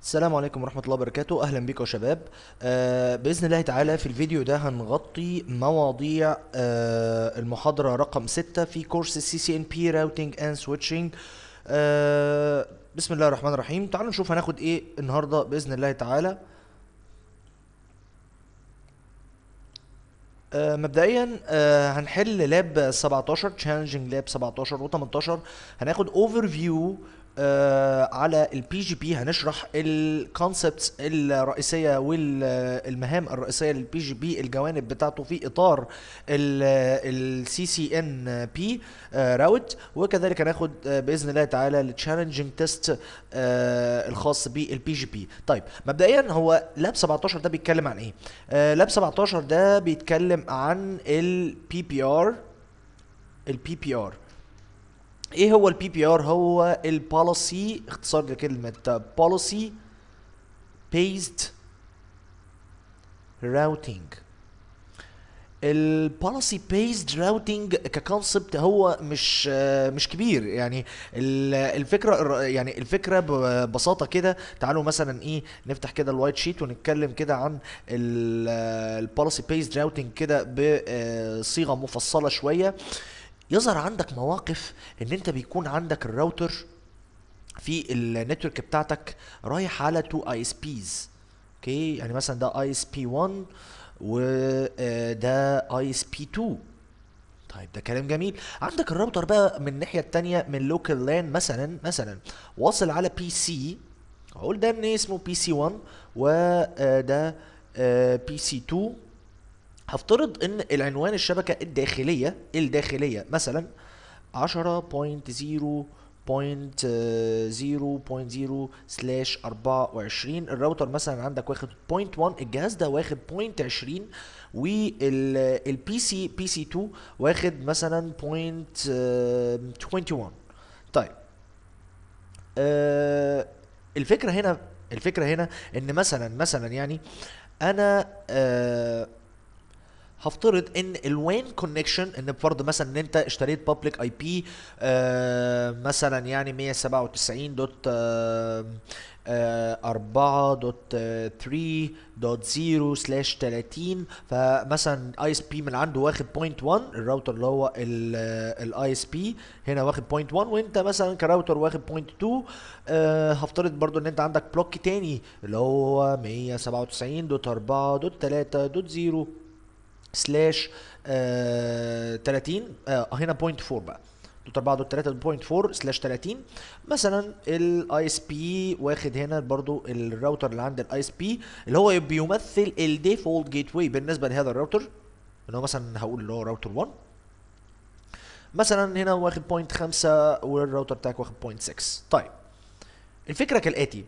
السلام عليكم ورحمة الله وبركاته أهلا بكم يا شباب آه بإذن الله تعالى في الفيديو ده هنغطي مواضيع آه المحاضرة رقم ستة في كورس السي سي ان بي راوتينج اند سويتشنج بسم الله الرحمن الرحيم تعالوا نشوف هناخد ايه النهاردة بإذن الله تعالى آه، مبدئيا آه، هنحل لاب 17 تشالنجينج لاب 17 و18 هناخد اوفر فيو على البي جي بي هنشرح الكونسبتس الرئيسيه والمهام الرئيسيه للبي جي بي الجوانب بتاعته في اطار السي سي ان بي راوت وكذلك هناخد آه، باذن الله تعالى التشالنجينج تيست الخاص بالبي جي بي طيب مبدئيا هو لاب 17 ده بيتكلم عن ايه آه، لاب 17 ده بيتكلم عن البي بي ار البي بي ار ايه هو البي بي ار هو البوليسي اختصار لكلمه بوليسي بيزد راوتينج البوليسي بيزد راوتينج ككونسبت هو مش آه، مش كبير يعني ال- الفكره الر- يعني الفكره ببساطه كده تعالوا مثلا ايه نفتح كده الوايت شيت ونتكلم كده عن البوليسي بيزد راوتينج كده بصيغه مفصله شويه يظهر عندك مواقف ان انت بيكون عندك الراوتر في النتورك بتاعتك رايح على تو اي اس بيز اوكي يعني مثلا ده اي اس بي 1 وده اي اس بي 2 طيب ده كلام جميل عندك الراوتر بقى من الناحيه التانية من لوكال لان مثلا مثلا واصل على بي سي اقول ده ان اسمه بي سي 1 وده بي سي 2 هفترض ان العنوان الشبكه الداخليه الداخليه مثلا 10.0.0.0 سلاش 24 الراوتر مثلا عندك واخد بوينت 1 الجهاز ده واخد بوينت 20 والبي سي بي سي 2 واخد مثلا بوينت 21 طيب آه الفكره هنا الفكره هنا ان مثلا مثلا يعني انا آه هفترض ان الوين كونكشن ان بفرض مثلا ان انت اشتريت بابليك اي بي مثلا يعني 197 دوت آه، آه، 4 دوت آه، 3 دوت 0 سلاش 30 فمثلا اي اس بي من عنده واخد بوينت 1 الراوتر اللي هو الاي اس بي هنا واخد بوينت 1 وانت مثلا كراوتر واخد بوينت 2 آه، هفترض برضو ان انت عندك بلوك تاني اللي هو 197 دوت 4 دوت 3 دوت 0 سلاش آه 30 آه هنا بوينت 4 بقى دوت 4 دوت 3 بوينت 4 سلاش 30 مثلا الاي اس بي واخد هنا برضو الراوتر اللي عند الاي اس بي اللي هو بيمثل الديفولت جيت واي بالنسبه لهذا الراوتر اللي هو مثلا هقول اللي هو راوتر 1 مثلا هنا واخد بوينت 5 والراوتر بتاعك واخد بوينت 6 طيب الفكره كالاتي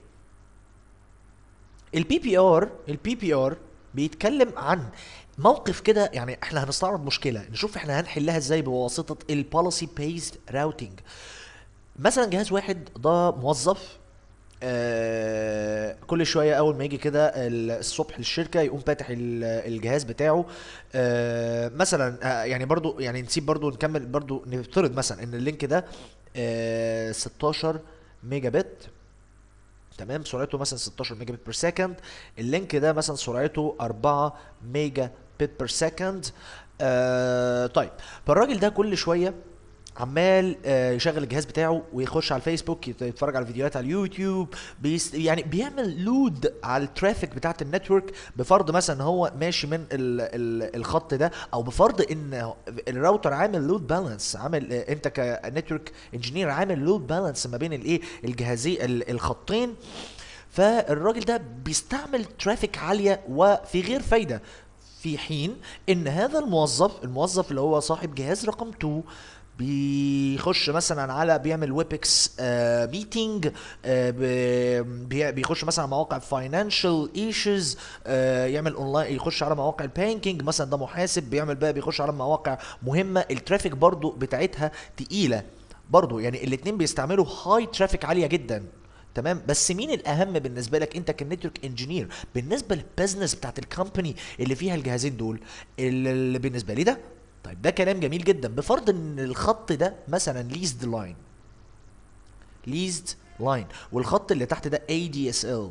البي بي ار البي بي ار بيتكلم عن موقف كده يعني احنا هنستعرض مشكله نشوف احنا هنحلها ازاي بواسطه البوليسي بيزد راوتينج مثلا جهاز واحد ده موظف آه كل شويه اول ما يجي كده ال- الصبح للشركه يقوم فاتح ال- الجهاز بتاعه آه مثلا آه يعني برضو يعني نسيب برضو نكمل برضو نفترض مثلا ان اللينك ده آه 16 ميجا بت تمام سرعته مثلا 16 ميجا بت بير سكند اللينك ده مثلا سرعته 4 ميجا بت بير سكند آه طيب فالراجل ده كل شويه عمال آه يشغل الجهاز بتاعه ويخش على الفيسبوك يت- يتفرج على فيديوهات على اليوتيوب بيست يعني بيعمل لود على الترافيك بتاعت النتورك بفرض مثلا ان هو ماشي من ال ال الخط ده او بفرض ان الراوتر عامل لود بالانس عامل آه انت كنتورك انجينير عامل لود بالانس ما بين الايه الجهازين ال- الخطين فالراجل ده بيستعمل ترافيك عاليه وفي غير فايده في حين ان هذا الموظف الموظف اللي هو صاحب جهاز رقم 2 بيخش مثلا على بيعمل ويبكس آه ميتنج آه ب- بي- بيخش مثلا على مواقع فاينانشال ايشوز آه يعمل اونلاين يخش على مواقع البانكينج مثلا ده محاسب بيعمل بقى بيخش على مواقع مهمه الترافيك برضو بتاعتها تقيله برضو يعني الاتنين بيستعملوا هاي ترافيك عاليه جدا تمام بس مين الاهم بالنسبه لك انت كنتورك انجينير بالنسبه للبزنس بتاعت الكومباني اللي فيها الجهازين دول اللي اللي بالنسبه لي ده طيب ده كلام جميل جدا بفرض ان الخط ده مثلا ليزد لاين ليزد لاين والخط اللي تحت ده ADSL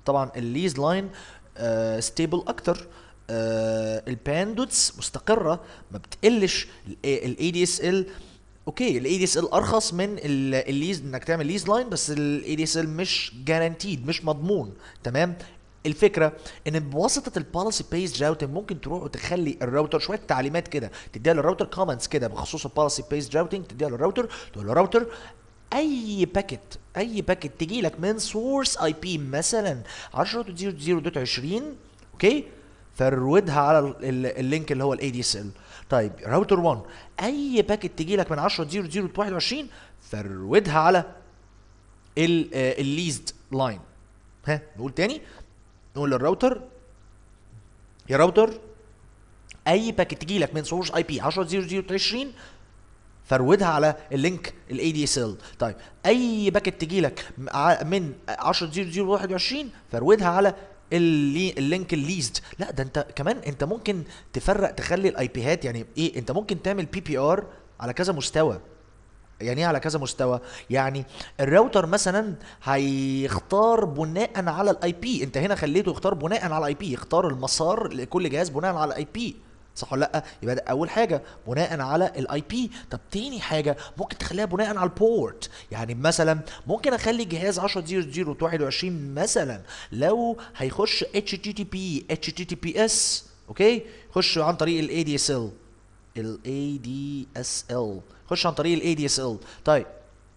طبعا الليز لاين ستيبل اكتر آه الباندوتس مستقره ما بتقلش الاي دي اس ال اوكي الاي دي اس ال ارخص من ال- الليز انك تعمل ليز لاين بس الاي دي اس ال مش جارانتيد مش مضمون تمام الفكره ان بواسطه البوليسي بيست راوتنج ممكن تروح وتخلي الراوتر شويه تعليمات كده تديها للراوتر كومنتس كده بخصوص البوليسي بيست راوتنج تديها للراوتر تقول له راوتر اي باكيت اي باكيت تجي لك من سورس اي بي مثلا 10.0.0.20 اوكي فرودها على ال- ال- اللينك اللي هو الاي دي اس ال طيب راوتر 1 اي باكيت تجي لك من 10.0.0.21 فرودها على الليزد لاين ها نقول تاني نقول للراوتر يا راوتر اي باكيت تجي لك من سورس اي بي 10.0.0.20 فرودها على اللينك الاي دي اس ال طيب اي باكيت تجي لك من 10.0.0.21 فرودها على اللي اللينك الليزد لا ده انت كمان انت ممكن تفرق تخلي الاي بيهات يعني ايه انت ممكن تعمل بي بي ار على كذا مستوى يعني ايه على كذا مستوى يعني الراوتر مثلا هيختار بناء على الاي بي انت هنا خليته يختار بناء على الاي بي يختار المسار لكل جهاز بناء على الاي بي صح ولا لا يبقى ده اول حاجه بناء على الاي بي طب تاني حاجه ممكن تخليها بناء على البورت يعني مثلا ممكن اخلي جهاز 10.0.0.21 مثلا لو هيخش اتش تي تي بي اتش تي تي بي اس اوكي يخش عن طريق الاي دي اس ال الاي دي اس ال خش عن طريق الاي دي اس ال طيب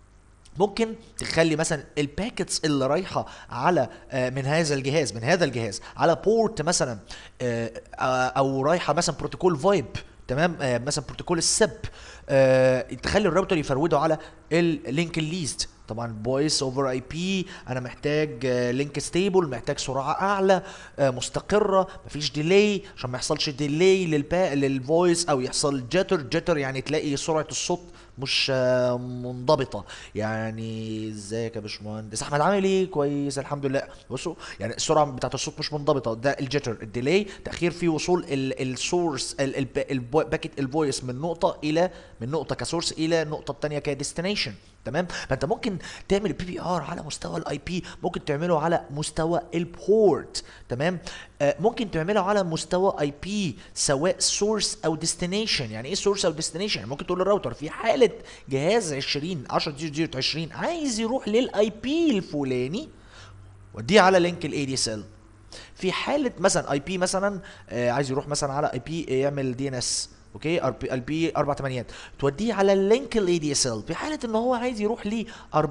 ممكن تخلي مثلا الباكتس اللي رايحه على آه، من هذا الجهاز من هذا الجهاز على بورت مثلا آه، آه، او رايحه مثلا بروتوكول فايب تمام آه، مثلا بروتوكول السب آه، تخلي الراوتر يفروده على اللينك الليست طبعا فويس اوفر اي بي انا محتاج لينك ستيبل محتاج سرعه اعلى آه، مستقره مفيش ديلي عشان ما يحصلش ديلي للبا للفويس او يحصل جتر جتر يعني تلاقي سرعه الصوت مش آه، منضبطه يعني ازيك يا باشمهندس احمد عامل ايه كويس الحمد لله بصوا يعني السرعه بتاعت الصوت مش منضبطه ده الجتر الديلي تاخير في وصول السورس الباكيت الفويس من نقطه الى من نقطه كسورس الى النقطه الثانيه كديستنيشن تمام فانت ممكن تعمل بي بي ار على مستوى الاي بي ممكن تعمله على مستوى البورت تمام آه ممكن تعمله على مستوى اي بي سواء سورس او ديستنيشن يعني ايه سورس او ديستنيشن يعني ممكن تقول للراوتر في حاله جهاز 20 10 0 20 عايز يروح للاي بي الفلاني وديه على لينك الاي دي اس ال في حاله مثلا اي بي مثلا آه عايز يروح مثلا على اي بي يعمل دي ان اس اوكي ار بي ال بي اربع تمانيات توديه على اللينك الاي دي اس ال في حاله ان هو عايز يروح ل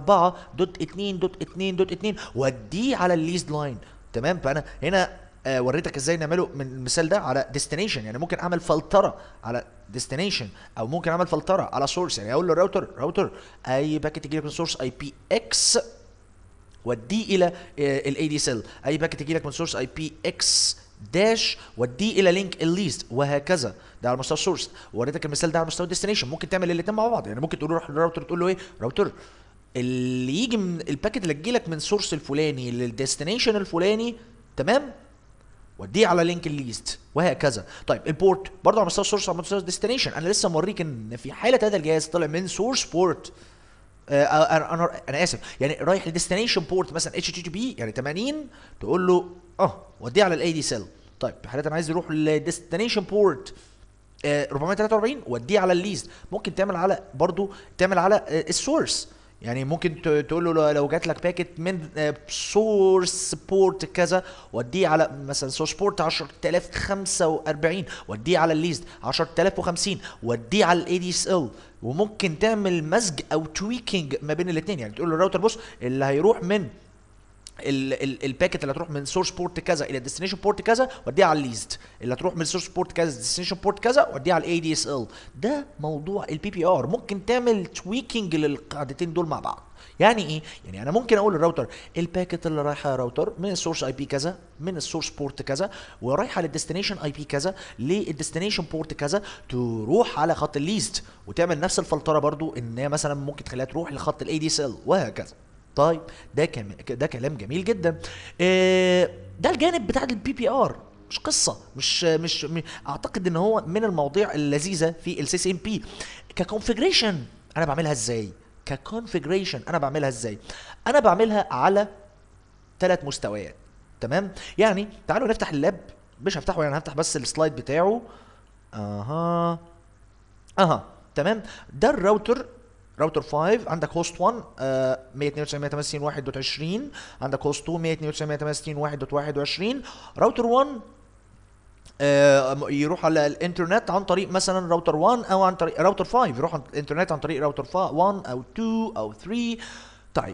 4.2.2.2 وديه على الليست لاين تمام فانا هنا آه وريتك ازاي نعمله من المثال ده على ديستنيشن يعني ممكن اعمل فلتره على ديستنيشن او ممكن اعمل فلتره على سورس يعني اقول للراوتر راوتر اي باكيت يجي لك من سورس اي بي اكس وديه الى الاي دي سيل اي باكيت يجي لك من سورس اي بي اكس داش وديه الى لينك الليست وهكذا ده على مستوى السورس وريتك المثال ده على مستوى الديستنيشن ممكن تعمل الاثنين مع بعض يعني ممكن تقول روح للراوتر تقول له ايه راوتر اللي يجي من الباكيت اللي تجي لك من سورس الفلاني للديستنيشن الفلاني تمام وديه على لينك الليست وهكذا طيب البورت برضه على مستوى السورس على مستوى الديستنيشن انا لسه موريك ان في حاله هذا الجهاز طلع من سورس بورت آه انا انا انا اسف يعني رايح لديستنيشن بورت مثلا اتش تي تي بي يعني 80 تقول له اه وديه على الاي دي سيل طيب في حالات انا عايز يروح لديستنيشن بورت آه 443 وديه على الليست ممكن تعمل على برضو تعمل على آه السورس يعني ممكن ت- تقول له لو جات لك باكت من سورس بورت كذا وديه على مثلا سورس بورت 10045 وديه على الليست 10050 وديه على الاي دي اس ال وممكن تعمل مزج او تويكينج ما بين الاثنين يعني تقول للراوتر بص اللي هيروح من ال- ال- الباكت اللي هتروح من سورس بورت كذا الى ديستنيشن بورت كذا وديها على الليست اللي هتروح من سورس بورت كذا ديستنيشن بورت كذا وديها على الاي دي اس ال ده موضوع البي بي ار ممكن تعمل تويكينج للقاعدتين دول مع بعض يعني ايه يعني انا ممكن اقول للراوتر الباكت اللي رايحه يا راوتر من السورس اي بي كذا من السورس بورت كذا ورايحه للديستنيشن اي بي كذا للديستنيشن بورت كذا تروح على خط الليست وتعمل نفس الفلتره برضو ان هي مثلا ممكن تخليها تروح لخط الاي دي اس ال وهكذا طيب ده كم... ده كلام جميل جدا آه، ده الجانب بتاع البي بي ار مش قصه مش مش م- اعتقد ان هو من المواضيع اللذيذه في السي سي ام بي ككونفجريشن انا بعملها ازاي ككونفجريشن انا بعملها ازاي انا بعملها على ثلاث مستويات تمام يعني تعالوا نفتح اللاب مش هفتحه يعني هفتح بس السلايد بتاعه اها اها تمام ده الراوتر راوتر 5 عندك هوست 1 آه 192.168.1.20 عندك هوست 2 192.168.1.21 راوتر 1 آه، يروح على الانترنت عن طريق مثلا راوتر 1 او عن طريق راوتر 5 يروح على الانترنت عن طريق راوتر 1 او 2 او 3 طيب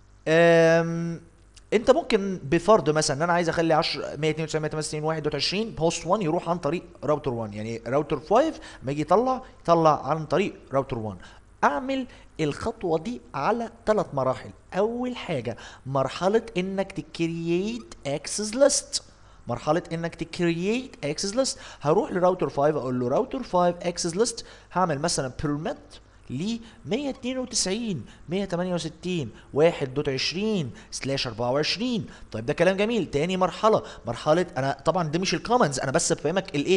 أم انت ممكن بفرض مثلا ان انا عايز اخلي 10 192.168.1.20 هوست 1 يروح عن طريق راوتر 1 يعني راوتر 5 ما يجي يطلع يطلع عن طريق راوتر 1 اعمل الخطوه دي على ثلاث مراحل اول حاجه مرحله انك تكرييت اكسس ليست مرحله انك تكرييت اكسس ليست هروح لراوتر 5 اقول له راوتر 5 اكسس ليست هعمل مثلا بيرميت ل 192 168 1.20 سلاش 24 طيب ده كلام جميل تاني مرحله مرحله انا طبعا دي مش الكومنتس انا بس بفهمك الايه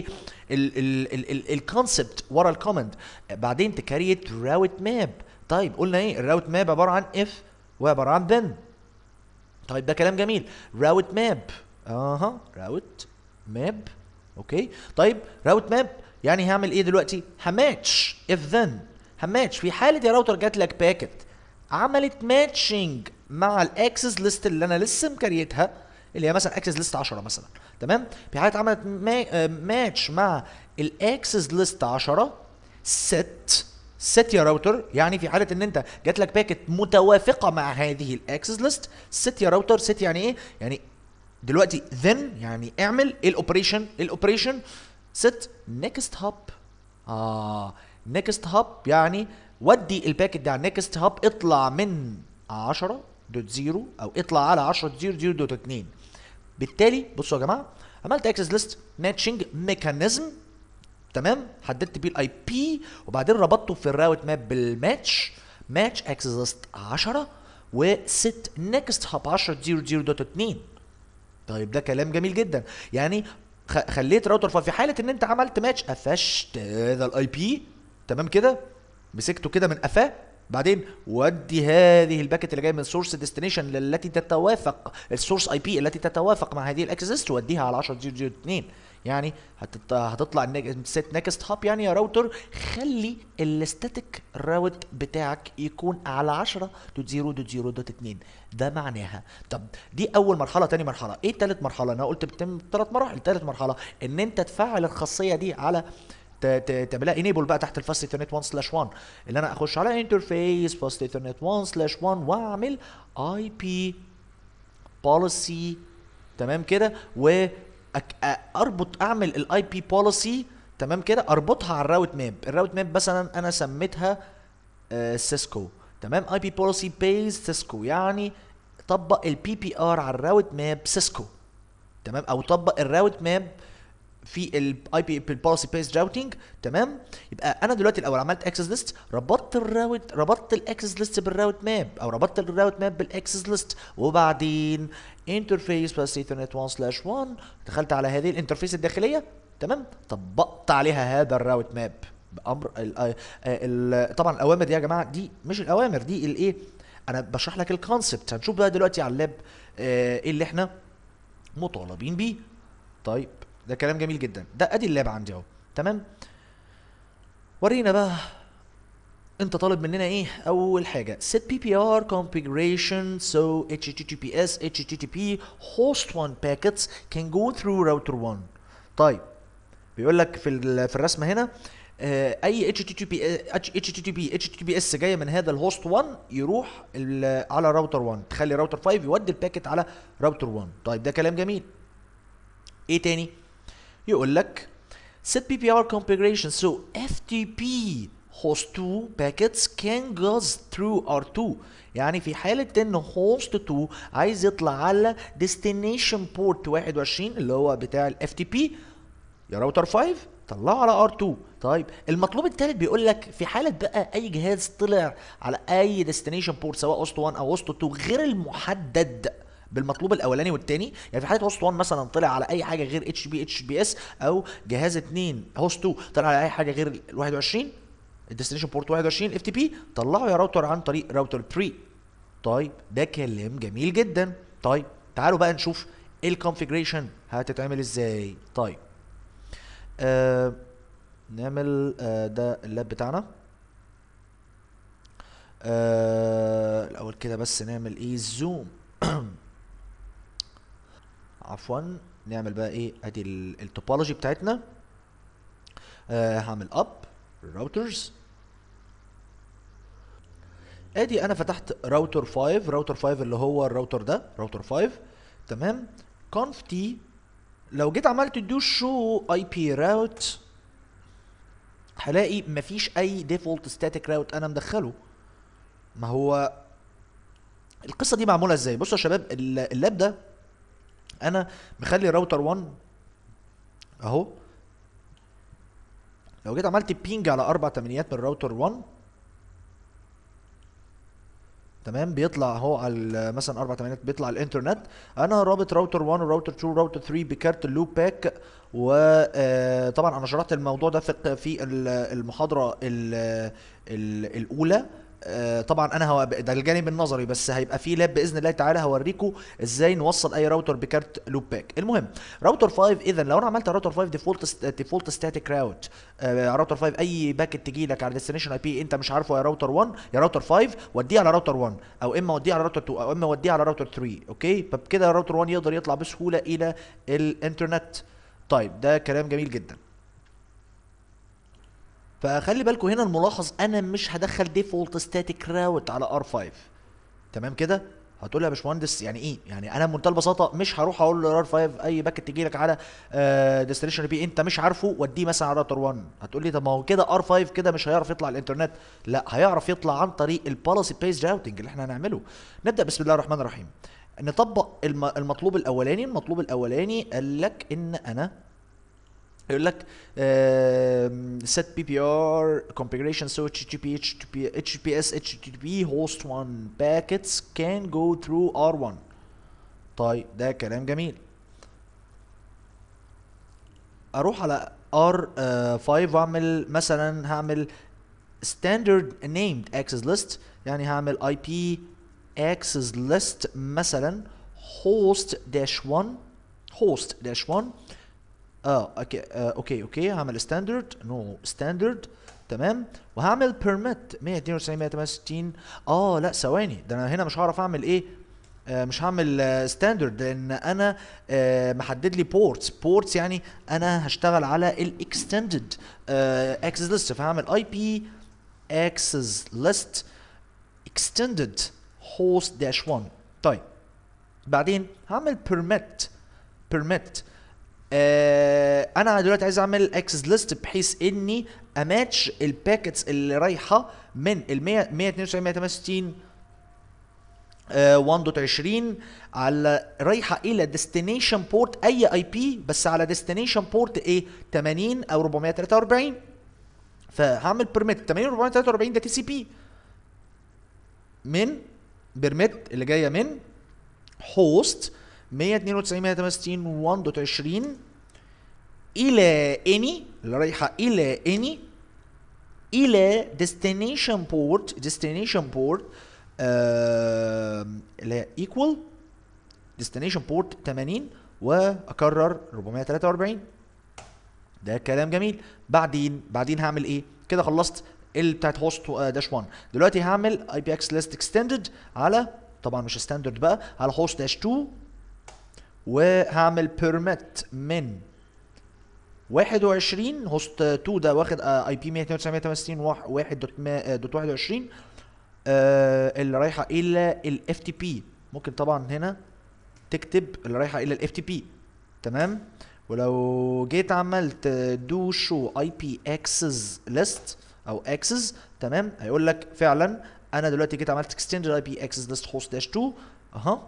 الكونسبت ورا الكومنت بعدين تكريت راوت ماب طيب قلنا ايه الراوت ماب عباره عن اف وعباره عن then طيب ده كلام جميل راوت ماب اها راوت ماب اوكي طيب راوت ماب يعني هعمل ايه دلوقتي هماتش اف ذن هماتش في حاله يا راوتر جات لك باكت عملت ماتشنج مع الاكسس ليست اللي انا لسه مكريتها اللي هي مثلا اكسس ليست 10 مثلا تمام في حاله عملت ما ماتش مع الاكسس ليست 10 ست ست يا راوتر يعني في حاله ان انت جات لك باكت متوافقه مع هذه الاكسس ليست ست يا راوتر ست يعني ايه يعني دلوقتي then يعني اعمل ايه الاوبريشن ايه الاوبريشن ست نيكست هاب اه نيكست هاب يعني ودي الباكت ده على نيكست هاب اطلع من 10 دوت زيرو او اطلع على 10 زيرو زيرو دوت 2 بالتالي بصوا يا جماعه عملت اكسس ليست ماتشنج ميكانيزم تمام حددت بيه الاي بي وبعدين ربطته في الراوت ماب بالماتش ماتش اكسس ليست 10 وست نيكست هاب 10 زيرو زيرو دوت 2 طيب ده كلام جميل جدا يعني خ- خليت راوتر ففي حاله ان انت عملت ماتش قفشت هذا الاي بي تمام كده مسكته كده من قفاه بعدين ودي هذه الباكت اللي جايه من سورس ديستنيشن التي تتوافق السورس اي بي التي تتوافق مع هذه الاكسس توديها على 10002 يعني هتط... هتطلع سيت نيكست هاب يعني يا راوتر خلي الستاتيك راوت بتاعك يكون على 10.0.0.2 ده معناها طب دي اول مرحله تاني مرحله ايه تالت مرحله انا قلت بتتم ثلاث مراحل تالت مرحله ان انت تفعل الخاصيه دي على ت- ت- تعملها انيبل بقى تحت الفاست ايثرنت 1 سلاش 1 اللي انا اخش على انترفيس فاست ايثرنت 1 سلاش 1 واعمل اي بي بوليسي تمام كده واربط اعمل الاي بي بوليسي تمام كده اربطها على الراوت ماب الراوت ماب مثلا انا سميتها سيسكو تمام اي بي بوليسي بيز سيسكو يعني طبق البي بي ار على الراوت ماب سيسكو تمام او طبق الراوت ماب في الاي بي البوليسي بيست راوتنج تمام يبقى انا دلوقتي الاول عملت اكسس ليست ربطت الراوت ربطت الاكسس ليست بالراوت ماب او ربطت الراوت ماب بالاكسس ليست وبعدين انترفيس بس ايثرنت 1 سلاش 1 دخلت على هذه الانترفيس الداخليه تمام طبقت عليها هذا الراوت ماب بامر ال ال ال طبعا الاوامر دي يا جماعه دي مش الاوامر دي الايه انا بشرح لك الكونسبت هنشوف بقى دلوقتي على اللاب آه، ايه اللي احنا مطالبين بيه طيب ده كلام جميل جدا ده ادي اللاب عندي اهو تمام ورينا بقى انت طالب مننا ايه اول حاجه set ppr configuration so https http host 1 packets can go through router 1 طيب بيقول لك في ال- في الرسمه هنا آه، اي http http https جايه من هذا الهوست 1 يروح ال- على راوتر 1 تخلي راوتر 5 يودي الباكت على راوتر 1 طيب ده كلام جميل ايه تاني يقول لك set PPR configuration so FTP host 2 packets can go through R2 يعني في حالة ان host 2 عايز يطلع على destination port 21 اللي هو بتاع ال FTP يا راوتر 5 طلعه على R2 طيب المطلوب الثالث بيقول لك في حالة بقى اي جهاز طلع على اي destination port سواء host 1 او host 2 غير المحدد بالمطلوب الاولاني والتاني يعني في حاله هوست 1 مثلا طلع على اي حاجه غير اتش بي اتش بي اس او جهاز 2 هوست 2 طلع على اي حاجه غير ال 21 الديستنيشن بورت 21 اف تي بي طلعه يا راوتر عن طريق راوتر 3 طيب ده كلام جميل جدا طيب تعالوا بقى نشوف الكونفيجريشن هتتعمل ازاي طيب آه نعمل آه ده اللاب بتاعنا آه الاول كده بس نعمل ايه زوم عفوا نعمل بقى ايه ادي التوبولوجي بتاعتنا آه هعمل اب راوترز ادي انا فتحت راوتر 5 راوتر 5 اللي هو الراوتر ده راوتر 5 تمام conf t لو جيت عملت دو شو اي بي راوت هلاقي مفيش اي ديفولت ستاتيك راوت انا مدخله ما هو القصه دي معموله ازاي بصوا يا شباب ال- اللاب ده انا مخلي راوتر 1 اهو لو جيت عملت بينج على اربع تمانيات من راوتر 1 تمام بيطلع اهو على ال- مثلا اربع تمانيات بيطلع الانترنت انا رابط راوتر 1 وراوتر 2 وراوتر 3 بكارت اللوب باك وطبعا انا شرحت الموضوع ده في في ال- المحاضره ال- ال- الاولى آه، طبعا انا هو ده الجانب النظري بس هيبقى في لاب باذن الله تعالى هوريكم ازاي نوصل اي راوتر بكارت لوب باك المهم راوتر 5 اذا لو انا عملت راوتر 5 ديفولت ديفولت ستاتيك راوت راوتر 5 اي باكت تجي لك على ديستنيشن اي بي انت مش عارفه يا راوتر 1 يا راوتر 5 وديه على راوتر 1 او اما وديه على راوتر 2 او اما وديه على راوتر 3 اوكي فبكده راوتر 1 يقدر يطلع بسهوله الى الانترنت طيب ده كلام جميل جدا فخلي بالكم هنا الملاحظ انا مش هدخل ديفولت ستاتيك راوت على ار 5 تمام كده هتقول لي يا باشمهندس يعني ايه يعني انا بمنتهى البساطه مش هروح اقول لار 5 اي باكت تجي لك على ديستنيشن بي انت مش عارفه وديه مثلا على راوتر 1 هتقول لي طب ما هو كده ار 5 كده مش هيعرف يطلع الانترنت لا هيعرف يطلع عن طريق البوليسي بيز راوتنج اللي احنا هنعمله نبدا بسم الله الرحمن الرحيم نطبق الم- المطلوب الاولاني المطلوب الاولاني قال لك ان انا يقول لك آم، set PPR configuration so HTTP HTTP HTTPS HTTP host 1 packets can go through R1 طيب ده كلام جميل اروح على R5 واعمل مثلا هعمل standard named access list يعني هعمل IP access list مثلا host dash 1 host dash 1 اه اوكي آه اوكي اوكي هعمل ستاندرد نو ستاندرد تمام وهعمل بيرميت 192 168 اه لا ثواني ده انا هنا مش هعرف اعمل ايه آه مش هعمل ستاندرد لان انا آه محدد لي بورتس بورتس يعني انا هشتغل على الاكستندد اكسس ليست فهعمل اي بي اكسس ليست extended host dash 1 طيب بعدين هعمل permit permit آه انا دلوقتي عايز اعمل اكسس ليست بحيث اني اماتش الباكتس اللي رايحه من ال 100 192 168 آه 1.20 على رايحه الى ديستنيشن بورت اي اي بي بس على ديستنيشن بورت ايه 80 او 443 فهعمل بيرميت 80 443 ده تي سي بي من بيرميت اللي جايه من هوست 192 168 1.20 الى اني اللي رايحه الى اني الى destination port destination port آم، اللي هي equal destination port 80 واكرر 443 ده كلام جميل بعدين بعدين هعمل ايه كده خلصت ال بتاعت هوست داش 1 دلوقتي هعمل اي بي اكس ليست اكستندد على طبعا مش ستاندرد بقى على هوست داش 2 وهعمل بيرميت من 21 هوست 2 ده واخد اي بي 192.168.1.21 آه، اللي رايحه الى الاف تي بي ممكن طبعا هنا تكتب اللي رايحه الى الاف تي بي تمام ولو جيت عملت دو شو اي بي اكسس ليست او اكسس تمام هيقول لك فعلا انا دلوقتي جيت عملت اكستندد اي بي اكسس ليست هوست داش 2 اها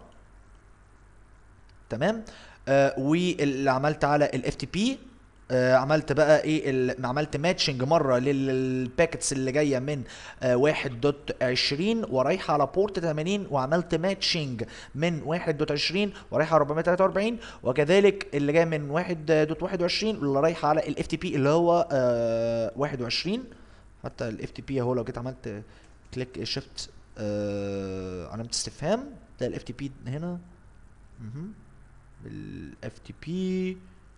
تمام آه واللي عملت على الاف تي بي عملت بقى ايه ال- عملت ماتشنج مره للباكتس اللي جايه من آه 1.20 ورايحه على بورت 80 وعملت ماتشنج من 1.20 ورايحه على 443 وكذلك اللي جاي من 1.21 واللي رايحه على الاف تي بي اللي هو آه 21 حتى الاف تي بي اهو لو جيت عملت كليك شيفت آه علامه استفهام تلاقي الاف تي بي هنا مهم. بالاف تي بي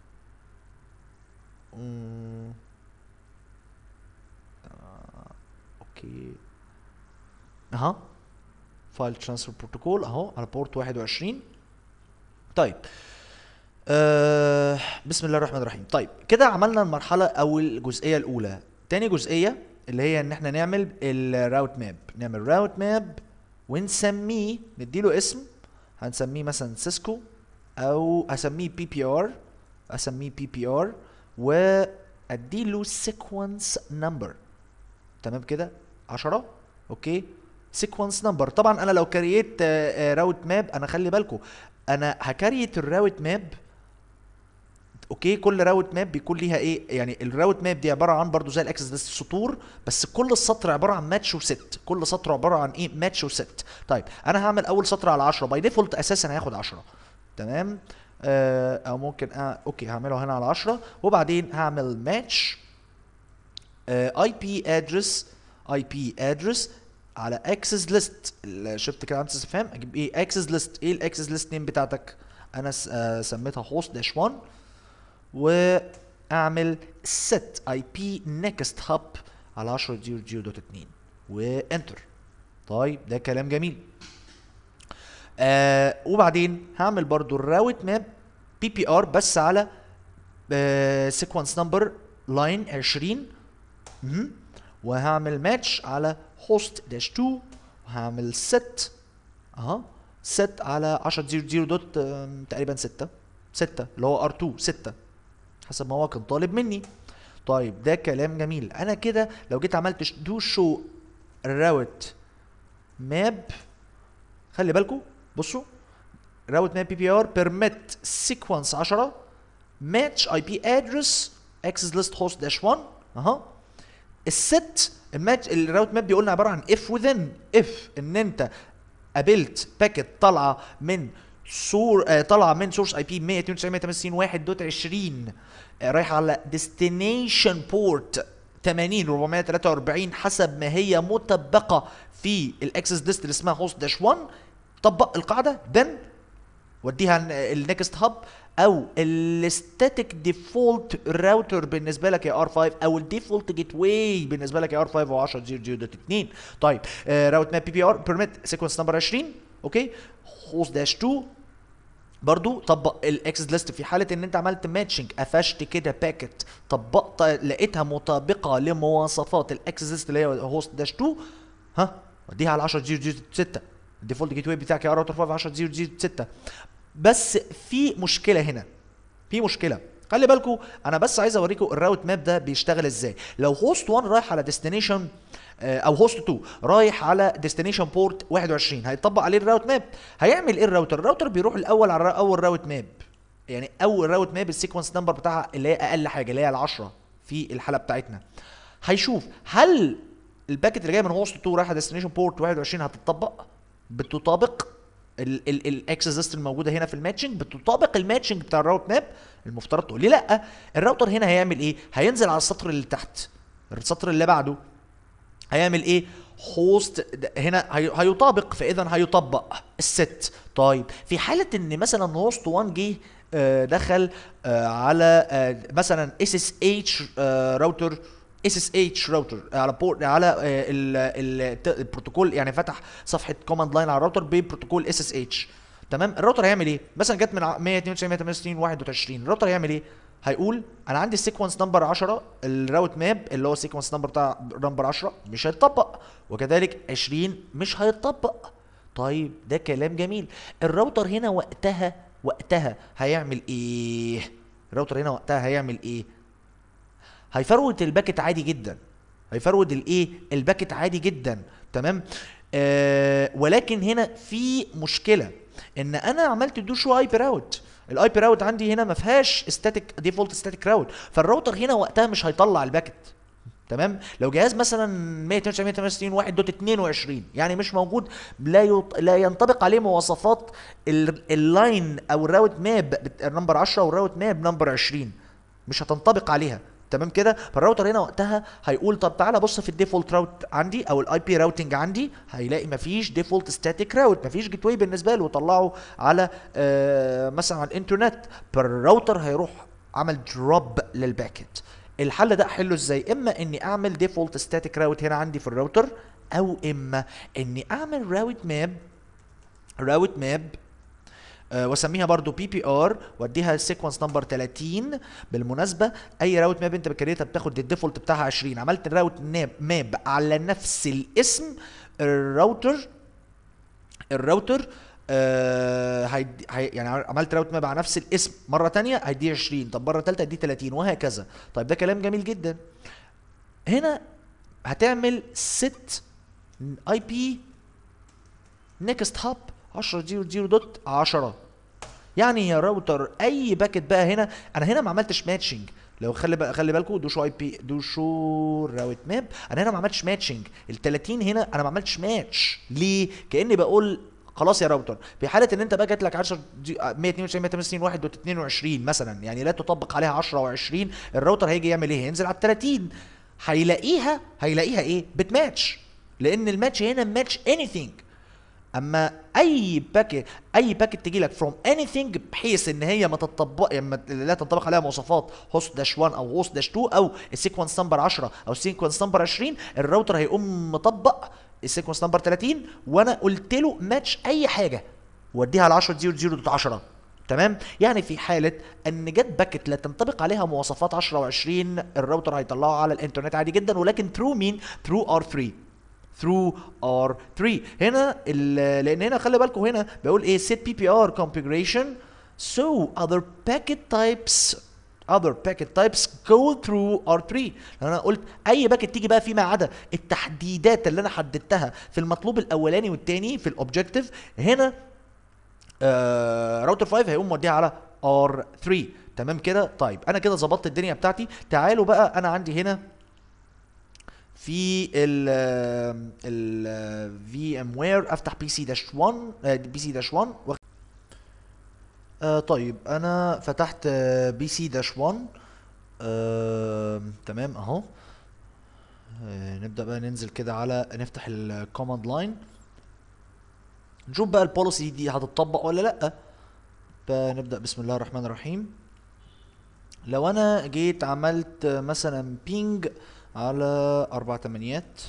اوكي اها فايل ترانسفير بروتوكول اهو على بورت 21 طيب آه بسم الله الرحمن الرحيم طيب كده عملنا المرحله او الجزئيه الاولى تاني جزئيه اللي هي ان احنا نعمل الراوت ماب نعمل راوت ماب ونسميه نديله اسم هنسميه مثلا سيسكو او اسميه بي بي ار اسميه بي بي ار واديله سيكونس نمبر تمام كده 10 اوكي سيكونس نمبر طبعا انا لو كريت راوت ماب انا خلي بالكم انا هكريت الراوت ماب اوكي كل راوت ماب بيكون ليها ايه يعني الراوت ماب دي عباره عن برضو زي الاكسس ليست سطور بس كل السطر عباره عن ماتش وست كل سطر عباره عن ايه ماتش وست طيب انا هعمل اول سطر على 10 باي ديفولت اساسا هياخد 10 تمام آه او ممكن آه اوكي هعمله هنا على 10 وبعدين هعمل ماتش اي بي ادرس اي بي ادرس على اكسس ليست شفت كده عم تفهم اجيب ايه اكسس ليست ايه الاكسس ليست نيم بتاعتك انا س- آه سميتها هوست داش 1 واعمل set IP next hub على 10.0.0.2 وانتر طيب ده كلام جميل آه وبعدين هعمل برضو الراوت ماب بي بي ار بس على سيكونس نمبر لاين 20 مهم. وهعمل ماتش على هوست داش 2 وهعمل set اها set على 10.0.0 دوت آم، تقريبا 6 6 اللي هو ار2 6 حسب ما هو كان طالب مني طيب ده كلام جميل انا كده لو جيت عملت دو شو راوت ماب خلي بالكم بصوا راوت ماب بي بي ار بيرميت سيكونس 10 ماتش اي بي ادرس اكسس ليست هوست داش 1 اها الست الماتش الراوت ماب بيقول لنا عباره عن اف وذن اف ان انت قابلت باكيت طالعه من سور آه طالعه من سورس اي بي 192.168.1.20 آه رايحه على ديستنيشن بورت 80 443 حسب ما هي مطبقه في الاكسس ليست اللي اسمها هوست داش 1 طبق القاعده then وديها النكست هاب او الستاتيك ديفولت راوتر بالنسبه لك يا ار 5 او الديفولت جيت واي بالنسبه لك يا ار 5 و 10.0.0.2 طيب راوت ماب بي بي ار بيرميت سيكونس نمبر 20 اوكي هوست داش 2 برضو طبق الاكسس ليست في حاله ان انت عملت ماتشنج قفشت كده باكت طبقت لقيتها مطابقه لمواصفات الاكسس ليست اللي هي هوست داش 2 ها وديها على 10.0.0.6 الديفولت جيت واي بتاعك يا راوتر 5 10.0.0.6 بس في مشكله هنا في مشكله خلي بالكم انا بس عايز اوريكم الراوت ماب ده بيشتغل ازاي لو هوست 1 رايح على ديستنيشن او هوست 2 رايح على ديستنيشن بورت 21 هيطبق عليه الراوت ماب هيعمل ايه الراوتر الراوتر بيروح الاول على اول راوت ماب يعني اول راوت ماب السيكونس نمبر بتاعها اللي هي اقل حاجه اللي هي ال 10 في الحاله بتاعتنا هيشوف هل الباكت اللي جايه من هوست 2 رايحه ديستنيشن بورت 21 هتطبق بتطابق الاكسس ليست الموجوده هنا في الماتشنج بتطابق الماتشنج بتاع الراوت ماب المفترض تقول لي لا الراوتر هنا هيعمل ايه هينزل على السطر اللي تحت السطر اللي بعده هيعمل ايه هوست هنا هي- هيطابق فاذا هيطبق الست طيب في حاله ان مثلا هوست 1 جه آه، دخل آه، على آه، مثلا اس اس اتش راوتر اس اس اتش راوتر على بورت على آه، ال- ال- الت- البروتوكول يعني فتح صفحه كوماند لاين على الراوتر ببروتوكول اس اس اتش تمام الراوتر هيعمل ايه مثلا جت من ع- 192 168 الراوتر هيعمل ايه هيقول انا عندي السيكونس نمبر 10 الراوت ماب اللي هو السيكونس نمبر بتاع نمبر 10 مش هيتطبق وكذلك 20 مش هيتطبق طيب ده كلام جميل الراوتر هنا وقتها وقتها هيعمل ايه الراوتر هنا وقتها هيعمل ايه هيفرود الباكت عادي جدا هيفرود الايه الباكت عادي جدا تمام آه ولكن هنا في مشكله ان انا عملت دو شو اي بي راوت الاي بي راوت عندي هنا ما فيهاش ستاتيك ديفولت ستاتيك راوت فالراوتر هنا وقتها مش هيطلع الباكت تمام لو جهاز مثلا 192.168.22 يعني مش موجود لا يط... لا ينطبق عليه مواصفات ال... اللاين او الراوت ماب بت- نمبر 10 والراوت ماب نمبر 20 مش هتنطبق عليها تمام كده فالراوتر هنا وقتها هيقول طب تعالى بص في الديفولت راوت عندي او الاي بي راوتنج عندي هيلاقي مفيش ديفولت ستاتيك راوت مفيش جيت واي بالنسبه له وطلعه على آه مثلا على الانترنت فالراوتر هيروح عمل دروب للباكت الحل ده احله ازاي اما اني اعمل ديفولت ستاتيك راوت هنا عندي في الراوتر او اما اني اعمل راوت ماب راوت ماب آه، واسميها برضو بي بي ار واديها السيكونس نمبر 30 بالمناسبه اي راوت ماب انت بتكريتها بتاخد الديفولت بتاعها 20 عملت الراوت ماب ماب على نفس الاسم الراوتر الراوتر آه هيدي هي يعني عملت راوت ماب على نفس الاسم مره تانية هيديه 20 طب مره ثالثه هيديه 30 وهكذا طيب ده كلام جميل جدا هنا هتعمل ست اي بي نيكست هاب 10 0 0 دوت 10 يعني يا راوتر اي باكت بقى هنا انا هنا ما عملتش ماتشنج لو خلي بقى خلي بالكم دو شو اي بي دو شو راوت ماب انا هنا ما عملتش ماتشنج ال 30 هنا انا ما عملتش ماتش ليه كاني بقول خلاص يا راوتر في حاله ان انت بقى جات لك 10 دي- 192 168 1 دوت 22 مثلا يعني لا تطبق عليها 10 و20 الراوتر هيجي يعمل ايه هينزل على ال 30 هيلاقيها هيلاقيها ايه بتماتش لان الماتش هنا ماتش anything اما اي باكت اي باكت تجي لك فروم اني ثينج بحيث ان هي ما تطبق ما لا تنطبق عليها مواصفات هوست داش 1 او هوست داش 2 او السيكونس نمبر 10 او السيكونس نمبر 20 الراوتر هيقوم مطبق السيكونس نمبر 30 وانا قلت له ماتش اي حاجه وديها على 10 0 0 10 تمام يعني في حاله ان جت باكت لا تنطبق عليها مواصفات 10 و20 الراوتر هيطلعه على الانترنت عادي جدا ولكن ثرو مين ثرو ار 3 through R3 هنا ال- لان هنا خلي بالكم هنا بيقول ايه set PPR configuration so other packet types other packet types go through R3 لان انا قلت اي باكت تيجي بقى فيما عدا التحديدات اللي انا حددتها في المطلوب الاولاني والتاني في الاوبجكتيف هنا آه راوتر 5 هيقوم موديها على R3 تمام كده طيب انا كده ظبطت الدنيا بتاعتي تعالوا بقى انا عندي هنا في ال ال في ام وير افتح بي سي داش 1 بي سي داش 1 آه طيب انا فتحت بي سي داش 1 آه تمام اهو آه نبدا بقى ننزل كده على نفتح الكوماند لاين نشوف بقى البوليسي دي هتطبق ولا لا فنبدا بسم الله الرحمن الرحيم لو انا جيت عملت مثلا بينج على اربع تمانيات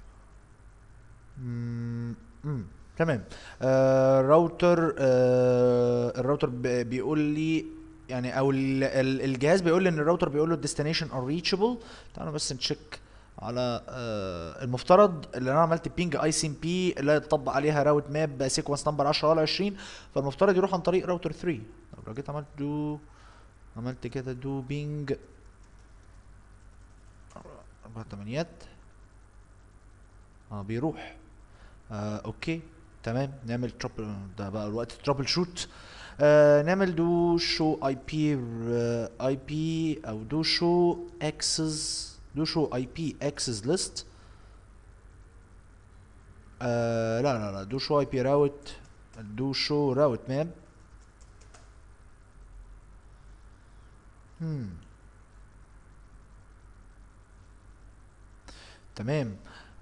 مم، مم، تمام آه راوتر آه الراوتر ب- بيقول لي يعني او ال- ال- الجهاز بيقول لي ان الراوتر بيقول له destination unreachable تعالوا بس نتشيك على آه المفترض اللي انا عملت بينج اي سي ام بي لا يتطبق عليها راوت ماب سيكونس نمبر 10 ولا 20 فالمفترض يروح عن طريق راوتر 3 طب لو جيت عملت دو عملت كده دو بينج اربع تمانيات اه بيروح آه اوكي تمام نعمل ترابل ده بقى الوقت ترابل شوت آه نعمل دو شو اي بي اي بي او دو شو اكسس دو شو اي بي اكسس ليست آه لا لا لا دو شو اي بي راوت دو شو راوت ماب هم تمام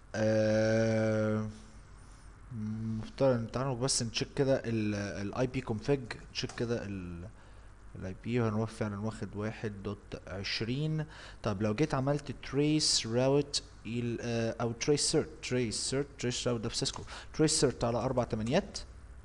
آه مفترض تعالوا بس نتشيك كده الاي بي كونفيج نتشيك كده الاي بي هنوفر فعلا واخد واحد دوت عشرين طب لو جيت عملت تريس راوت او تريس سيرت تريس سيرت تريس راوت ده في سيسكو تريس سيرت على اربع تمانيات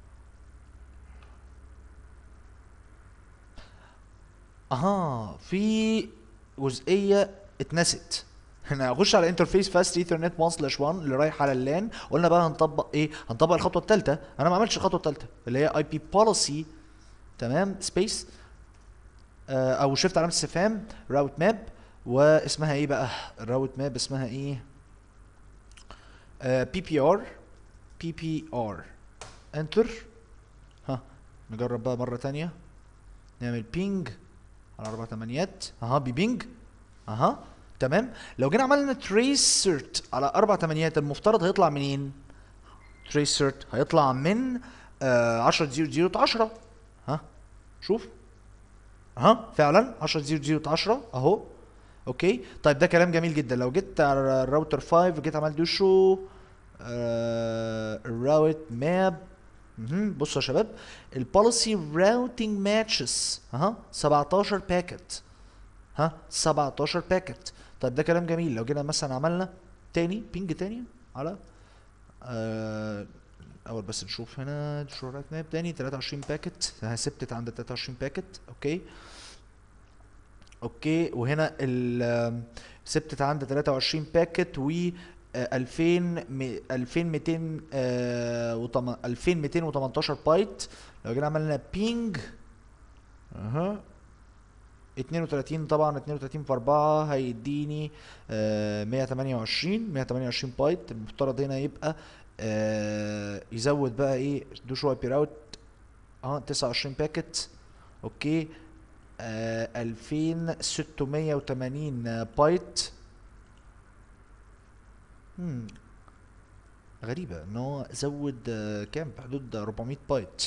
اها في جزئيه اتنست احنا هنخش على انترفيس فاست ايثرنت 1 سلاش 1 اللي رايح على اللان قلنا بقى هنطبق ايه هنطبق الخطوه الثالثه انا ما عملتش الخطوه الثالثه اللي هي اي بي بوليسي تمام سبيس آه او شفت علامه استفهام راوت ماب واسمها ايه بقى الراوت ماب اسمها ايه بي بي ار بي بي ار انتر ها نجرب بقى مره تانية نعمل بينج على اربع تمانيات اها بيبينج اها تمام لو جينا عملنا تريس سيرت على اربع تمانيات المفترض هيطلع منين تريس سيرت هيطلع من آه 10 0 0 10 ها شوف اها فعلا 10 0 0 10 اهو اوكي طيب ده كلام جميل جدا لو جيت على الراوتر 5 جيت عملت دو شو الراوت ماب بصوا يا شباب البوليسي راوتنج ماتشز ها 17 باكت ها 17 باكت طيب ده كلام جميل لو جينا مثلا عملنا تاني بينج تاني على آه اول بس نشوف هنا شو رايت ماب تاني 23 باكت ثبتت عند 23 باكت اوكي اوكي وهنا ال ثبتت عند 23 باكت و آه، 2000 م- 2200 آه، وتم- 2218 بايت لو جينا عملنا بينج اها 32 طبعا 32 في 4 هيديني آه 128 128 بايت المفترض هنا يبقى آه يزود بقى ايه دو شو اي بي راوت اه 29 باكت اوكي آه 2680 بايت مم. غريبة ان هو زود آه، كام في حدود 400 بايت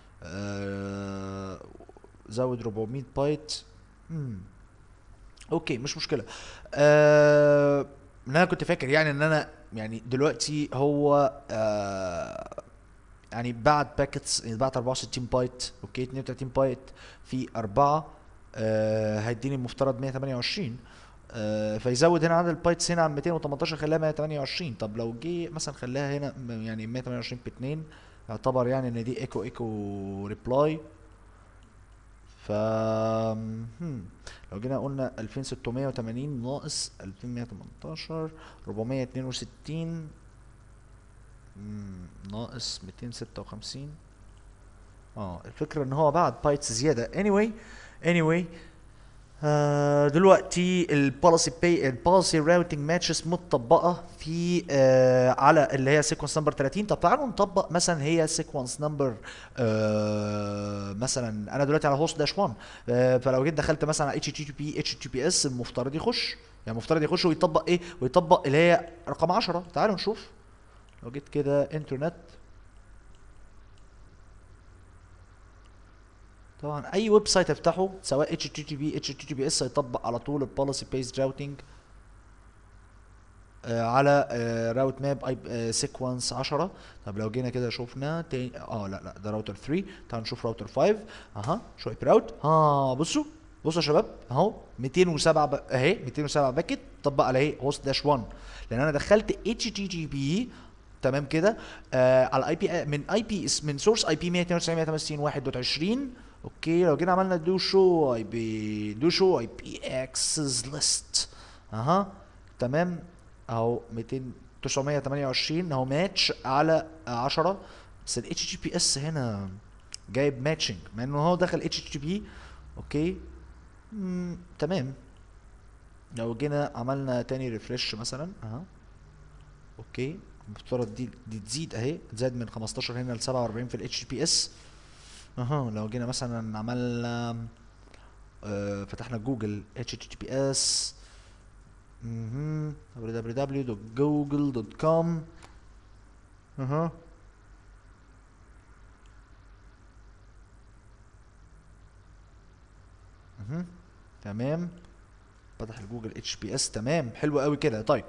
آه زود 400 بايت مم. اوكي مش مشكلة آه ان انا كنت فاكر يعني ان انا يعني دلوقتي هو آه يعني بعت باكتس يعني بعت 64 بايت اوكي 32 بايت في 4 آه هيديني المفترض 128 آه فيزود هنا عدد البايتس هنا عن 218 خلاها 128 طب لو جه مثلا خلاها هنا م- يعني 128 ب 2 يعتبر يعني ان دي ايكو ايكو ريبلاي ف هم. لو جينا قلنا 2680 ناقص 2118 462 مم، ناقص 256 اه الفكرة ان هو بعد بايتس زيادة anyway anyway آه دلوقتي البوليسي باي البوليسي راوتنج ماتشز متطبقه في آه على اللي هي سيكونس نمبر 30 طب تعالوا نطبق مثلا هي سيكونس نمبر آه مثلا انا دلوقتي على هوست داش 1 آه فلو جيت دخلت مثلا على اتش تي بي اتش تي بي اس المفترض يخش يعني المفترض يخش ويطبق ايه ويطبق اللي هي رقم 10 تعالوا نشوف لو جيت كده انترنت طبعا اي ويب سايت افتحه سواء اتش تي بي اتش تي بي اس هيطبق على طول البوليسي بيست راوتنج على راوت ماب اي سيكونس 10 طب لو جينا كده شفنا تاني اه لا لا ده راوتر 3 تعالوا نشوف راوتر 5 اها شو اي راوت ها بصوا بصوا يا شباب اهو 207 ب... اهي 207 باكت طبق على ايه هوست داش 1 لان انا دخلت اتش تي جي بي تمام كده آه على اي بي من اي بي من سورس اي بي 192 168 اوكي لو جينا عملنا دو شو اي بي دو شو اي بي اكسس ليست اها تمام اهو 200 928 اهو ماتش على 10 بس ال اتش بي اس هنا جايب ماتشنج مع انه هو دخل اتش بي اوكي مم. تمام لو جينا عملنا تاني ريفرش مثلا اها اوكي المفترض دي دي تزيد اهي تزاد من 15 هنا ل 47 في الاتش بي اس اها لو جينا مثلا عملنا آه فتحنا جوجل https مهم. www.google.com اها مهم. تمام فتح الجوجل اتش بي اس تمام حلو قوي كده طيب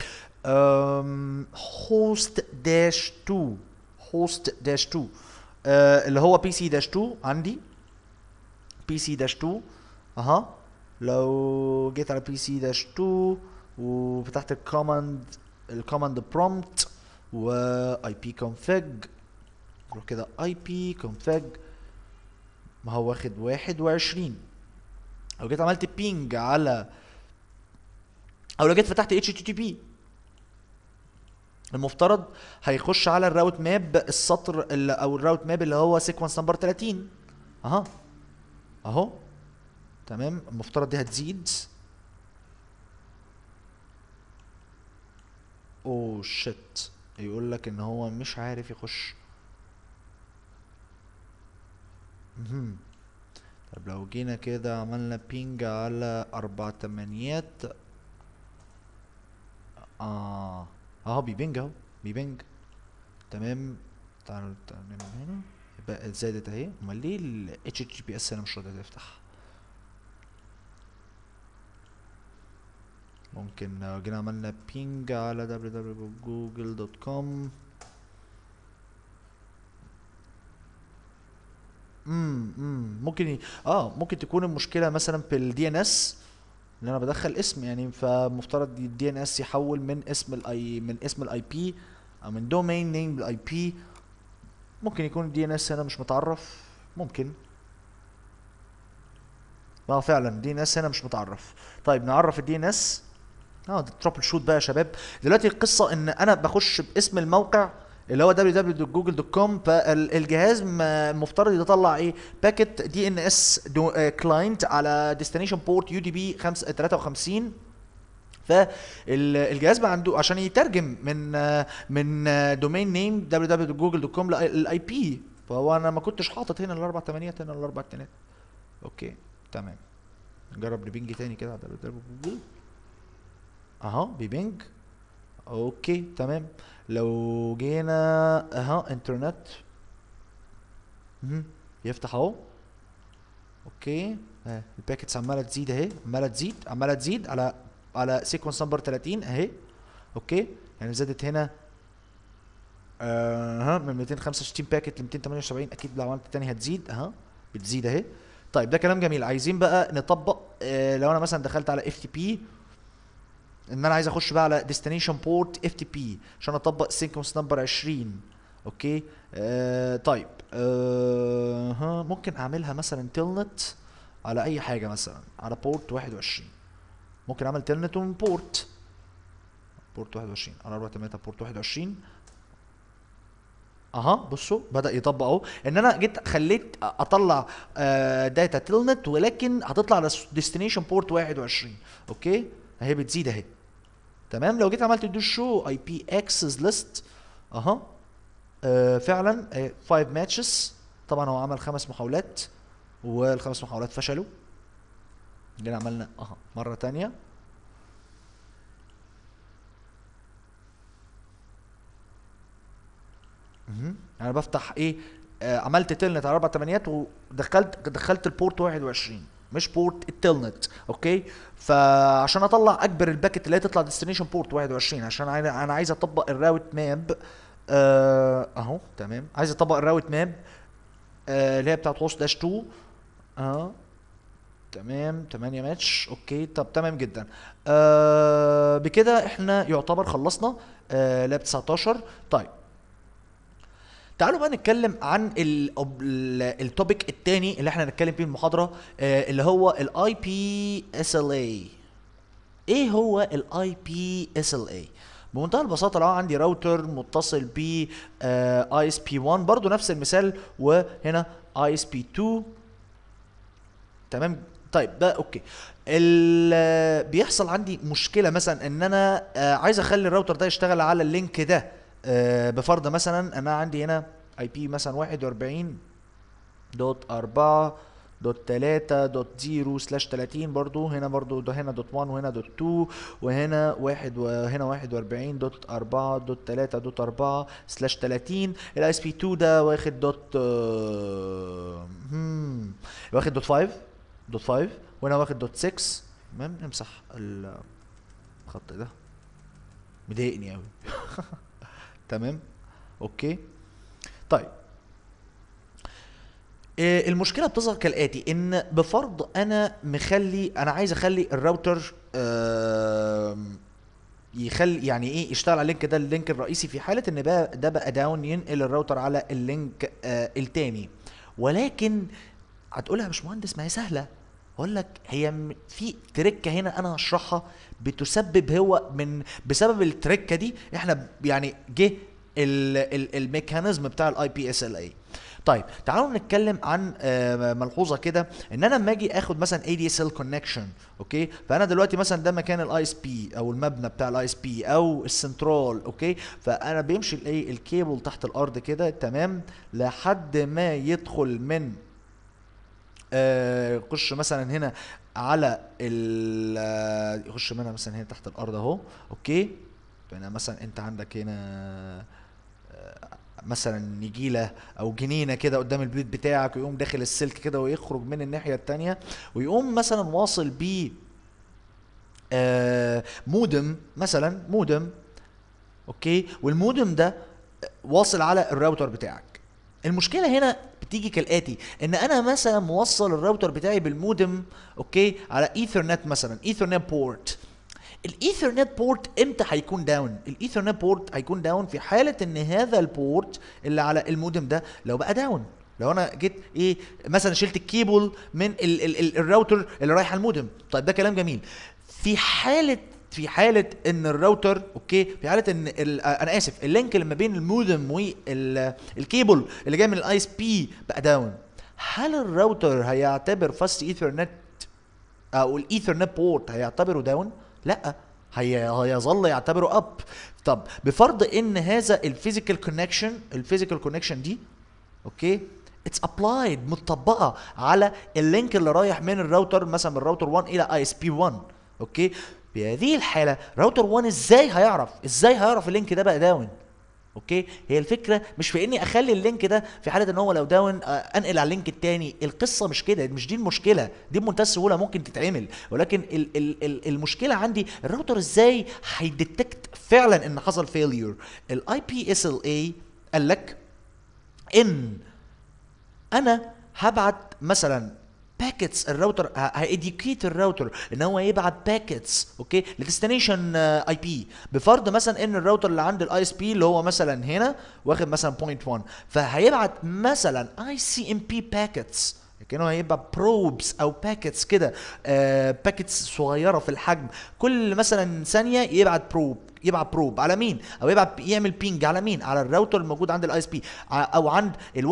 هوست داش 2 هوست داش 2 آه اللي هو بي سي داش 2 عندي بي سي داش 2 اها لو جيت على بي سي داش 2 وفتحت الكوماند الكوماند برومبت و اي بي config نروح كده اي بي config ما هو واخد 21 لو جيت عملت بينج على او لو جيت فتحت اتش تي بي المفترض هيخش على الراوت ماب السطر اللي او الراوت ماب اللي هو سيكونس نمبر 30 اها اهو تمام المفترض دي هتزيد اوه شيت يقول لك ان هو مش عارف يخش مهم. طب لو جينا كده عملنا بينج على اربع تمانيات اه اهو بيبنج اهو بيبنج تمام تعالوا تعالوا نعمل هنا يبقى زادت اهي امال ليه ال HTTPS هنا مش راضية تفتح ممكن لو جينا عملنا بينج على www.google.com امم امم ممكن ي... اه ممكن تكون المشكله مثلا في الدي ان اس ان انا بدخل اسم يعني فمفترض الدي ان اس يحول من اسم الاي من اسم الاي بي او من دومين نيم بالاي بي ممكن يكون الدي ان اس هنا مش متعرف ممكن اه فعلا الدي ان اس هنا مش متعرف طيب نعرف الدي ان اس اه ده ترابل شوت بقى يا شباب دلوقتي القصه ان انا بخش باسم الموقع اللي هو www.google.com فالجهاز م- المفترض يطلع ايه باكيت دي ان اس كلاينت على ديستنيشن بورت يو دي بي 53 فالجهاز بقى عنده عشان يترجم من آه، من دومين نيم www.google.com للاي بي فهو انا ما كنتش حاطط هنا الاربع تمانيات هنا الاربع تنات اوكي تمام نجرب نبنج تاني كده على www.google اها بيبنج اوكي تمام لو جينا اها انترنت مهم. يفتح اهو اوكي اه الباكيتس عماله تزيد اهي عماله تزيد عماله تزيد على على سيكونس نمبر 30 اهي اوكي يعني زادت هنا اها من 265 باكيت ل 278 اكيد لو عملت تاني هتزيد اها بتزيد اهي طيب ده كلام جميل عايزين بقى نطبق اه لو انا مثلا دخلت على اف تي بي ان انا عايز اخش بقى على ديستنيشن بورت اف تي بي عشان اطبق سيكونس نمبر 20 اوكي آه طيب آه ها ممكن اعملها مثلا تيلنت على اي حاجه مثلا على بورت 21 ممكن اعمل تيلنت من بورت بورت 21 على 4 8 بورت 21 اها بصوا بدا يطبق اهو ان انا جيت خليت اطلع آه داتا تيلنت ولكن هتطلع على ديستنيشن بورت 21 اوكي اهي بتزيد اهي تمام لو جيت عملت دو شو اي بي اكسس ليست اها آه فعلا 5 ماتشز طبعا هو عمل خمس محاولات والخمس محاولات فشلوا جينا عملنا اها مره تانية مهم. انا بفتح ايه آه عملت تيلنت على اربع تمانيات ودخلت دخلت البورت 21 مش بورت التيلنت اوكي فعشان اطلع اكبر الباكت اللي هي تطلع ديستنيشن بورت 21 عشان انا انا عايز اطبق الراوت ماب آه اهو تمام عايز اطبق الراوت ماب آه اللي هي بتاعت ووس داش 2 اه تمام 8 ماتش اوكي طب تمام جدا آه بكده احنا يعتبر خلصنا آه لاب 19 طيب تعالوا بقى نتكلم عن التوبيك الثاني اللي احنا هنتكلم فيه المحاضره آه اللي هو الاي بي اس ال اي ايه هو الاي بي اس ال اي بمنتهى البساطه لو عندي راوتر متصل ب اي اس بي 1 برضو نفس المثال وهنا اي اس بي 2 تمام طيب ده اوكي ال- بيحصل عندي مشكله مثلا ان انا آه، عايز اخلي الراوتر ده يشتغل على اللينك ده آه، بفرض مثلا انا عندي هنا اي بي مثلا 41 دوت 4 دوت 3 دوت 0 سلاش 30 برضو هنا برضو ده هنا دوت 1 وهنا دوت 2 وهنا واحد وهنا 41 دوت 4 دوت 3 دوت 4 سلاش 30 الاي اس بي 2 ده واخد دوت آه، هم، واخد دوت 5 دوت 5 وهنا واخد دوت 6 تمام نمسح الخط ده مضايقني قوي تمام اوكي طيب آه، المشكله بتظهر كالاتي ان بفرض انا مخلي انا عايز اخلي الراوتر آم، يخلي يعني ايه يشتغل على اللينك ده اللينك الرئيسي في حاله ان بقى ده بقى داون ينقل الراوتر على اللينك آه التاني ولكن هتقولها يا باشمهندس ما هي سهله اقول لك هي م- في تركه هنا انا هشرحها بتسبب هو من بسبب التركه دي احنا ب- يعني جه ال- ال- الميكانيزم بتاع الاي بي اس ال اي طيب تعالوا نتكلم عن آه، ملحوظه كده ان انا لما اجي اخد مثلا اي دي اس ال كونكشن اوكي فانا دلوقتي مثلا ده مكان الاي اس بي او المبنى بتاع الاي اس بي او السنترال اوكي فانا بيمشي الايه الكيبل تحت الارض كده تمام لحد ما يدخل من آه، يخش مثلا هنا على ال آه، يخش منها مثلا هنا تحت الارض اهو اوكي هنا مثلا انت عندك هنا آه، مثلا نجيله او جنينه كده قدام البيت بتاعك ويقوم داخل السلك كده ويخرج من الناحيه التانية ويقوم مثلا واصل بيه آه مودم مثلا مودم اوكي والمودم ده واصل على الراوتر بتاعك المشكله هنا بتيجي كالاتي ان انا مثلا موصل الراوتر بتاعي بالمودم اوكي على ايثرنت مثلا ايثرنت بورت الايثرنت بورت امتى هيكون داون الايثرنت بورت هيكون داون في حاله ان هذا البورت اللي على المودم ده لو بقى داون لو انا جيت ايه مثلا شلت الكيبل من ال ال ال الراوتر اللي رايح على المودم طيب ده كلام جميل في حاله في حاله ان الراوتر اوكي في حاله ان ال انا اسف اللينك اللي ما بين المودم والكيبل اللي جاي من الاي اس بي بقى داون هل الراوتر هيعتبر فاست ايثرنت او الايثرنت بورت هيعتبره داون لا هي هيظل يعتبره اب طب بفرض ان هذا الفيزيكال كونكشن الفيزيكال كونكشن دي اوكي اتس ابلايد متطبقه على اللينك اللي رايح من الراوتر مثلا من الراوتر 1 الى اي اس بي 1 اوكي بهذه الحاله راوتر 1 ازاي هيعرف ازاي هيعرف اللينك ده بقى داون اوكي هي الفكره مش في اني اخلي اللينك ده في حاله ان هو لو داون آه، انقل على اللينك التاني القصه مش كده مش دي المشكله دي بمنتهى السهوله ممكن تتعمل ولكن ال ال ال المشكله عندي الراوتر ازاي هيديتكت فعلا ان حصل فيلير الاي بي اس ال اي قال لك ان انا هبعت مثلا باكيتس الراوتر هايديوكيت الراوتر ان هو يبعت باكيتس اوكي لديستنيشن اي بي بفرض مثلا ان الراوتر اللي عند الاي اس بي اللي هو مثلا هنا واخد مثلا بوينت 1 فهيبعت مثلا اي سي ام بي باكيتس كانه هيبقى بروبس او باكيتس كده باكيتس صغيره في الحجم كل مثلا ثانيه يبعت بروب يبعت بروب على مين او يبعت يعمل بينج على مين على الراوتر الموجود عند الاي اس بي او عند ال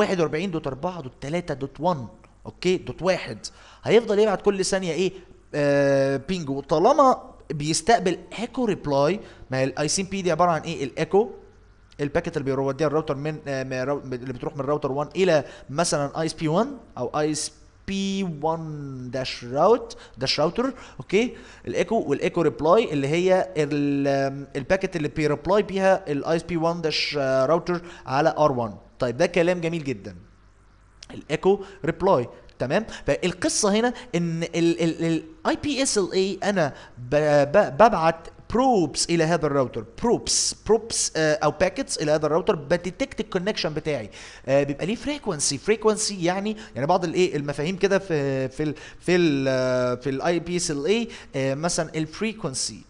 41.4.3.1 اوكي دوت واحد هيفضل يبعت كل ثانيه ايه آه بينج وطالما بيستقبل ايكو ريبلاي ما الاي سي بي دي عباره عن ايه الايكو الباكيت اللي بيوديها الراوتر من آه من الراو- اللي بتروح من الراوتر 1 الى مثلا اي اس بي 1 او اي اس بي 1 داش راوت داش راوتر اوكي الايكو والايكو ريبلاي اللي هي ال- آم، الباكيت اللي بيريبلاي بيها الاي اس بي 1 داش راوتر على ار 1 طيب ده كلام جميل جدا الايكو ريبلاي تمام فالقصه هنا ان الاي بي اس ال اي انا ب- ب- ببعت بروبس الى هذا الراوتر بروبس بروبس او باكيتس الى هذا الراوتر بديتكت الكونكشن بتاعي آه، بيبقى ليه فريكونسي فريكونسي يعني يعني بعض الايه المفاهيم كده في في ال في ال في الاي بي اس ال اي مثلا الفريكونسي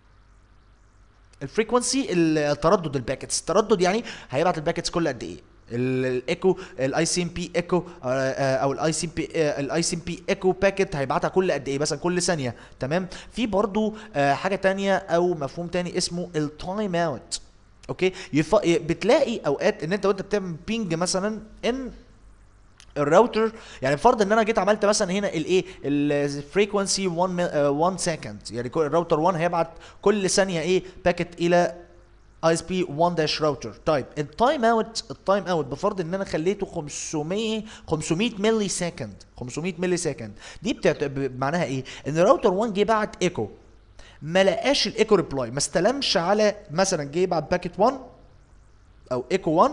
الفريكونسي التردد الباكيتس التردد يعني هيبعت الباكيتس كل قد ايه ال- الايكو الاي سي ام بي ايكو او الاي سي بي الاي سي ام بي ايكو باكيت هيبعتها كل قد ايه مثلا كل ثانيه تمام في برضو آه، حاجه تانية او مفهوم تاني اسمه التايم اوت اوكي يف... بتلاقي اوقات ان انت وانت بتعمل بينج مثلا ان الراوتر يعني فرض ان انا جيت عملت مثلا هنا الايه الفريكونسي 1 مil- آه، 1 سكند يعني كل- الراوتر 1 هيبعت كل ثانيه ايه باكيت الى اي اس بي 1 داش راوتر طيب التايم اوت التايم اوت بفرض ان انا خليته 500 500 ملي سكند 500 ملي سكند دي بتعت... ب- معناها ايه ان الراوتر 1 جه بعت ايكو ما لقاش الايكو ريبلاي ما استلمش على مثلا جه بعت باكيت 1 او ايكو 1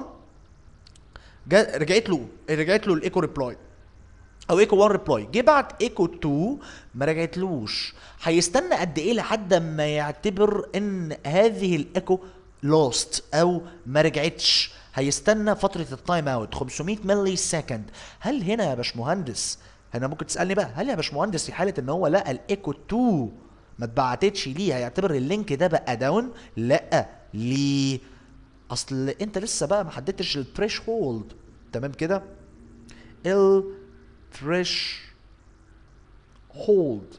جا رجعت له رجعت له الايكو ريبلاي او ايكو 1 ريبلاي جه بعت ايكو 2 ما رجعتلوش هيستنى قد ايه لحد ما يعتبر ان هذه الايكو لوست او ما رجعتش هيستنى فتره التايم اوت 500 ملي سكند هل هنا يا باشمهندس هنا ممكن تسالني بقى هل يا باشمهندس في حاله ان هو لقى الايكو 2 ما اتبعتتش ليه هيعتبر اللينك ده بقى داون لا ليه اصل انت لسه بقى ما حددتش الثريش هولد تمام كده الثريش هولد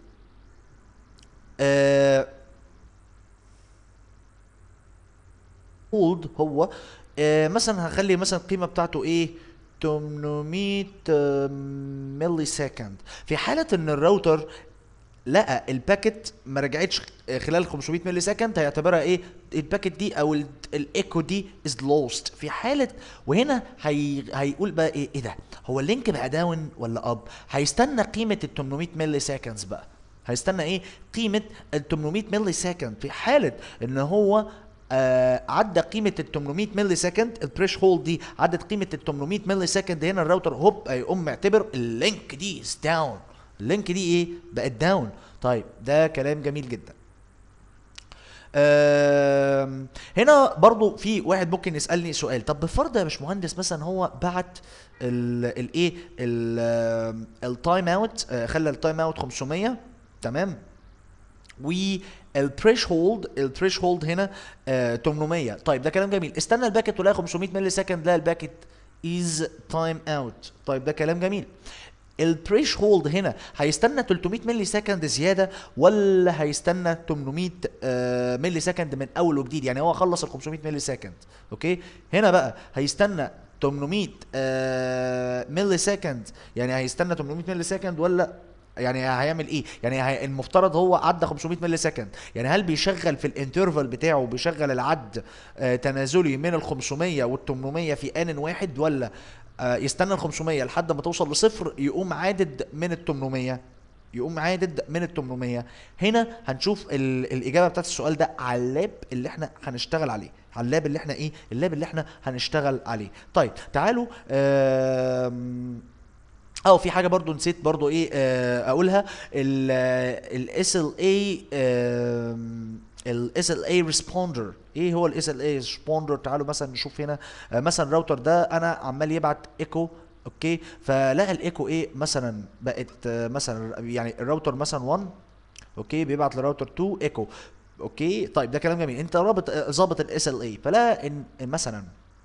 هولد هو آه مثلا هخلي مثلا القيمه بتاعته ايه 800 آه، ملي سكند في حاله ان الراوتر لقى الباكت ما رجعتش خلال 500 ملي سكند هيعتبرها ايه الباكت دي او ال- الايكو دي از لوست في حاله وهنا هي هيقول بقى ايه ايه ده هو اللينك بقى داون ولا اب هيستنى قيمه ال 800 ملي سكندز بقى هيستنى ايه قيمه ال 800 ملي سكند في حاله ان هو آه عدى قيمه ال 800 ملي سكند الثريش هولد دي عدت قيمه ال 800 ملي سكند هنا الراوتر هوب هيقوم معتبر اللينك دي از داون اللينك دي ايه بقت داون طيب ده كلام جميل جدا آم، هنا برضو في واحد ممكن يسالني سؤال طب بفرض يا باشمهندس مثلا هو بعت الايه التايم اوت خلى التايم اوت 500 تمام والثريش هولد الثريش هولد هنا آه 800 طيب ده كلام جميل استنى الباكت ولاقي 500 ملي سكند لا الباكت از تايم اوت طيب ده كلام جميل الثريش هولد هنا هيستنى 300 ملي سكند زياده ولا هيستنى 800 آه ملي سكند من اول وجديد يعني هو خلص ال 500 ملي سكند اوكي هنا بقى هيستنى 800 آه ملي سكند يعني هيستنى 800 ملي سكند ولا يعني هيعمل ايه؟ يعني هي المفترض هو عدى 500 ملي سكند، يعني هل بيشغل في الانترفال بتاعه بيشغل العد آه تنازلي من ال 500 وال 800 في ان واحد ولا آه يستنى ال 500 لحد ما توصل لصفر يقوم عادد من ال 800 يقوم عادد من ال 800 هنا هنشوف ال الاجابه بتاعت السؤال ده على اللاب اللي احنا هنشتغل عليه على اللاب اللي احنا ايه اللاب اللي احنا هنشتغل عليه طيب تعالوا آم اه في حاجه برضو نسيت برضو ايه آه اقولها الاس ال اي الاس ال اي ريسبوندر ايه هو الاس ال اي ريسبوندر تعالوا مثلا نشوف هنا آه مثلا الراوتر ده انا عمال يبعت ايكو اوكي فلقى الايكو ايه مثلا بقت آه مثلا يعني الراوتر مثلا 1 اوكي بيبعت للراوتر 2 ايكو اوكي طيب ده كلام جميل انت رابط آه، ظابط الاس ال اي فلا ان إن مثلا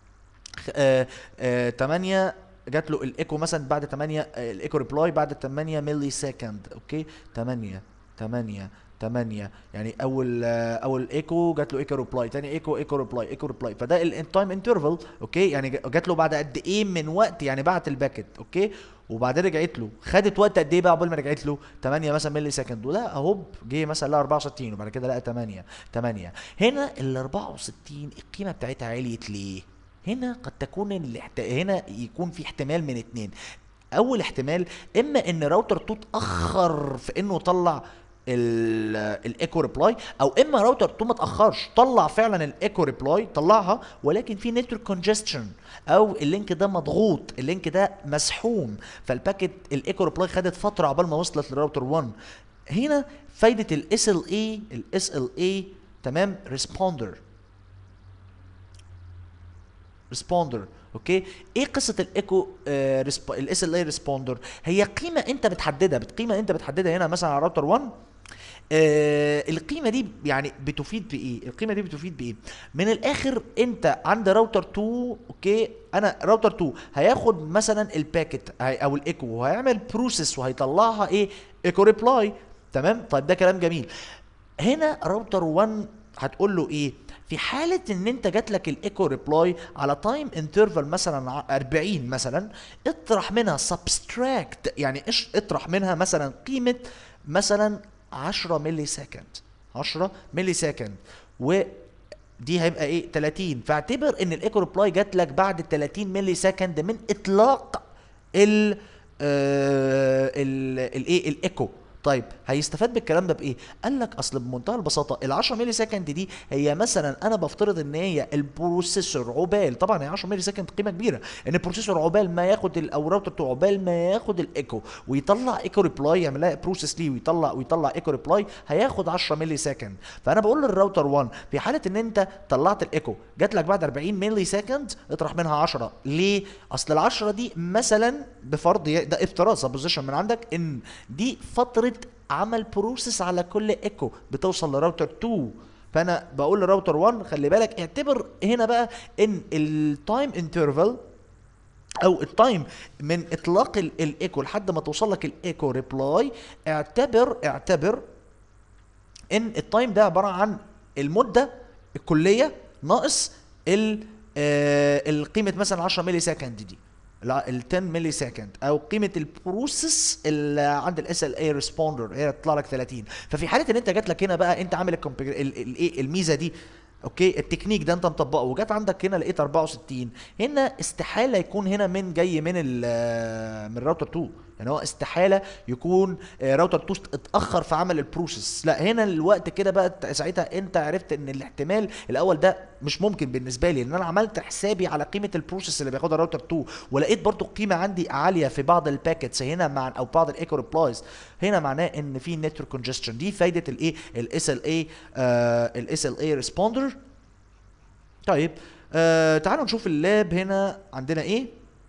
آه آه 8 جات له الايكو مثلا بعد 8 آه، الايكو ريبلاي بعد 8 ملي سكند اوكي 8 8 8 يعني اول آه، اول ايكو جات له ايكو ريبلاي تاني ايكو ايكو ريبلاي ايكو ريبلاي فده التايم انترفال اوكي يعني ج- جات له بعد قد ايه من وقت يعني بعت الباكت اوكي وبعدين رجعت له خدت وقت قد ايه بقى قبل ما رجعت له 8 مثلا ملي سكند ولا هوب جه مثلا لقى 64 وبعد كده لقى 8 8 هنا ال 64 القيمه بتاعتها عليت ليه؟ هنا قد تكون الاحت... هنا يكون في احتمال من اتنين اول احتمال اما ان راوتر 2 اتاخر في انه يطلع ال- الايكو ريبلاي او اما راوتر 2 ما اتاخرش طلع فعلا الايكو ريبلاي طلعها ولكن في نتورك كونجستشن او اللينك ده مضغوط اللينك ده مسحوم فالباكت الايكو ريبلاي خدت فتره عقبال ما وصلت للراوتر 1 هنا فايده الاس ال اي الاس ال اي تمام ريسبوندر ريسبوندر اوكي ايه قصه الايكو الاس ال اي ريسبوندر هي قيمه انت بتحددها قيمه انت بتحددها هنا مثلا على راوتر 1 آه القيمه دي يعني بتفيد بايه القيمه دي بتفيد بايه من الاخر انت عند راوتر 2 اوكي انا راوتر 2 هياخد مثلا الباكت هي- او الايكو وهيعمل بروسيس وهيطلعها ايه ايكو ريبلاي تمام طيب ده كلام جميل هنا راوتر 1 هتقول له ايه في حالة ان انت جات لك الايكو ريبلاي على تايم انترفال مثلا ع- 40 مثلا اطرح منها سبستراكت يعني ايش اطرح منها مثلا قيمة مثلا 10 ملي سكند 10 ملي سكند و دي هيبقى ايه 30 فاعتبر ان الايكو ريبلاي جات لك بعد 30 ملي سكند من اطلاق ال آه، ال الايه الايكو طيب هيستفاد بالكلام ده بايه؟ قال لك اصل بمنتهى البساطه ال 10 ملي سكند دي هي مثلا انا بفترض ان هي البروسيسور عقبال طبعا هي 10 ملي سكند قيمه كبيره ان البروسيسور عقبال ما ياخد ال- او الراوتر بتاعه عقبال ما ياخد الايكو ويطلع ايكو ريبلاي يعمل لها بروسيس ليه ويطلع ويطلع ايكو ريبلاي هياخد 10 ملي سكند فانا بقول للراوتر 1 في حاله ان انت طلعت الايكو جات لك بعد 40 ملي سكند اطرح منها 10 ليه؟ اصل ال 10 دي مثلا بفرض ي- ده افتراض سبوزيشن من عندك ان دي فتره عمل بروسيس على كل ايكو بتوصل لراوتر 2 فانا بقول لراوتر 1 خلي بالك اعتبر هنا بقى ان التايم انترفال او التايم من اطلاق ال- الايكو لحد ما توصل لك الايكو ريبلاي اعتبر اعتبر ان التايم ده عباره عن المده الكليه ناقص ال آه القيمه مثلا 10 ملي سكند دي ال 10 ملي سكند او قيمه البروسيس اللي عند الاس ال اي ريسبوندر هي تطلع لك 30 ففي حاله ان انت جات لك هنا بقى انت عامل الكونفيجر- ال- ال- ايه الميزه دي اوكي التكنيك ده انت مطبقه وجات عندك هنا لقيت 64 هنا استحاله يكون هنا من جاي من ال من الراوتر 2 يعني هو استحاله يكون آه، راوتر 2 اتاخر في عمل البروسيس لا هنا الوقت كده بقى ت- ساعتها انت عرفت ان الاحتمال الاول ده مش ممكن بالنسبه لي لان انا عملت حسابي على قيمه البروسيس اللي بياخدها الراوتر 2 ولقيت برضو قيمه عندي عاليه في بعض الباكيتس هنا مع او بعض الايكو ريبلايز هنا معناه ان في نتورك كونجستشن دي فايده الايه الاس ال اي الاس ال اي ريسبوندر طيب آه تعالوا نشوف اللاب هنا عندنا ايه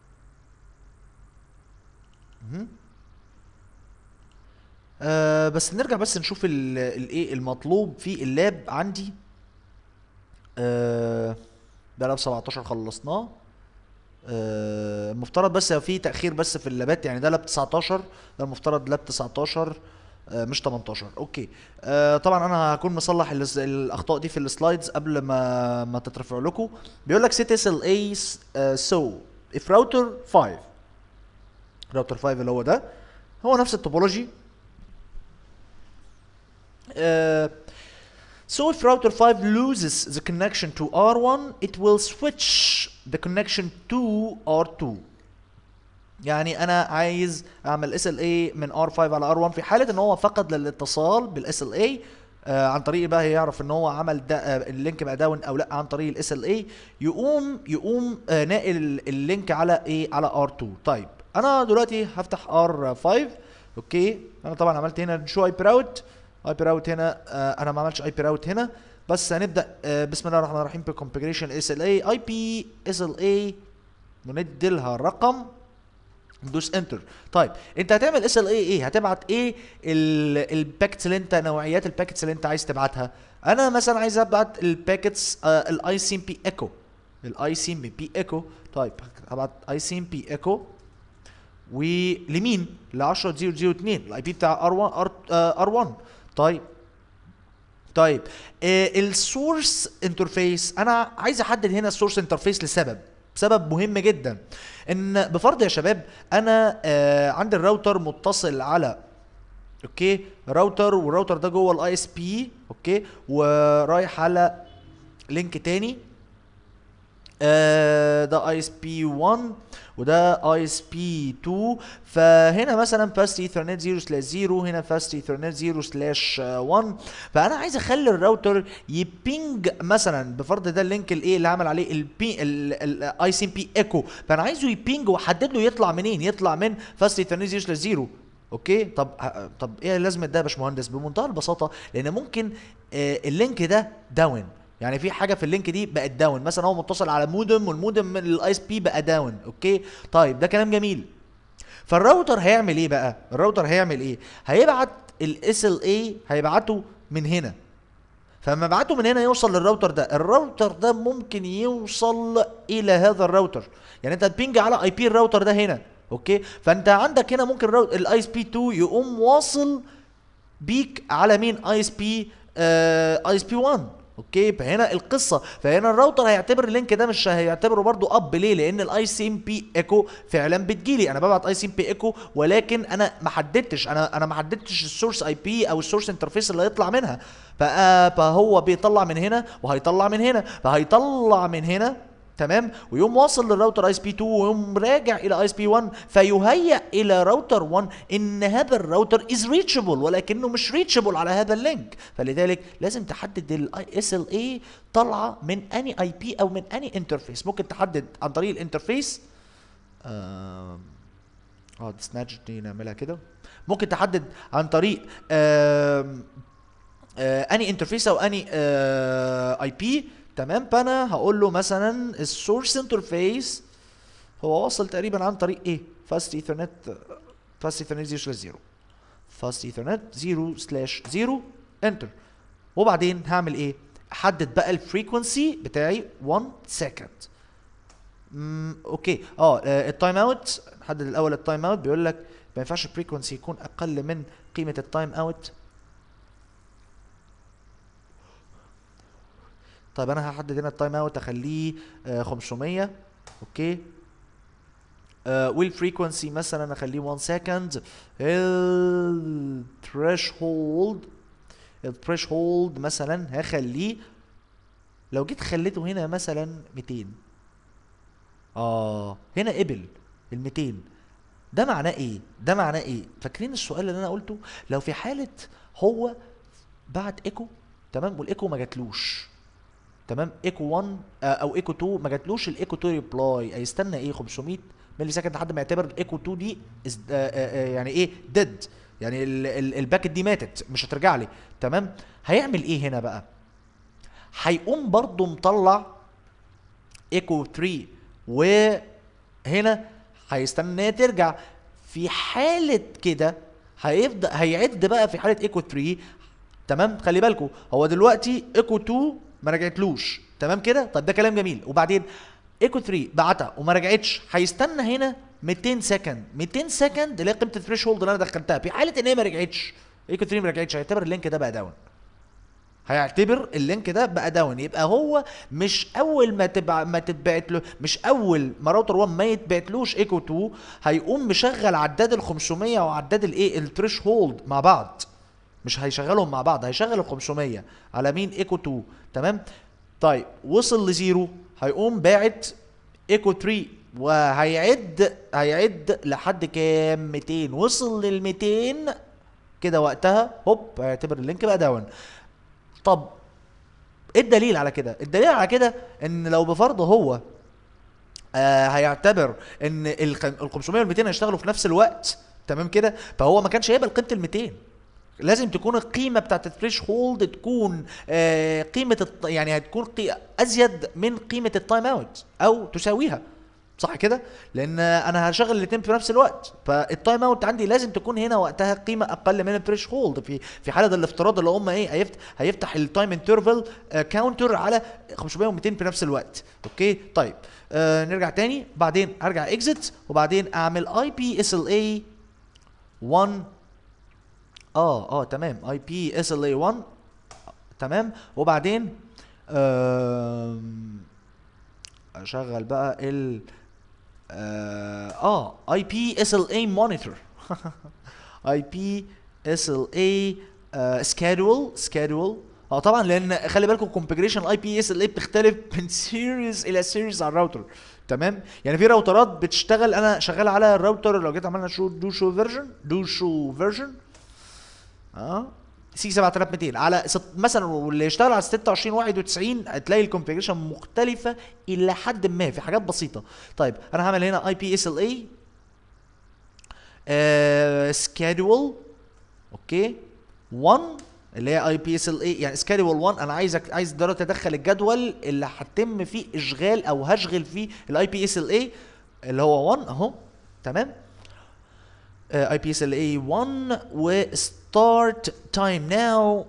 مهم. آه بس نرجع بس نشوف ال- الايه المطلوب في اللاب عندي آه ده لاب 17 خلصناه آه، المفترض بس في تأخير بس في اللابات يعني ده لاب 19 ده المفترض لاب 19 آه، مش 18 اوكي آه، طبعا انا هكون مصلح الس- الاخطاء دي في السلايدز قبل ما ما تترفع لكم بيقول لك set SLA uh, so if router 5 راوتر 5 اللي هو ده هو نفس التوبولوجي آه، So if router 5 loses the connection to R1, it will switch the connection to R2. يعني انا عايز اعمل اس ال اي من R5 على R1 في حاله ان هو فقد للاتصال بالاس ال اي عن طريق بقى يعرف ان هو عمل ده آه اللينك بقى داون او لا عن طريق الاس ال اي يقوم يقوم آه ناقل اللينك على ايه على R2 طيب انا دلوقتي هفتح R5 اوكي انا طبعا عملت هنا شو اي براوت اي بي راوت هنا آه انا ما عملتش اي بي راوت هنا بس هنبدا آه بسم الله الرحمن الرحيم بكونفجريشن اس ال اي اي بي اس ال اي وندي لها رقم ندوس انتر طيب انت هتعمل اس ال اي ايه هتبعت ايه الباكتس اللي انت نوعيات الباكتس اللي انت عايز تبعتها انا مثلا عايز ابعت الباكتس الاي سي ام بي ايكو الاي سي ام بي ايكو طيب هبعت اي سي ام بي ايكو ولمين ل 10002 الاي بي بتاع ار1 ار 1 طيب طيب آه السورس انترفيس انا عايز احدد هنا السورس انترفيس لسبب سبب مهم جدا ان بفرض يا شباب انا آه عندي الراوتر متصل على اوكي راوتر والراوتر ده جوه الاي اس بي اوكي ورايح على لينك تاني آه ده اي اس بي 1 وده اي اس بي 2 فهنا مثلا فاست ايثرنت 0 سلاش 0 هنا فاست ايثرنت 0 سلاش 1 فانا عايز اخلي الراوتر يبينج مثلا بفرض ده اللينك الايه اللي عمل عليه البي الاي سي ام بي ايكو فانا عايزه يبينج واحدد له يطلع منين يطلع من فاست ايثرنت 0 سلاش 0 اوكي طب ه- طب ايه لازمه ده يا باشمهندس بمنتهى البساطه لان ممكن آه اللينك ده داون يعني في حاجه في اللينك دي بقت داون مثلا هو متصل على مودم والمودم من الاي اس بي بقى داون اوكي طيب ده كلام جميل فالراوتر هيعمل ايه بقى الراوتر هيعمل ايه هيبعت الاس ال اي هيبعته من هنا فلما ابعته من هنا يوصل للراوتر ده الراوتر ده ممكن يوصل الى هذا الراوتر يعني انت تبينج على اي بي الراوتر ده هنا اوكي فانت عندك هنا ممكن الاي اس بي 2 يقوم واصل بيك على مين اي اس بي اي اس بي 1 اوكي فهنا القصه فهنا الراوتر هيعتبر اللينك ده مش هيعتبره برضو اب ليه لان الاي سي ام بي ايكو فعلا بتجيلي انا ببعت اي سي ام بي ايكو ولكن انا ما حددتش انا انا ما حددتش السورس اي بي او السورس انترفيس اللي هيطلع منها فآه فهو بيطلع من هنا وهيطلع من هنا فهيطلع من هنا تمام ويقوم واصل للراوتر اي اس بي 2 ويقوم راجع الى اي اس بي 1 فيهيأ الى راوتر 1 ان هذا الراوتر از ريتشبل ولكنه مش ريتشبل على هذا اللينك فلذلك لازم تحدد الاي اس ال اي طالعه من اني اي بي او من اني انترفيس ممكن تحدد عن طريق الانترفيس اه اه سناتش دي نعملها كده ممكن تحدد عن طريق آم، آه اني انترفيس او اني اي بي تمام فانا هقول له مثلا السورس انترفيس هو واصل تقريبا عن طريق ايه فاست ايثرنت فاست ايثرنت 0 سلاش 0 فاست ايثرنت 0 سلاش 0 انتر وبعدين هعمل ايه احدد بقى الفريكونسي بتاعي 1 سكند امم اوكي اه آه، التايم اوت نحدد الاول التايم اوت بيقول لك ما ينفعش الفريكونسي يكون اقل من قيمه التايم اوت طيب انا هحدد هنا التايم اوت اخليه آه 500 اوكي آه والفريكونسي مثلا اخليه 1 سكند الثريشولد الثريشولد مثلا هخليه لو جيت خليته هنا مثلا 200 اه هنا قبل ال 200 ده معناه ايه ده معناه ايه فاكرين السؤال اللي انا قلته لو في حاله هو بعت ايكو تمام والايكو ما جاتلوش تمام ايكو 1 آه، او ايكو 2 ما جاتلوش الايكو 2 ريبلاي هيستنى ايه 500 ملي سكند لحد ما يعتبر الايكو 2 دي is- آه، آه، آه، يعني ايه ديد يعني ال- ال- الباكت دي ماتت مش هترجع لي تمام هيعمل ايه هنا بقى هيقوم برضه مطلع ايكو 3 وهنا هيستنى ان هي ترجع في حالة كده هيبدأ هيعد بقى في حالة ايكو 3 تمام خلي بالكم هو دلوقتي ايكو 2 ما رجعتلوش تمام كده طب ده كلام جميل وبعدين ايكو 3 بعتها وما رجعتش هيستنى هنا 200 سكند 200 سكند اللي هي قيمه الثريش هولد اللي انا دخلتها في حاله ان هي ما رجعتش ايكو 3 ما رجعتش هيعتبر اللينك ده بقى داون هيعتبر اللينك ده بقى داون يبقى هو مش اول ما تبع ما تتبعت له مش اول ما راوتر 1 ما يتبعتلوش ايكو 2 هيقوم مشغل عداد ال 500 وعداد الايه الثريش هولد مع بعض مش هيشغلهم مع بعض هيشغل ال 500 على مين ايكو 2 تمام طيب وصل لزيرو هيقوم باعت ايكو 3 وهيعد هيعد لحد كام 200 وصل لل 200 كده وقتها هوب هيعتبر اللينك بقى داون طب ايه الدليل على كده الدليل على كده ان لو بفرض هو آه هيعتبر ان ال 500 وال 200 هيشتغلوا في نفس الوقت تمام كده فهو ما كانش هيقبل قيمه ال 200 لازم تكون القيمه بتاعت الثريش هولد تكون آه قيمه الط... يعني هتكون قي... ازيد من قيمه التايم اوت او تساويها صح كده لان انا هشغل الاثنين في نفس الوقت فالتايم اوت عندي لازم تكون هنا وقتها قيمه اقل من الثريش هولد في في حاله الافتراض اللي هم ايه هيفتح هيفتح التايم انترفال كاونتر على 500 و200 في نفس الوقت اوكي طيب آه نرجع تاني بعدين ارجع اكزit وبعدين اعمل اي بي اس ال اي 1 اه اه تمام اي بي اس ال اي 1 تمام وبعدين آم، اشغل بقى ال اه اي بي اس ال اي مونيتور اي بي اس ال اي سكادول سكادول اه طبعا لان خلي بالكم كونفجريشن اي بي اس ال اي بتختلف من سيريز الى سيريز على الراوتر تمام يعني في راوترات بتشتغل انا شغال على الراوتر لو جيت عملنا شو دو شو فيرجن دو شو فيرجن اه سي 7200 على ست مثلا واللي يشتغل على 26 91 هتلاقي الكونفيجريشن مختلفه الى حد ما في حاجات بسيطه طيب انا هعمل هنا اي بي اس ال اي سكادول اوكي 1 اللي هي اي بي اس ال اي يعني سكادول 1 انا عايزك عايز دلوقتي ادخل الجدول اللي هتم فيه اشغال او هشغل فيه الاي بي اس ال اي اللي هو 1 اهو تمام اي بي اس ال اي 1 وستارت تايم ناو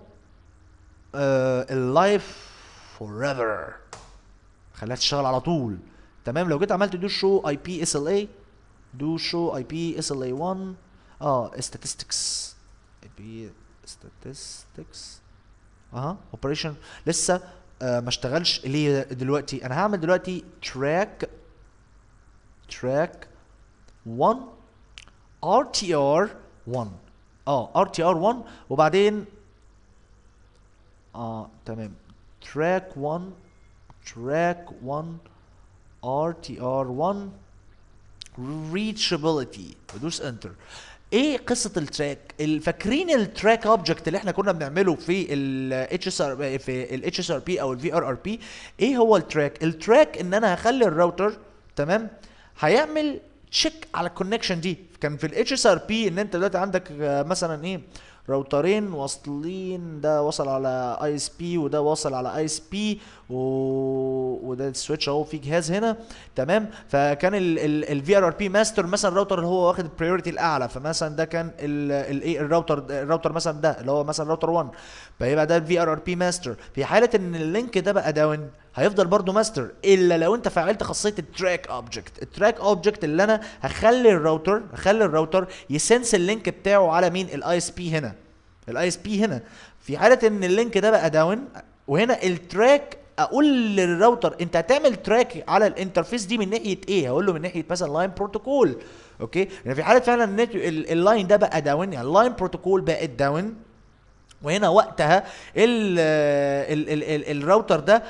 اللايف فور ايفر خليها تشتغل على طول تمام لو جيت عملت دو شو اي بي اس ال اي دو شو اي بي اس ال اي 1 اه statistics اي بي statistics اها اوبريشن لسه آه ما اشتغلش ليه دلوقتي انا هعمل دلوقتي تراك تراك 1 RTR 1 اه RTR 1 وبعدين اه تمام تراك 1 تراك 1 RTR 1 reachability بدوس انتر ايه قصه التراك فاكرين التراك اوبجكت اللي احنا كنا بنعمله في ال اتش اس ار في ال اتش اس ار بي او الفي ار ار بي ايه هو التراك التراك ان انا هخلي الراوتر تمام هيعمل تشيك على الكونكشن دي كان في الاتش اس ار بي ان انت دلوقتي عندك آه، مثلا ايه راوترين واصلين ده وصل على اي اس بي وده وصل على اي اس بي وده السويتش اهو في جهاز هنا تمام فكان الفي ار ار بي ماستر مثلا الراوتر اللي هو واخد البريورتي الاعلى فمثلا ده كان الايه الراوتر الراوتر مثلا ده اللي هو مثلا راوتر 1 فيبقى ده الفي ار ار بي ماستر في حاله ان اللينك ده بقى داون هيفضل برضو ماستر الا لو انت فعلت خاصيه التراك اوبجكت التراك اوبجكت اللي انا هخلي الراوتر هخلي الراوتر يسنس اللينك بتاعه على مين الاي اس بي هنا الاي اس بي هنا في حاله ان اللينك ده بقى داون وهنا التراك اقول للراوتر انت هتعمل تراك على الانترفيس دي من ناحيه ايه هقول له من ناحيه مثلا لاين بروتوكول اوكي يعني في حاله فعلا النت اللاين ده بقى داون يعني اللاين بروتوكول بقت داون وهنا وقتها ال ال ال ال الراوتر ده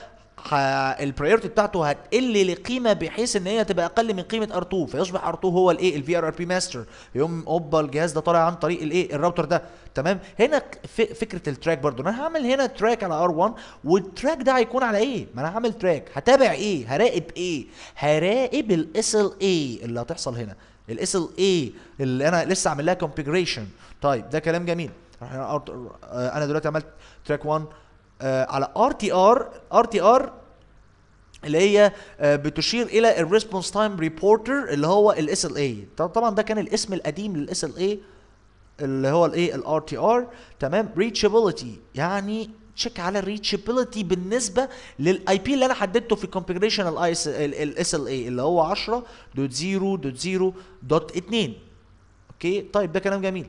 البريورتي بتاعته هتقل لقيمه بحيث ان هي تبقى اقل من قيمه ار2 فيصبح ار2 هو الايه الفي ار ار بي ماستر يقوم اوبا الجهاز ده طالع عن طريق الايه الراوتر ده تمام هنا ف- فكره التراك برضو انا هعمل هنا تراك على ار1 والتراك ده هيكون على ايه ما انا هعمل تراك هتابع ايه هراقب ايه هراقب الاس ال اي اللي هتحصل هنا الاس ال اي اللي انا لسه عامل لها كونفيجريشن طيب ده كلام جميل احنا آه، انا دلوقتي عملت تراك 1 آه، على ار تي ار ار تي ار اللي هي آه، بتشير الى الريسبونس تايم ريبورتر اللي هو الاس ال اي طبعا ده كان الاسم القديم للاس ال اي اللي هو الايه الار تي ار تمام ريتشابيلتي يعني تشيك على الريتشابيلتي بالنسبه للاي بي اللي انا حددته في الكونفيجريشن الاي الاس ال اي اللي هو 10.0.0.2 اوكي طيب ده كلام جميل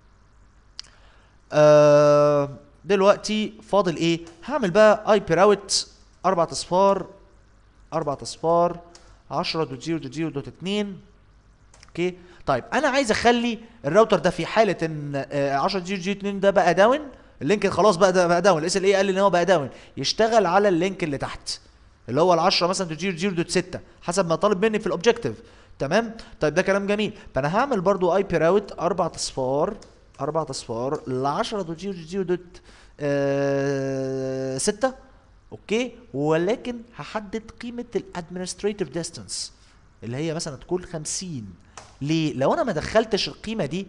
آه دلوقتي فاضل ايه هعمل بقى اي بي راوت اربع اصفار اربع اصفار 10.0.0.2 اوكي طيب انا عايز اخلي الراوتر ده في حاله ان آه، 10 جي جي 2 ده بقى داون اللينك خلاص بقى ده بقى داون الاس ال اي قال ان هو بقى داون يشتغل على اللينك اللي تحت اللي هو ال 10 مثلا دوت 0 دوت 6 حسب ما طالب مني في الاوبجيكتيف تمام طيب ده كلام جميل فانا هعمل برضو اي بي راوت اربع اصفار اربع اصفار ل 10 دوت 0 0 دوت آه 6 اوكي ولكن هحدد قيمه الادمنستريتيف ديستانس اللي هي مثلا تكون 50 ليه لو انا ما دخلتش القيمه دي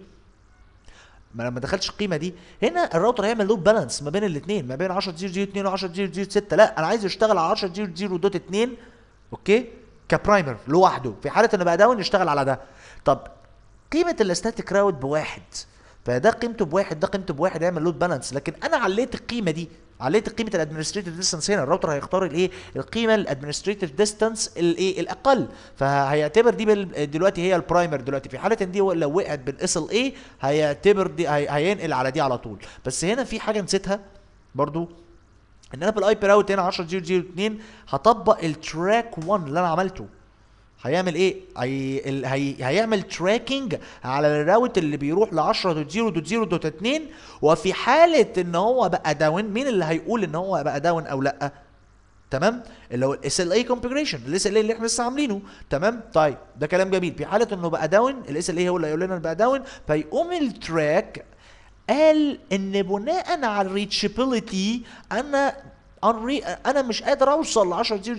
ما لما دخلتش القيمه دي هنا الراوتر هيعمل لود بالانس ما بين الاثنين ما بين 10 0 0 2 و 10 0 0 6 لا انا عايز يشتغل على 10 0 0 دوت 2 اوكي كبرايمر لوحده في حاله ان بقى داون يشتغل على ده طب قيمه الاستاتيك راوت بواحد فده قيمته بواحد ده قيمته بواحد يعمل لود بالانس لكن انا عليت القيمه دي عليت قيمه الادمنستريتيف ديستانس هنا الراوتر هيختار الايه القيمه الادمنستريتيف ديستانس الايه الاقل فهيعتبر دي بال- دلوقتي هي البرايمر دلوقتي في حاله ان دي لو وقعت بالاس ال اي هيعتبر دي هي- هينقل على دي على طول بس هنا في حاجه نسيتها برضو ان انا في الاي بي راوت هنا 10 0 0 2 هطبق التراك 1 اللي انا عملته هيعمل ايه؟ هي... ال- هي... هيعمل تراكنج على الراوت اللي بيروح ل 10.0.0.2 وفي حالة ان هو بقى داون مين اللي هيقول ان هو بقى داون او لا؟ تمام؟ اللي هو الاس ال اي كونفجريشن الاس ال اي اللي احنا لسه عاملينه تمام؟ طيب ده كلام جميل في حالة انه بقى داون الاس ال اي هو اللي هيقول لنا بقى داون فيقوم التراك قال ان بناء على الريتشابيلتي انا أنري... انا مش قادر اوصل ل 10 0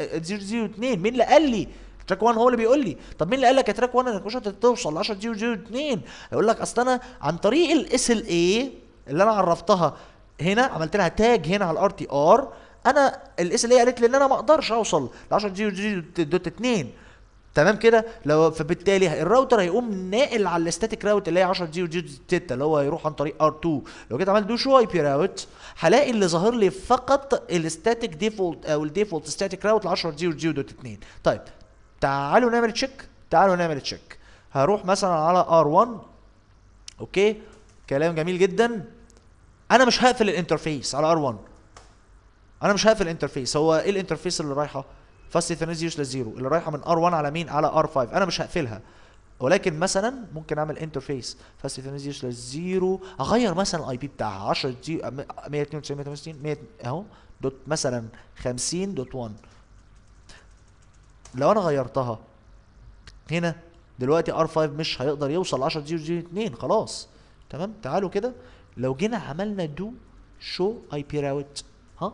2 مين اللي قال لي تراك 1 هو اللي بيقول لي طب مين اللي قال لك يا تراك 1 انك مش هتقدر توصل ل 10 0 0 2 يقول لك اصل انا عن طريق الاس ال اي اللي انا عرفتها هنا عملت لها تاج هنا على الار تي ار انا الاس ال اي قالت لي ان انا ما اقدرش اوصل ل 10 0 0 دوت 2 تمام كده لو فبالتالي الراوتر هيقوم ناقل على الاستاتيك راوت اللي هي 10 0 0 6 اللي هو هيروح عن طريق ار2 لو جيت عملت دو شو اي بي راوت هلاقي اللي ظاهر لي فقط الاستاتيك ديفولت او الديفولت ستاتيك راوت ل 10 0 0 دوت 2 طيب تعالوا نعمل تشيك تعالوا نعمل تشيك هروح مثلا على ار1 اوكي كلام جميل جدا انا مش هقفل الانترفيس على ار1 انا مش هقفل الانترفيس هو ايه الانترفيس اللي رايحه فاست ايثرنت يوسلس زيرو اللي رايحه من ار1 على مين على ار5 انا مش هقفلها ولكن مثلا ممكن اعمل انترفيس فاست ايثرنت يوسلس زيرو اغير مثلا الاي بي بتاعها 10 جي 192 168 100 اهو دوت مثلا 50 دوت 1 لو انا غيرتها هنا دلوقتي ار5 مش هيقدر يوصل 10 0 0 2 خلاص تمام تعالوا كده لو جينا عملنا دو شو اي بي راوت ها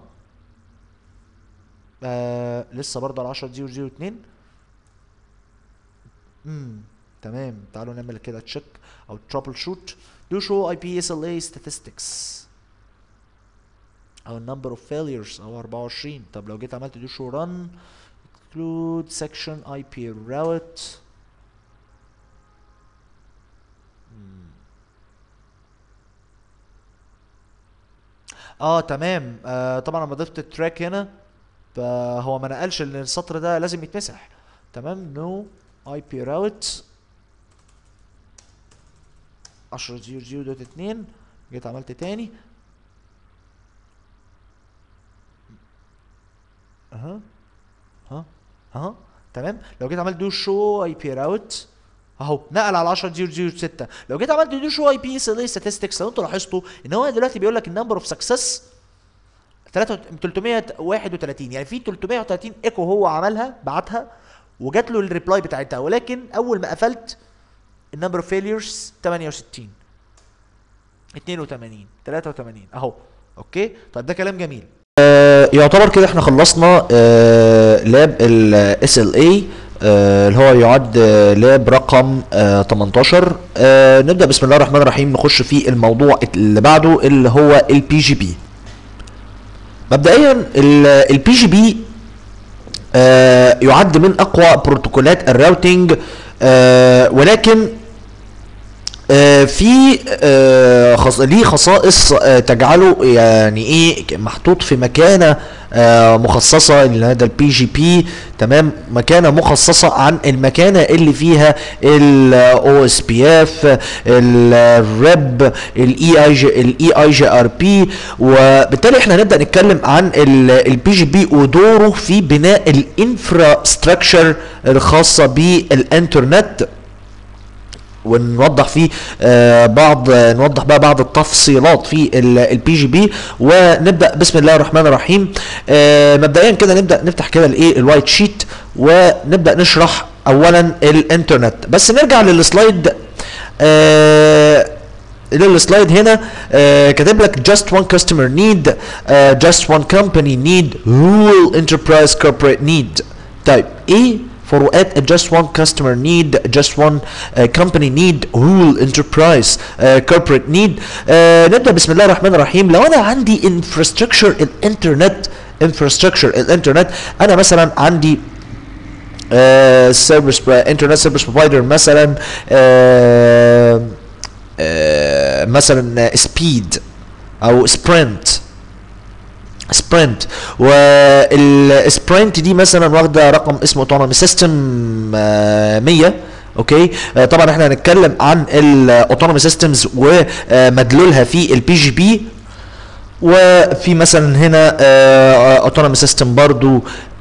آه لسه برضه على 10 0 0 2 امم تمام تعالوا نعمل كده تشيك او ترابل شوت دو شو اي بي اس ال اي statistics او number of failures او 24 طب لو جيت عملت دو شو run include section IP route مم. اه تمام آه طبعا لما ضفت التراك هنا فهو ما نقلش ان السطر ده لازم يتمسح تمام نو اي بي راوت 10 0 0 دوت 2 جيت عملت تاني اها ها ها تمام لو جيت عملت دو شو اي بي راوت اهو نقل على 10 0 0 6 لو جيت عملت دو شو اي بي اس ال statistics لو انتوا لاحظتوا ان هو دلوقتي بيقول لك النمبر اوف سكسس 331 يعني في 330 ايكو هو عملها بعتها وجات له الريبلاي بتاعتها ولكن اول ما قفلت النمبر اوف فيليرز 68 82 83 اهو اوكي طيب ده كلام جميل آه يعتبر كده احنا خلصنا آه لاب الاس ال اي اللي هو يعد آه، لاب رقم آه 18 آه نبدا بسم الله الرحمن الرحيم نخش في الموضوع اللي بعده اللي هو البي جي بي مبدئيا البي جي بي يعد من اقوى بروتوكولات الراوتينج آه ولكن آه، في آه، خص... ليه خصائص آه، تجعله يعني ايه محطوط في مكانه آه، مخصصه لهذا البي جي بي تمام مكانه مخصصه عن المكانه اللي فيها الاو اس بي اف الريب الاي اي جي الاي اي جي ار بي وبالتالي احنا هنبدا نتكلم عن البي جي بي ودوره في بناء الانفراستراكشر الخاصه بالانترنت ونوضح فيه آه بعض آه نوضح بقى بعض التفصيلات في البي جي بي ونبدا بسم الله الرحمن الرحيم آه مبدئيا كده نبدا نفتح كده الايه الوايت شيت ونبدا نشرح اولا الانترنت بس نرجع للسلايد آه للسلايد هنا آه كاتب لك just one customer need uh, just one company need whole enterprise corporate need طيب ايه فروقات just one customer need just one uh, company need whole enterprise uh, corporate need uh, نبدا بسم الله الرحمن الرحيم لو انا عندي infrastructure الانترنت infrastructure الانترنت انا مثلا عندي سيرفيس انترنت سيرفيس بروفايدر مثلا آه آه مثلا سبيد او سبرنت سبرنت والسبرنت دي مثلا واخده رقم اسمه اوتونومي سيستم 100 اوكي آه طبعا احنا هنتكلم عن الاوتونومي سيستمز ومدلولها في البي جي بي وفي مثلا هنا اوتونومي سيستم برضو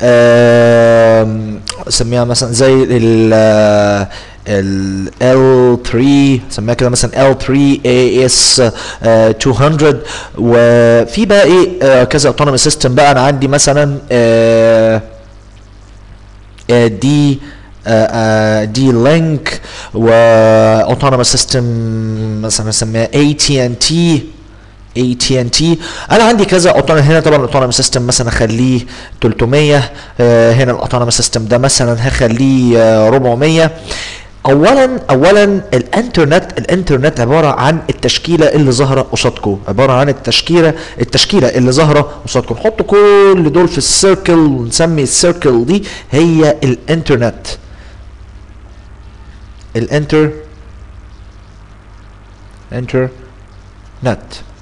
سميها مثلا زي ال ال L3 سميها كده مثلا L3 AS 200 وفي بقى ايه آه كذا اوتونومي سيستم بقى انا عندي مثلا آه آه دي دي لينك واوتونوموس سيستم مثلا نسميها اي تي ان تي اي تي ان تي انا عندي كذا اوتونومي هنا طبعا الاوتونومي سيستم مثلا اخليه 300 آه هنا الاوتونومي سيستم ده مثلا هخليه آه 400 اولا اولا الانترنت الانترنت عباره عن التشكيله اللي ظاهره قصادكم عباره عن التشكيله التشكيله اللي ظاهره قصادكم نحط كل دول في السيركل ونسمي السيركل دي هي الانترنت الانتر انتر نت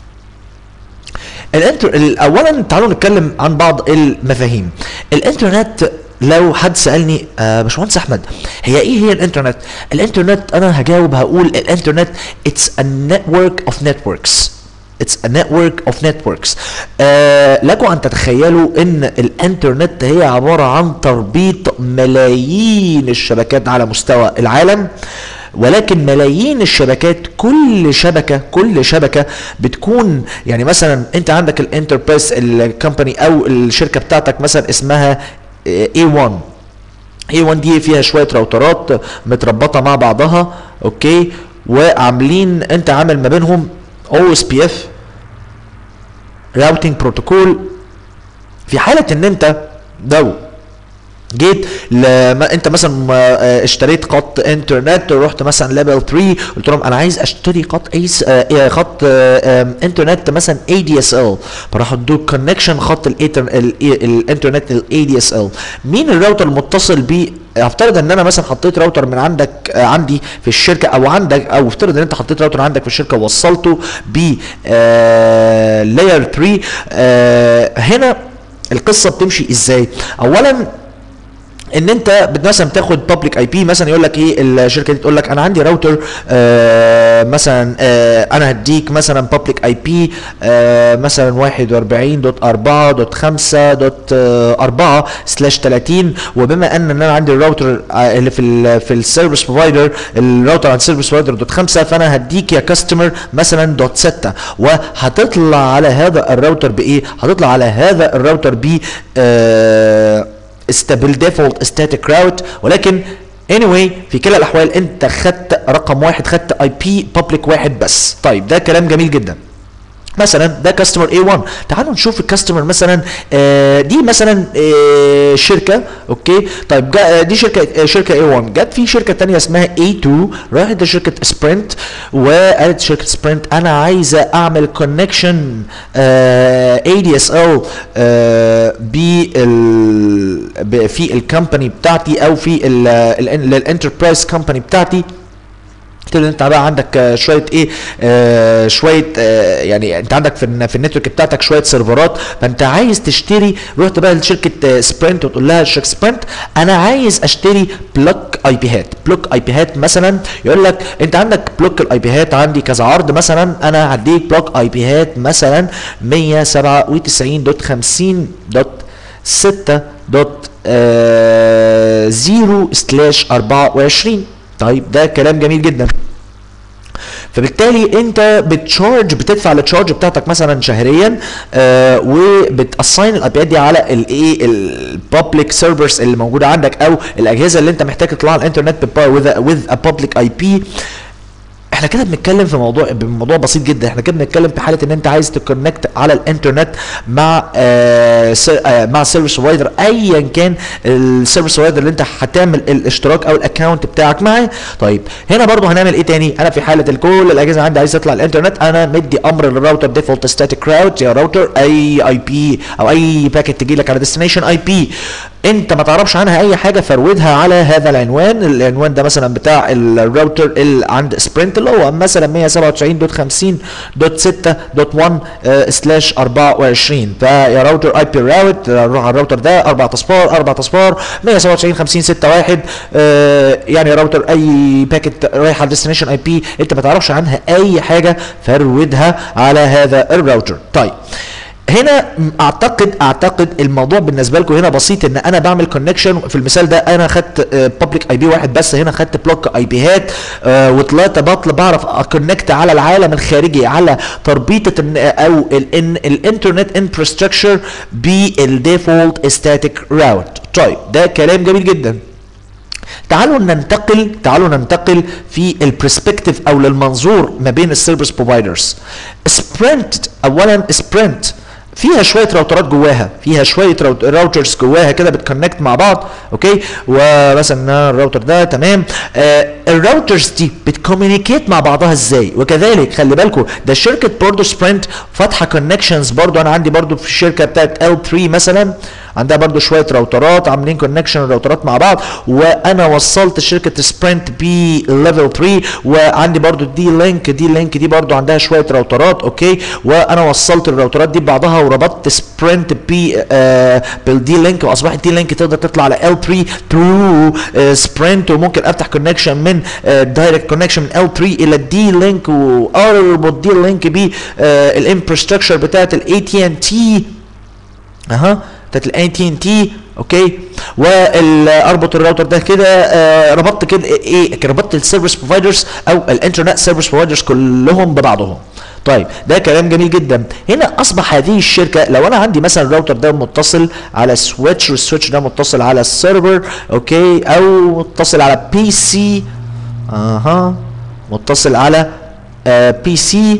الانتر اولا تعالوا نتكلم عن بعض المفاهيم الانترنت لو حد سالني آه باشمهندس احمد هي ايه هي الانترنت الانترنت انا هجاوب هقول الانترنت اتس ا نتورك اوف نتوركس اتس ا نتورك اوف نتوركس لكم ان تتخيلوا ان الانترنت هي عباره عن تربيط ملايين الشبكات على مستوى العالم ولكن ملايين الشبكات كل شبكه كل شبكه بتكون يعني مثلا انت عندك الانتربرايز الكومباني او الشركه بتاعتك مثلا اسمها A1 A1 دي فيها شويه راوترات متربطه مع بعضها اوكي وعاملين انت عامل ما بينهم او اس بي اف راوتنج بروتوكول في حاله ان انت لو جيت لما انت مثلا اشتريت خط انترنت ورحت مثلا ليفل 3 قلت لهم انا عايز اشتري خط ايس اه خط اه انترنت مثلا اي دي اس ال فراحوا ادوك كونكشن خط الانترنت الاي دي اس ال مين الراوتر المتصل بيه افترض ان انا مثلا حطيت راوتر من عندك آه عندي في الشركه او عندك او افترض ان انت حطيت راوتر عندك في الشركه ووصلته ب آه لاير 3 آه هنا القصه بتمشي ازاي اولا ان انت بت- مثلا بتاخد بابليك اي بي مثلا يقول لك ايه الشركه دي تقول لك انا عندي راوتر آه مثلا آه انا هديك مثلا بابليك اي بي آه مثلا 41.4.5.4 سلاش 30 وبما ان انا عندي الراوتر آه، اللي في ال في السيرفيس بروفايدر الراوتر عند السيرفيس بروفايدر دوت 5 فانا هديك يا كاستمر مثلا دوت 6 وهتطلع على هذا الراوتر بايه؟ هتطلع على هذا الراوتر ب آه بالديفولت ستاتيك راوت ولكن anyway في كلا الاحوال انت خدت رقم واحد خدت اي بي بابليك واحد بس طيب ده كلام جميل جدا مثلا ده كاستمر A1 تعالوا نشوف الكاستمر مثلا آه دي مثلا آه شركه اوكي طيب جا دي شركه آه شركه A1 جت في شركه تانية اسمها A2 راحت لشركه سبرنت وقالت شركه سبرنت انا عايزه اعمل كونكشن آه ADSL آه بال ب- في الكومباني بتاعتي او في الانتربرايز كومباني بتاعتي قلت له انت بقى عندك آه، شويه ايه آه شويه آه يعني انت عندك في الن- في النتورك بتاعتك شويه سيرفرات فانت عايز تشتري رحت بقى لشركه آه سبرنت وتقول لها شركه سبرنت انا عايز اشتري بلوك اي بيهات بلوك اي بيهات مثلا يقول لك انت عندك بلوك الاي بيهات عندي كذا عرض مثلا انا هديك بلوك اي بيهات مثلا 197.50.6 دوت 0 سلاش 24 طيب ده كلام جميل جدا فبالتالي انت بتشارج بتدفع التشارج بتاعتك مثلا شهريا آه وبتاساين الاي بيات دي على الايه البابليك سيرفرز اللي موجوده عندك او الاجهزه اللي انت محتاج تطلع على الانترنت وذ ا بابليك اي بي احنا كده بنتكلم في موضوع بموضوع بسيط جدا احنا كده بنتكلم في حاله ان انت عايز تكونكت على الانترنت مع آه سر آه مع سيرفيس بروفايدر ايا كان السيرفيس بروفايدر اللي انت هتعمل الاشتراك او الاكونت بتاعك معاه طيب هنا برضو هنعمل ايه تاني انا في حاله الكل الاجهزه عندي عايز تطلع الانترنت انا مدي امر للراوتر ديفولت ستاتيك راوت يا راوتر اي اي بي او اي باكيت تجي لك على ديستنيشن اي بي انت ما تعرفش عنها اي حاجه فروتها على هذا العنوان العنوان ده مثلا بتاع الراوتر اللي عند سبرنت اللي هو مثلا 197.50.6.1 سلاش 24 فيا راوتر اي بي راوت روح على الراوتر ده 4 اصفار 4 اصفار 197.50.6.1 آه، يعني راوتر اي باكيت رايح على ديستنيشن اي بي انت ما تعرفش عنها اي حاجه فروتها على هذا الراوتر طيب هنا م- اعتقد اعتقد الموضوع بالنسبه لكم هنا بسيط ان انا بعمل كونكشن في المثال ده انا خدت بابليك اي بي واحد بس هنا خدت بلوك اي بيهات آه وطلعت بطل بعرف اكونكت على العالم الخارجي على تربيطه الن- او الان الانترنت انفراستراكشر بالديفولت ستاتيك راوت طيب ده كلام جميل جدا تعالوا ننتقل تعالوا ننتقل في البرسبكتيف او للمنظور ما بين السيرفيس بروفايدرز سبرنت اولا سبرنت فيها شويه راوترات جواها فيها شويه راوت- راوترز جواها كده بتكونكت مع بعض اوكي ومثلا الراوتر ده تمام آه الراوترز دي بتكوميونيكيت مع بعضها ازاي وكذلك خلي بالكم ده شركه برضو سبرنت فاتحه كونكشنز برضو انا عندي برضو في الشركه بتاعت L3 مثلا عندها برضو شويه راوترات عاملين كونكشن راوترات مع بعض وانا وصلت شركه سبرنت بي ليفل 3 وعندي برضو دي لينك دي لينك دي برضو عندها شويه راوترات اوكي وانا وصلت الراوترات دي ببعضها وربطت سبرنت بي آه بالدي لينك واصبحت دي لينك تقدر تطلع على L3 ثرو سبرنت وممكن افتح كونكشن من دايركت كونكشن من L3 الى الدي لينك واربط دي لينك بالانفراستراكشر بتاعت الاي تي ان تي اها بتاعت الاي تي ان تي اوكي واربط الراوتر ده كده آه ربطت كده ايه ربطت السيرفيس بروفايدرز او الانترنت سيرفيس بروفايدرز كلهم ببعضهم طيب ده كلام جميل جدا هنا اصبح هذه الشركه لو انا عندي مثلا الراوتر ده متصل على سويتش والسويتش ده متصل على السيرفر اوكي او متصل على بي سي اها متصل على آه بي سي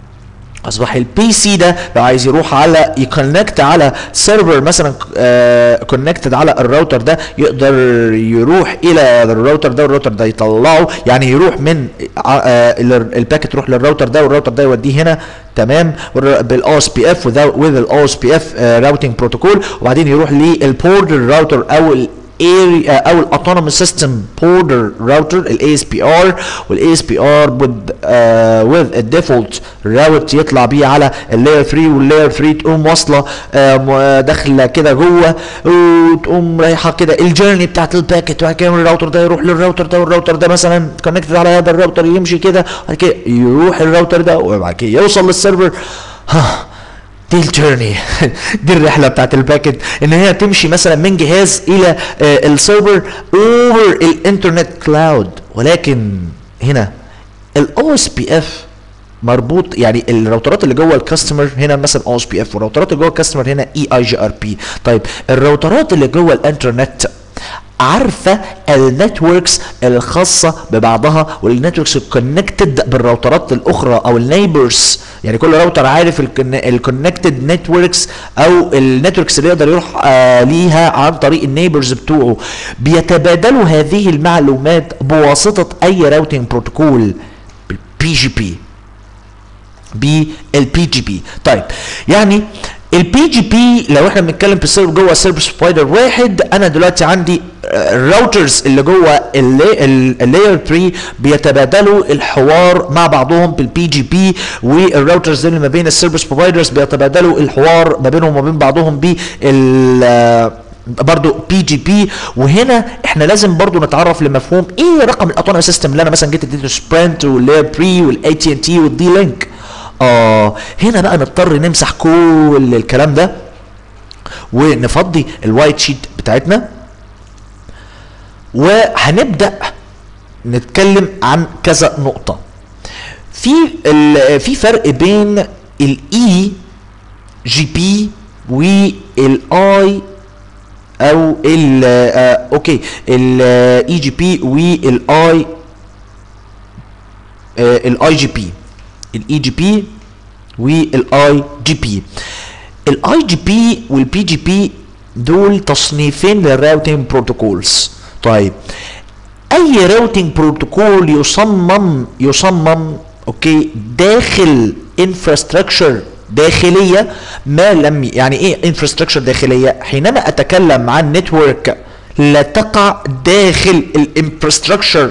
اصبح البي سي ده لو عايز يروح على يكونكت على سيرفر مثلا كونكتد على الراوتر ده يقدر يروح الى الراوتر ده والراوتر ده يطلعه يعني يروح من آه الباكت تروح للراوتر ده والراوتر ده يوديه هنا تمام بالاو اس بي اف وذ الاو اس بي اف راوتنج بروتوكول وبعدين يروح للبورد الراوتر او area او الاوتونوموس سيستم بوردر راوتر الاي اس بي ار والاي اس بي ار with الديفولت راوت يطلع بيه على اللاير 3 واللاير 3 تقوم واصله آه، م- آه، داخله كده جوه وتقوم رايحه كده الجيرني بتاعت الباكت وبعد كده الراوتر ده يروح للراوتر ده والراوتر ده مثلا كونكتد على هذا الراوتر يمشي كده وبعد كده يروح الراوتر ده وبعد كده يوصل للسيرفر ها دي الجيرني دي الرحله بتاعت الباكت ان هي تمشي مثلا من جهاز الى آه، السيرفر اوفر الانترنت كلاود ولكن هنا الاو اس بي اف مربوط يعني الراوترات اللي جوه الكاستمر هنا مثلا او اس بي اف والراوترات اللي جوه الكاستمر هنا اي اي جي ار بي طيب الراوترات اللي جوه الانترنت عارفه النتوركس الخاصه ببعضها والنتوركس الكونكتد بالراوترات الاخرى او النيبرز يعني كل راوتر عارف الكونكتد نتوركس او النتوركس اللي يقدر يروح آه ليها عن طريق النيبرز بتوعه بيتبادلوا هذه المعلومات بواسطه اي راوتنج بروتوكول بالبي جي بي بالبي جي بي طيب يعني البي جي بي لو احنا بنتكلم في السيرفر جوه سيرفيس بروفايدر واحد انا دلوقتي عندي الراوترز اللي جوه اللاير 3 بيتبادلوا الحوار مع بعضهم بالبي جي بي والراوترز اللي ما بين السيرفيس بروفايدرز بيتبادلوا الحوار ما بينهم وما بين بعضهم بال برضو بي جي بي وهنا احنا لازم برضو نتعرف لمفهوم ايه رقم الاوتونومي سيستم اللي انا مثلا جيت اديته سبرنت واللاير 3 والاي تي ان تي والدي لينك اه هنا بقى نضطر نمسح كل الكلام ده ونفضي الوايت شيت بتاعتنا وهنبدا نتكلم عن كذا نقطه في ال- في فرق بين الاي جي بي والاي او ال آه اوكي الاي جي بي والاي الاي جي بي الاي جي بي والاي جي بي الاي جي بي والبي جي بي دول تصنيفين للراوتنج بروتوكولز طيب اي راوتنج بروتوكول يصمم يصمم اوكي داخل انفراستراكشر داخليه ما لم يعني ايه انفراستراكشر داخليه حينما اتكلم عن نتورك لا تقع داخل الانفراستراكشر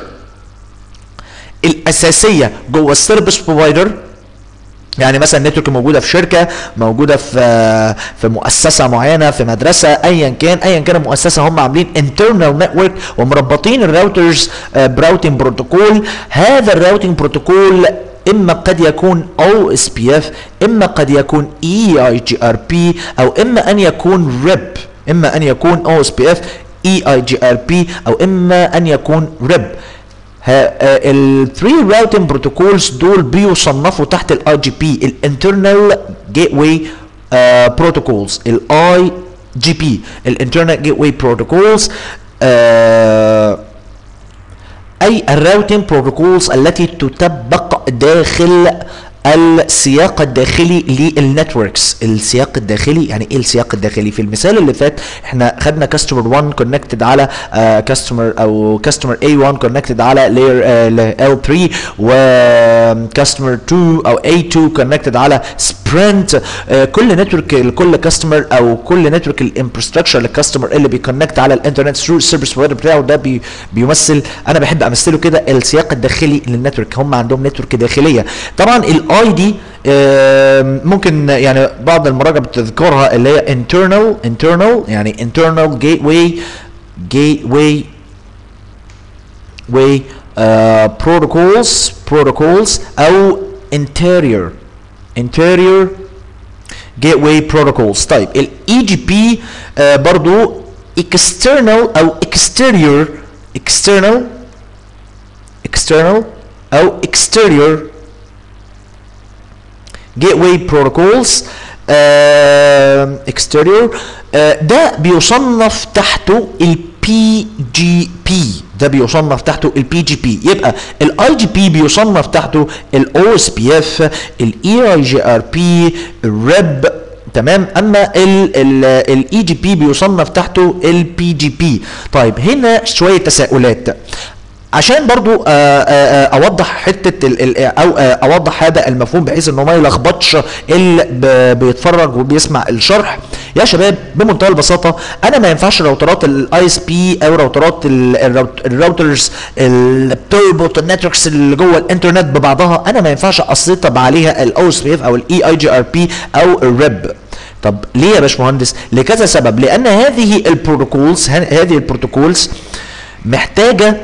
الاساسيه جوه السيرفيس بروفايدر يعني مثلا النتورك موجوده في شركه موجوده في في مؤسسه معينه في مدرسه ايا كان ايا كان المؤسسه هم عاملين انترنال نتورك ومربطين الراوترز براوتنج بروتوكول هذا الراوتنج بروتوكول اما قد يكون او اس بي اف اما قد يكون اي اي جي ار بي او اما ان يكون ريب اما ان يكون او اس بي اف اي اي جي ار بي او اما ان يكون ريب الثري راوتنج بروتوكولز دول بيصنفوا تحت الاي جي بي الانترنال جيت واي بروتوكولز الاي جي بي الانترنال جيت واي بروتوكولز اي الراوتنج بروتوكولز التي تطبق داخل السياق الداخلي للنتوركس السياق الداخلي يعني ايه السياق الداخلي في المثال اللي فات احنا خدنا كاستمر 1 كونكتد على كاستمر او كاستمر A1 كونكتد على لاير L3 وكاستمر 2 او A2 كونكتد على سبرنت كل نتورك لكل كاستمر او كل نتورك الانفراستراكشر للكاستمر اللي بيكونكت على الانترنت ثرو السيرفيس بروفايدر بتاعه ده بي بيمثل انا بحب امثله كده السياق الداخلي للنتورك هم عندهم نتورك داخليه طبعا الاي دي ممكن يعني بعض المراجع بتذكرها اللي هي internal internal يعني internal gateway gateway way uh, protocols protocols او interior interior gateway protocols طيب الاي جي بي برضو external او exterior external external او exterior gateway protocols uh, exterior uh, ده بيصنف تحته البي جي بي ده بيصنف تحته البي جي بي يبقى الاي جي بي بيصنف تحته الاو اس بي اف الاي اي جي ار بي الريب تمام اما الاي جي بي بيصنف تحته البي جي بي طيب هنا شويه تساؤلات عشان برضو آآ آآ اوضح حته ال ال او اوضح هذا المفهوم بحيث انه ما يلخبطش اللي بيتفرج وبيسمع الشرح يا شباب بمنتهى البساطه انا ما ينفعش راوترات الاي اس بي او راوترات ال- الراوت- الراوترز التوربوت النتوركس اللي جوه الانترنت ببعضها انا ما ينفعش اسيطب عليها الاو اس بي اف او الاي اي جي ار بي او الريب طب ليه يا باشمهندس لكذا سبب لان هذه البروتوكولز هذه البروتوكولز محتاجه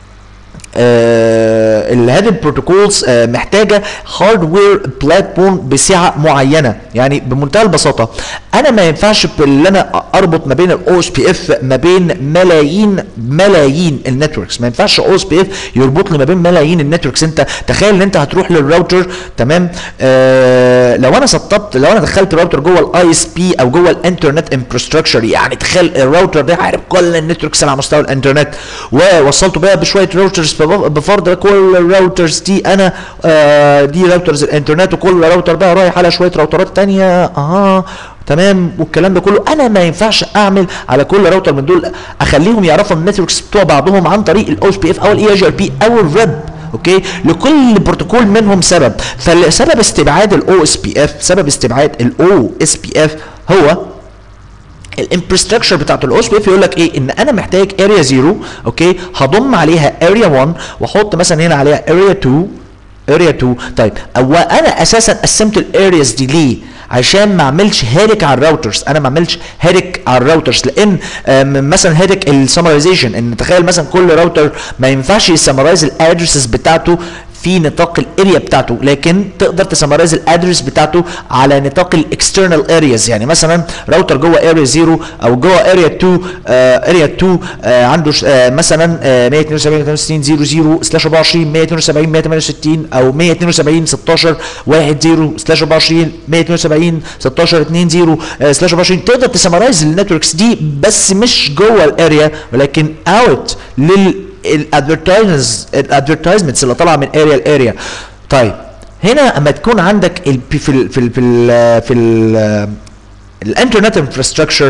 آه ال- هذه البروتوكولز آه محتاجه هاردوير بلاتفورم بسعه معينه يعني بمنتهى البساطه انا ما ينفعش ان انا اربط ما بين الاو اس بي اف ما بين ملايين ملايين النتوركس ما ينفعش او اس بي اف يربط لي ما بين ملايين النتوركس انت تخيل ان انت هتروح للراوتر تمام آه لو انا سطبت لو انا دخلت راوتر جوه الاي اس بي او جوه الانترنت انفراستراكشر يعني تخيل الراوتر ده عارف كل النتوركس اللي على مستوى الانترنت ووصلته بقى بشويه راوترز بفرض كل الراوترز دي انا آه دي راوترز الانترنت وكل راوتر بقى رايح على شويه راوترات تانية اه تمام والكلام ده كله انا ما ينفعش اعمل على كل راوتر من دول اخليهم يعرفوا النتوركس بتوع بعضهم عن طريق الاو اس بي اف او الاي جي ار بي او الريب اوكي لكل بروتوكول منهم سبب فسبب استبعاد الاو اس بي اف سبب استبعاد الاو اس بي اف هو الانفراستراكشر بتاعت الاو اس بي اف يقول لك ايه ان انا محتاج اريا 0 اوكي هضم عليها اريا 1 واحط مثلا هنا عليها اريا 2 اريا 2 طيب هو انا اساسا قسمت الارياز دي ليه عشان ما اعملش هيرك على الراوترز انا ما اعملش هيرك على الراوترز لان آم، مثلا هيرك السمرايزيشن ان تخيل مثلا كل راوتر ما ينفعش يسمرايز الادرسز بتاعته في نطاق الاريا بتاعته لكن تقدر تسمرايز الادرس بتاعته على نطاق الاكسترنال ارياز يعني مثلا راوتر جوه اريا 0 او جوه اريا 2 اريا 2 آه عنده ش- آه مثلا آه 172 00 سلاش 24 172 168 او 172 16 1 0 سلاش 24 172 16 2 0 آه سلاش 24 تقدر تسمرايز النتوركس دي بس مش جوه الاريا ولكن اوت لل الادفرتايزمنتس الادفرتايزمنتس اللي طالعه من اريا لاريا طيب هنا اما تكون عندك ال في ال في ال في ال في ال الانترنت انفراستراكشر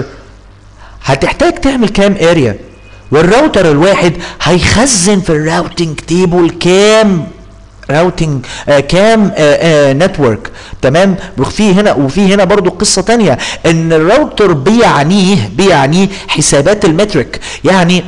هتحتاج تعمل كام اريا والراوتر الواحد هيخزن في الراوتنج تيبل كام راوتنج آه كام آه آه نتورك تمام وفي هنا وفي هنا برضو قصه تانية ان الراوتر بيعنيه بيعنيه حسابات المترك يعني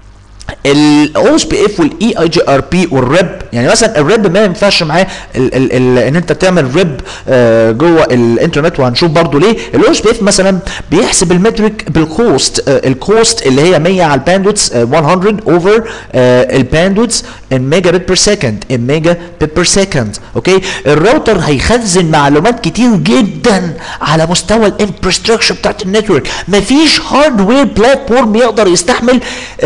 الاو اس بي اف والاي اي جي ار بي والريب يعني مثلا الريب ما ينفعش معاه ال ال ال ان انت تعمل ريب آه جوه الانترنت وهنشوف برضو ليه الاو اس بي اف مثلا بيحسب المترك بالكوست آه الكوست اللي هي 100 على الباندويتس آه 100 اوفر آه الباندويتس ان ميجا بت بير سكند ان ميجا بت بير سكند اوكي الراوتر هيخزن معلومات كتير جدا على مستوى الانفراستراكشر بتاعت النتورك مفيش هاردوير بلاتفورم يقدر يستحمل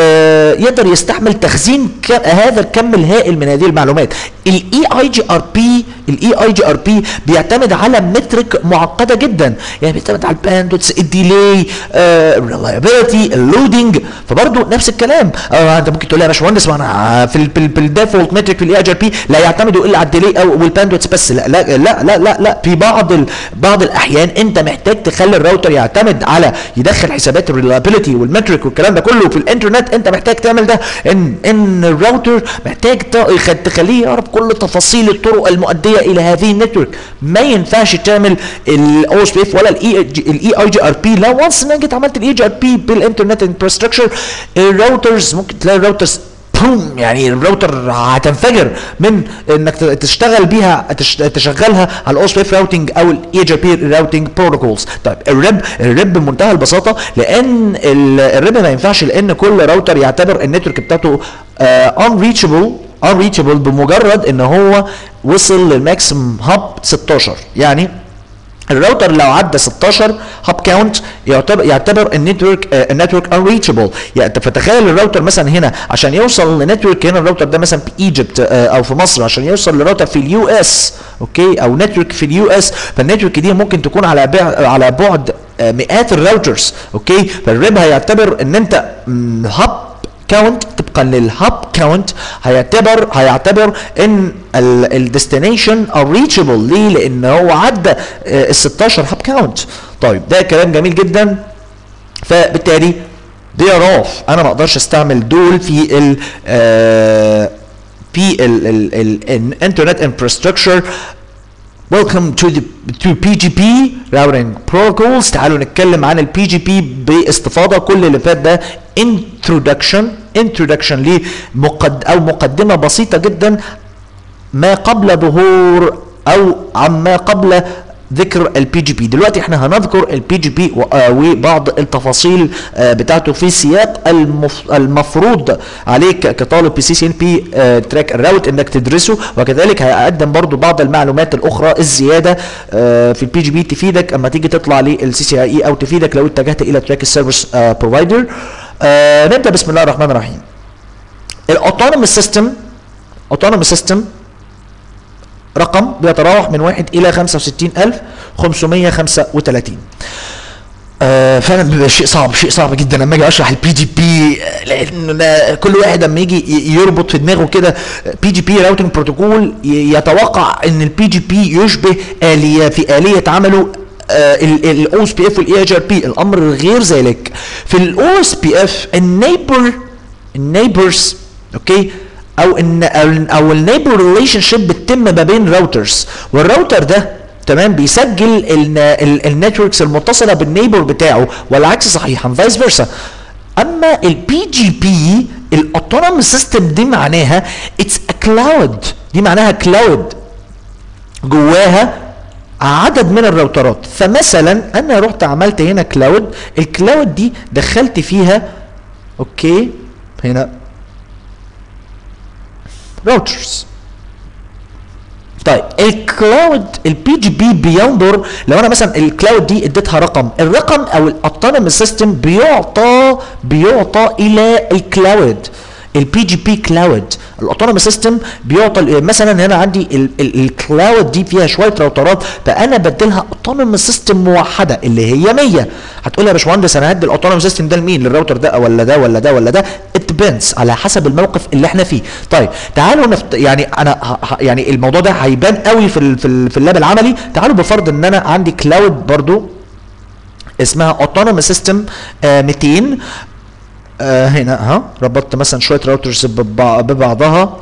آه يقدر يستحمل تخزين ك- هذا الكم الهائل من هذه المعلومات الاي اي جي ار بي الاي اي جي ار بي بيعتمد على مترك معقده جدا يعني بيعتمد على الباندوتس الديلي الريلايبيلتي اللودنج فبرضه نفس الكلام آه انت ممكن تقول لي يا باشمهندس ما انا في ال في, ال في الديفولت مترك في الاي اي جي ار بي لا يعتمد الا على الديلي او والباندوتس بس لا لا لا لا لا, لا. في بعض ال بعض الاحيان انت محتاج تخلي الراوتر يعتمد على يدخل حسابات الريلايبيلتي والمترك والكلام ده كله في الانترنت انت محتاج تعمل ده ان ان الراوتر محتاج ت- يخ- تخليه يعرف كل تفاصيل الطرق المؤديه الى هذه النتورك ما ينفعش تعمل الاو اس بي اف ولا الاي الاي اي جي ار بي لا وانس انك جيت عملت الاي جي ار بي بالانترنت انفراستراكشر الراوترز ممكن تلاقي الراوترز بوم يعني الراوتر هتنفجر من انك ت- تشتغل بيها تش- تشغلها على الاو اس بي اف راوتنج او الاي جي بي راوتنج بروتوكولز طيب الريب الريب بمنتهى البساطه لان ال- الريب ما ينفعش لان كل راوتر يعتبر النتورك بتاعته انريتشبل unreachable بمجرد ان هو وصل للماكسيمم هاب 16 يعني الراوتر لو عدى 16 هاب كاونت يعتبر يعتبر النتورك آه، النتورك انريتشبل يعني فتخيل الراوتر مثلا هنا عشان يوصل لنتورك هنا الراوتر ده مثلا في ايجيبت او في مصر عشان يوصل لراوتر في اليو اس اوكي او نتورك في اليو اس فالنتورك دي ممكن تكون على بع- على بعد آه، مئات الراوترز اوكي فالريب هيعتبر ان انت هاب كاونت طبقا للهاب كاونت هيعتبر هيعتبر ان الديستنيشن ريتشبل ليه؟ لان هو عدى ال 16 هاب كاونت طيب ده كلام جميل جدا فبالتالي دي اوف انا ما اقدرش استعمل دول في ال آه، في الانترنت انفراستراكشر Welcome to the to PGP routing protocols تعالوا نتكلم عن ال PGP باستفاضة كل اللي فات ده introduction introduction لمقد او مقدمة بسيطة جدا ما قبل ظهور او عما قبل ذكر البي جي بي دلوقتي احنا هنذكر البي جي بي وبعض التفاصيل آه، بتاعته في سياق المف- المفروض عليك كطالب بي سي سي ان بي تراك الراوت انك تدرسه وكذلك هقدم برضو بعض المعلومات الاخرى الزياده آه، في البي جي بي تفيدك اما تيجي تطلع للسي سي اي اي او تفيدك لو اتجهت الى تراك السيرفيس بروفايدر نبدا بسم الله الرحمن الرحيم الاوتونوموس سيستم اوتونوموس سيستم رقم بيتراوح من 1 الى 65535 آه فعلا بيبقى شيء صعب شيء صعب جدا لما اجي اشرح البي جي بي لان ده كل واحد لما يجي ي- يربط في دماغه كده بي جي بي راوتنج بروتوكول يتوقع ان البي جي بي يشبه اليه في اليه عمله الاو اس بي اف والاي اتش ار بي الامر غير ذلك في الاو اس بي اف النيبر النيبرز اوكي او ان او- او النيبر ريليشن شيب بتتم ما بين راوترز والراوتر ده تمام بيسجل النتوركس المتصله بالنيبر بتاعه والعكس صحيحا فايس فيرسا اما البي جي بي الاوتونوموس سيستم دي معناها اتس ا كلاود دي معناها كلاود جواها عدد من الراوترات فمثلا انا رحت عملت هنا كلاود الكلاود دي دخلت فيها اوكي هنا راوترز طيب الكلاود البي جي بي بينظر لو انا مثلا الكلاود دي اديتها رقم الرقم او الاوتونوموس سيستم بيعطى بيعطى الى الكلاود البي جي بي كلاود الاوتونوموس سيستم بيعطى مثلا هنا عندي ال- ال- الكلاود دي فيها شويه راوترات فانا بديلها اوتونوموس سيستم موحده اللي هي 100 هتقول لي يا باشمهندس انا هدي الاوتونوموس سيستم ده لمين للراوتر ده ولا ده ولا ده ولا ده ات depends على حسب الموقف اللي احنا فيه طيب تعالوا نفت... يعني انا ه... ه... يعني الموضوع ده هيبان قوي في ال... في, ال... في اللاب العملي تعالوا بفرض ان انا عندي كلاود برضو اسمها اوتونوموس سيستم 200 آه هنا ها ربطت مثلا شويه راوترز ببع... ببعضها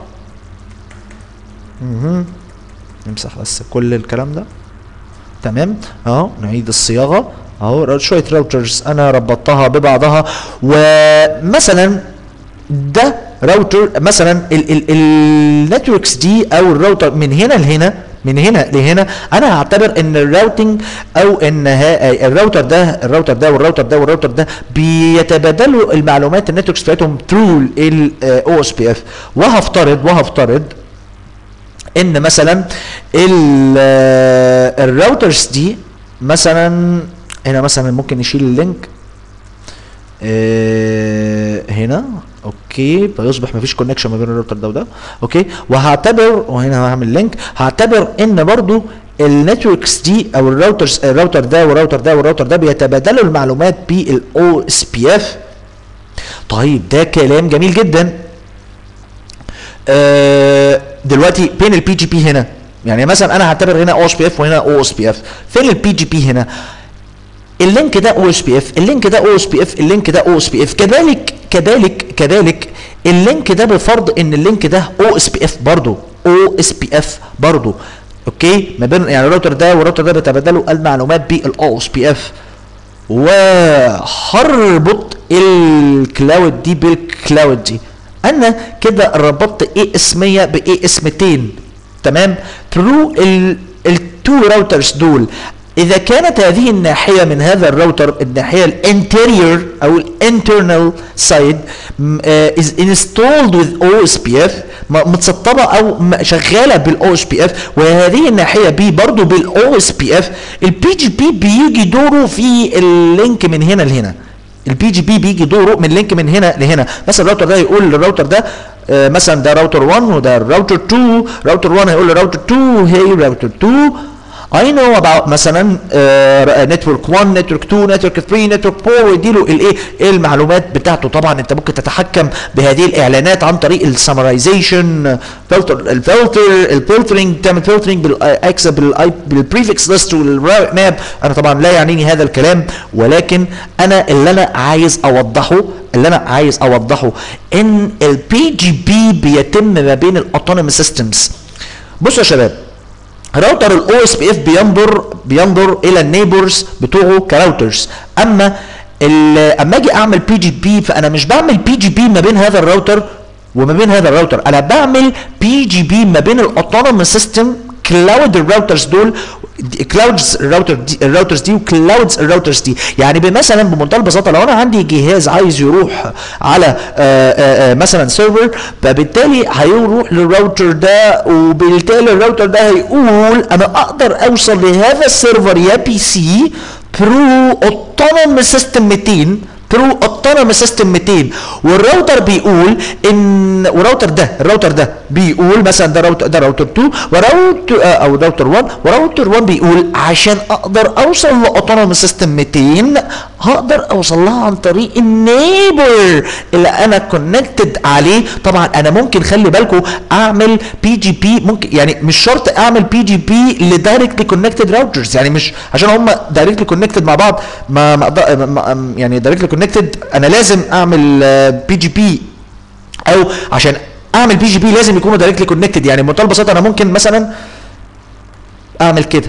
مهم. نمسح بس كل الكلام ده تمام اهو نعيد الصياغه اهو شويه راوترز انا ربطتها ببعضها ومثلا ده راوتر مثلا النتوركس دي او الراوتر من هنا لهنا من هنا لهنا انا هعتبر ان الراوتنج او ان ها- الراوتر ده الراوتر ده والراوتر ده والراوتر ده بيتبادلوا المعلومات النتوركس بتاعتهم ثرو الاو اس بي اف وهفترض وهفترض ان مثلا ال- آه، الراوترز دي مثلا هنا مثلا ممكن نشيل اللينك آه، هنا اوكي فيصبح مفيش كونكشن ما بين الراوتر ده وده اوكي وهعتبر وهنا هعمل لينك هعتبر ان برضو النتوركس دي او الراوترز الراوتر ده والراوتر ده والراوتر ده بيتبادلوا المعلومات بالاو اس بي اف طيب ده كلام جميل جدا آه، دلوقتي بين البي جي بي هنا يعني مثلا انا هعتبر هنا او اس بي اف وهنا او اس بي اف فين البي جي بي هنا اللينك ده او اس بي اف اللينك ده او اس بي اف اللينك ده او اس بي اف كذلك كذلك كذلك اللينك ده بفرض ان اللينك ده او اس بي اف برضه او اس بي اف برضه اوكي ما بين يعني الراوتر ده والراوتر ده بيتبادلوا المعلومات بالاو اس بي اف وهربط الكلاود دي بالكلاود دي انا كده ربطت اي اس 100 باي اس 200 تمام ثرو التو راوترز دول اذا كانت هذه الناحيه من هذا الراوتر الناحيه الانتيريور او الانترنال سايد از انستولد وذ او اس بي اف متسطبه او م- شغاله بالاو اس بي اف وهذه الناحيه بي برضو بالاو اس بي اف البي جي بي بيجي دوره في اللينك من هنا لهنا البي جي بي بيجي دوره من لينك من هنا لهنا مثلا الراوتر ده يقول للراوتر ده آه، مثلا ده راوتر 1 وده راوتر 2 راوتر 1 هيقول لراوتر 2 هي راوتر 2 I know about مثلا نتورك 1 نتورك 2 نتورك 3 نتورك 4 ويديله الايه إيه المعلومات بتاعته طبعا انت ممكن تتحكم بهذه الاعلانات عن طريق السمرايزيشن فلتر الفلتر الفلترنج تعمل فلترنج بالاكس بالبريفكس ليست والماب انا طبعا لا يعنيني هذا الكلام ولكن انا اللي انا عايز اوضحه اللي انا عايز اوضحه ان البي جي بي بيتم ما بين الاوتونومي سيستمز بصوا يا شباب راوتر الاو اس بي اف بينظر بينظر الى النيبرز بتوعه كراوترز اما ال- اما اجي اعمل بي جي بي فانا مش بعمل بي جي بي ما بين هذا الراوتر وما بين هذا الراوتر انا بعمل بي جي بي ما بين الاوتونوموس سيستم كلاود الراوترز دول كلاودز الراوتر دي الراوترز دي وكلاودز الراوترز دي يعني مثلا بمنتهى البساطه لو انا عندي جهاز عايز يروح على آآ آآ مثلا سيرفر فبالتالي هيروح للراوتر ده وبالتالي الراوتر ده هيقول انا اقدر اوصل لهذا السيرفر يا بي سي ثرو اوتونوموس سيستم 200 ثرو اوتونوموس سيستم 200 والراوتر بيقول ان وراوتر ده الراوتر ده بيقول مثلا ده راوتر ده راوتر 2 وراوتر آه، او راوتر 1 وراوتر 1 بيقول عشان اقدر اوصل لاوتونوموس سيستم 200 هقدر اوصل لها عن طريق النيبر اللي انا كونكتد عليه طبعا انا ممكن خلي بالكم اعمل بي جي بي ممكن يعني مش شرط اعمل بي جي بي لدايركتلي كونكتد راوترز يعني مش عشان هم دايركتلي كونكتد مع بعض ما ما أقدر- ما- ما- يعني دايركتلي كونكتد انا لازم اعمل بي جي بي او عشان اعمل بي جي بي لازم يكونوا دايركتلي كونكتد يعني بمنتهى البساطه انا ممكن مثلا اعمل كده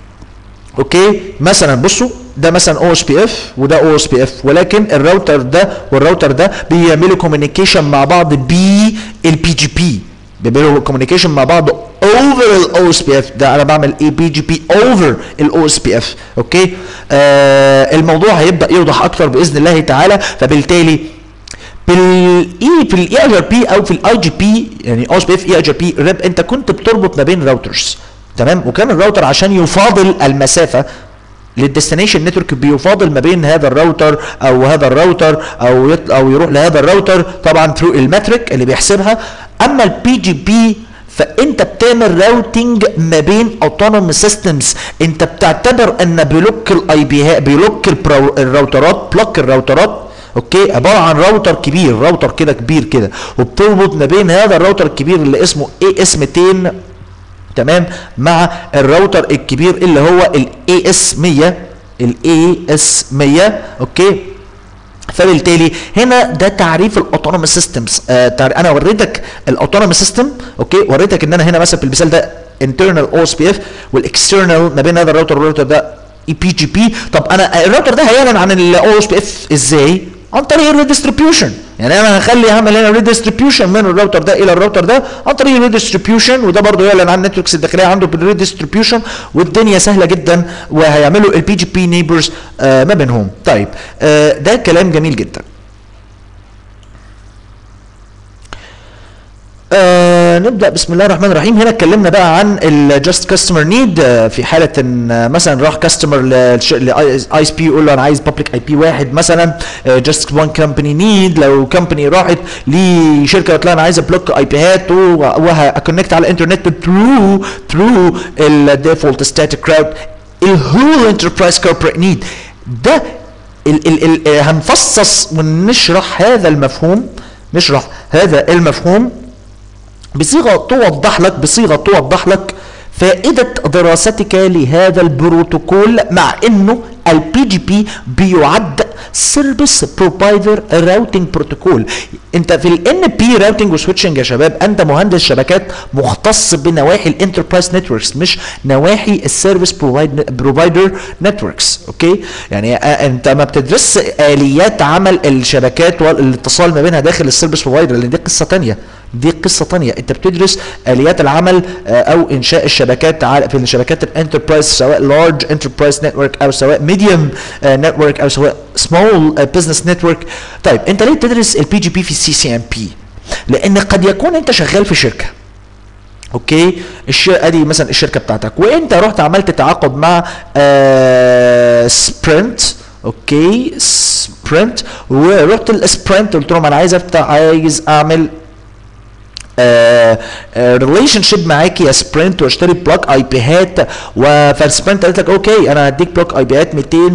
اوكي مثلا بصوا ده مثلا او اس بي اف وده او اس بي اف ولكن الراوتر ده والراوتر ده بيعملوا كوميونيكيشن مع بعض بالبي جي بي بيعملوا كوميونيكيشن مع بعض اوفر الاو اس بي اف ده انا بعمل اي بي جي بي اوفر الاو اس بي اف اوكي آه الموضوع هيبدا يوضح اكتر باذن الله تعالى فبالتالي بالاي في الاي اي ار بي او في الاي جي بي يعني او اس بي اف اي اي جي بي ريب انت كنت بتربط ما بين راوترز تمام وكان الراوتر عشان يفاضل المسافه للديستنيشن نتورك بيفاضل ما بين هذا الراوتر او هذا الراوتر او يطلع او يروح لهذا الراوتر طبعا ثرو المترك اللي بيحسبها اما البي جي بي فانت بتعمل راوتنج ما بين اوتونوموس سيستمز انت بتعتبر ان بلوك الاي بي بيلوك البرو- الراوترات بلوك الراوترات اوكي عباره عن راوتر كبير راوتر كده كبير كده وبتربط ما بين هذا الراوتر الكبير اللي اسمه اي اس 200 تمام مع الراوتر الكبير اللي هو الاي اس 100 الاي اس 100 اوكي فبالتالي هنا ده تعريف الاوتونوموس سيستمز آه تع- انا وريتك الاوتونوموس سيستم اوكي وريتك ان انا هنا مثلا في المثال ده internal او اس بي اف والاكسترنال ما بين هذا الراوتر والراوتر ده اي بي جي بي طب انا الراوتر ده هيعلن عن الاو اس بي اف ازاي عن طريق الريدستريبيوشن يعني انا هخلي هعمل هنا ريدستريبيوشن من الراوتر ده الى الراوتر ده عن طريق الريدستريبيوشن وده برضه يعلن عن النتوركس الداخليه عنده بالريدستريبيوشن والدنيا سهله جدا وهيعملوا البي جي بي نيبرز ما بينهم طيب آه ده كلام جميل جدا آه نبدا بسم الله الرحمن الرحيم هنا اتكلمنا بقى عن الجاست كاستمر نيد في حاله ان آه، مثلا راح كاستمر لاي اس بي يقول له انا عايز بابليك اي بي واحد مثلا جاست وان كمباني نيد لو كمباني راحت لشركه قالت لها انا عايزه بلوك اي بيهات وهكونكت على الانترنت ثرو ثرو الديفولت ستاتيك راوت الهول انتربرايز كوربريت نيد ده ال ال ال هنفصص ونشرح هذا المفهوم نشرح هذا المفهوم بصيغه توضح لك بصيغه توضح لك فائده دراستك لهذا البروتوكول مع انه البي جي بي بيعد سيرفيس بروفايدر راوتنج بروتوكول انت في الان بي راوتنج وسويتشنج يا شباب انت مهندس شبكات مختص بنواحي الانتربرايز نتوركس مش نواحي السيرفيس بروفايدر نتوركس اوكي يعني آه، انت ما بتدرس اليات عمل الشبكات والاتصال ما بينها داخل السيرفيس بروفايدر لان دي قصه تانية دي قصه تانية انت بتدرس اليات العمل آه، او انشاء الشبكات على- في الشبكات الانتربرايز سواء لارج انتربرايز نتورك او سواء ميديوم نتورك او سواء سمول بزنس نتورك طيب انت ليه بتدرس البي جي بي في السي سي ام بي لان قد يكون انت شغال في شركه اوكي الش... ادي مثلا الشركه بتاعتك وانت رحت عملت تعاقد مع آه سبرنت اوكي سبرنت ورحت السبرنت قلت لهم انا عايز افتح عايز اعمل ريليشن شيب معاك يا سبرنت واشتري بلوك اي بيهات فالسبرنت قالت لك اوكي انا هديك بلوك اي بيهات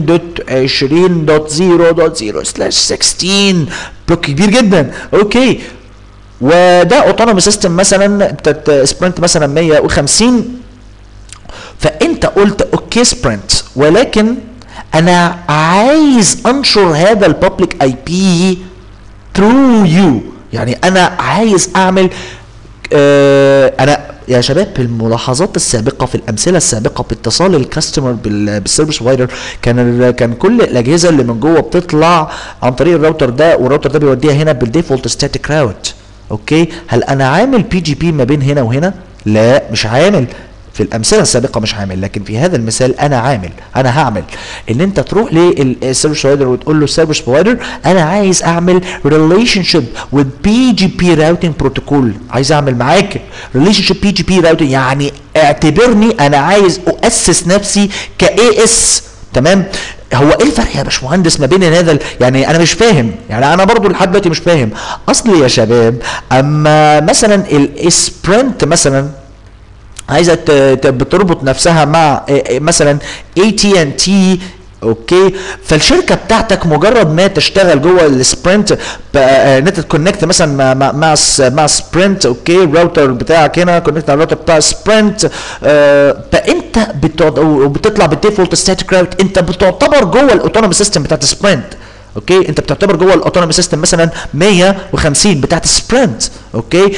200.20.0.0 سلاش 16 بلوك كبير جدا اوكي وده اوتونومي سيستم مثلا بتاعت سبرنت مثلا 150 فانت قلت اوكي سبرنت ولكن انا عايز انشر هذا البابليك اي بي ثرو يو يعني انا عايز اعمل آه انا يا شباب في الملاحظات السابقه في الامثله السابقه باتصال الكاستمر بالسيرفيس بروفايدر كان ال- كان كل الاجهزه اللي من جوه بتطلع عن طريق الراوتر ده والراوتر ده بيوديها هنا بالديفولت ستاتيك راوت اوكي هل انا عامل بي جي بي ما بين هنا وهنا لا مش عامل في الامثله السابقه مش عامل لكن في هذا المثال انا عامل انا هعمل ان انت تروح للسيرفيس بروفايدر وتقول له سيرفيس بروفايدر انا عايز اعمل ريليشن شيب with بي جي بي راوتنج بروتوكول عايز اعمل معاك ريليشن شيب بي جي بي راوتنج يعني اعتبرني انا عايز اؤسس نفسي كاي اس تمام هو ايه الفرق يا باشمهندس ما بين هذا ال- يعني انا مش فاهم يعني انا برضو لحد دلوقتي مش فاهم اصل يا شباب اما مثلا السبرنت مثلا عايزه ت- ت- بتربط نفسها مع إيه إيه مثلا اي تي ان تي اوكي فالشركه بتاعتك مجرد ما تشتغل جوه السبرنت ان انت تكونكت مثلا مع مع مع, س- مع سبرنت اوكي الراوتر بتاعك هنا كونكت على الراوتر بتاع سبرنت آه فانت بتقعد وبتطلع بالديفولت ستاتيك راوت انت بتعتبر جوه الاوتونومي سيستم بتاعت سبرنت اوكي انت بتعتبر جوه الاوتونومي سيستم مثلا 150 بتاعت سبرنت اوكي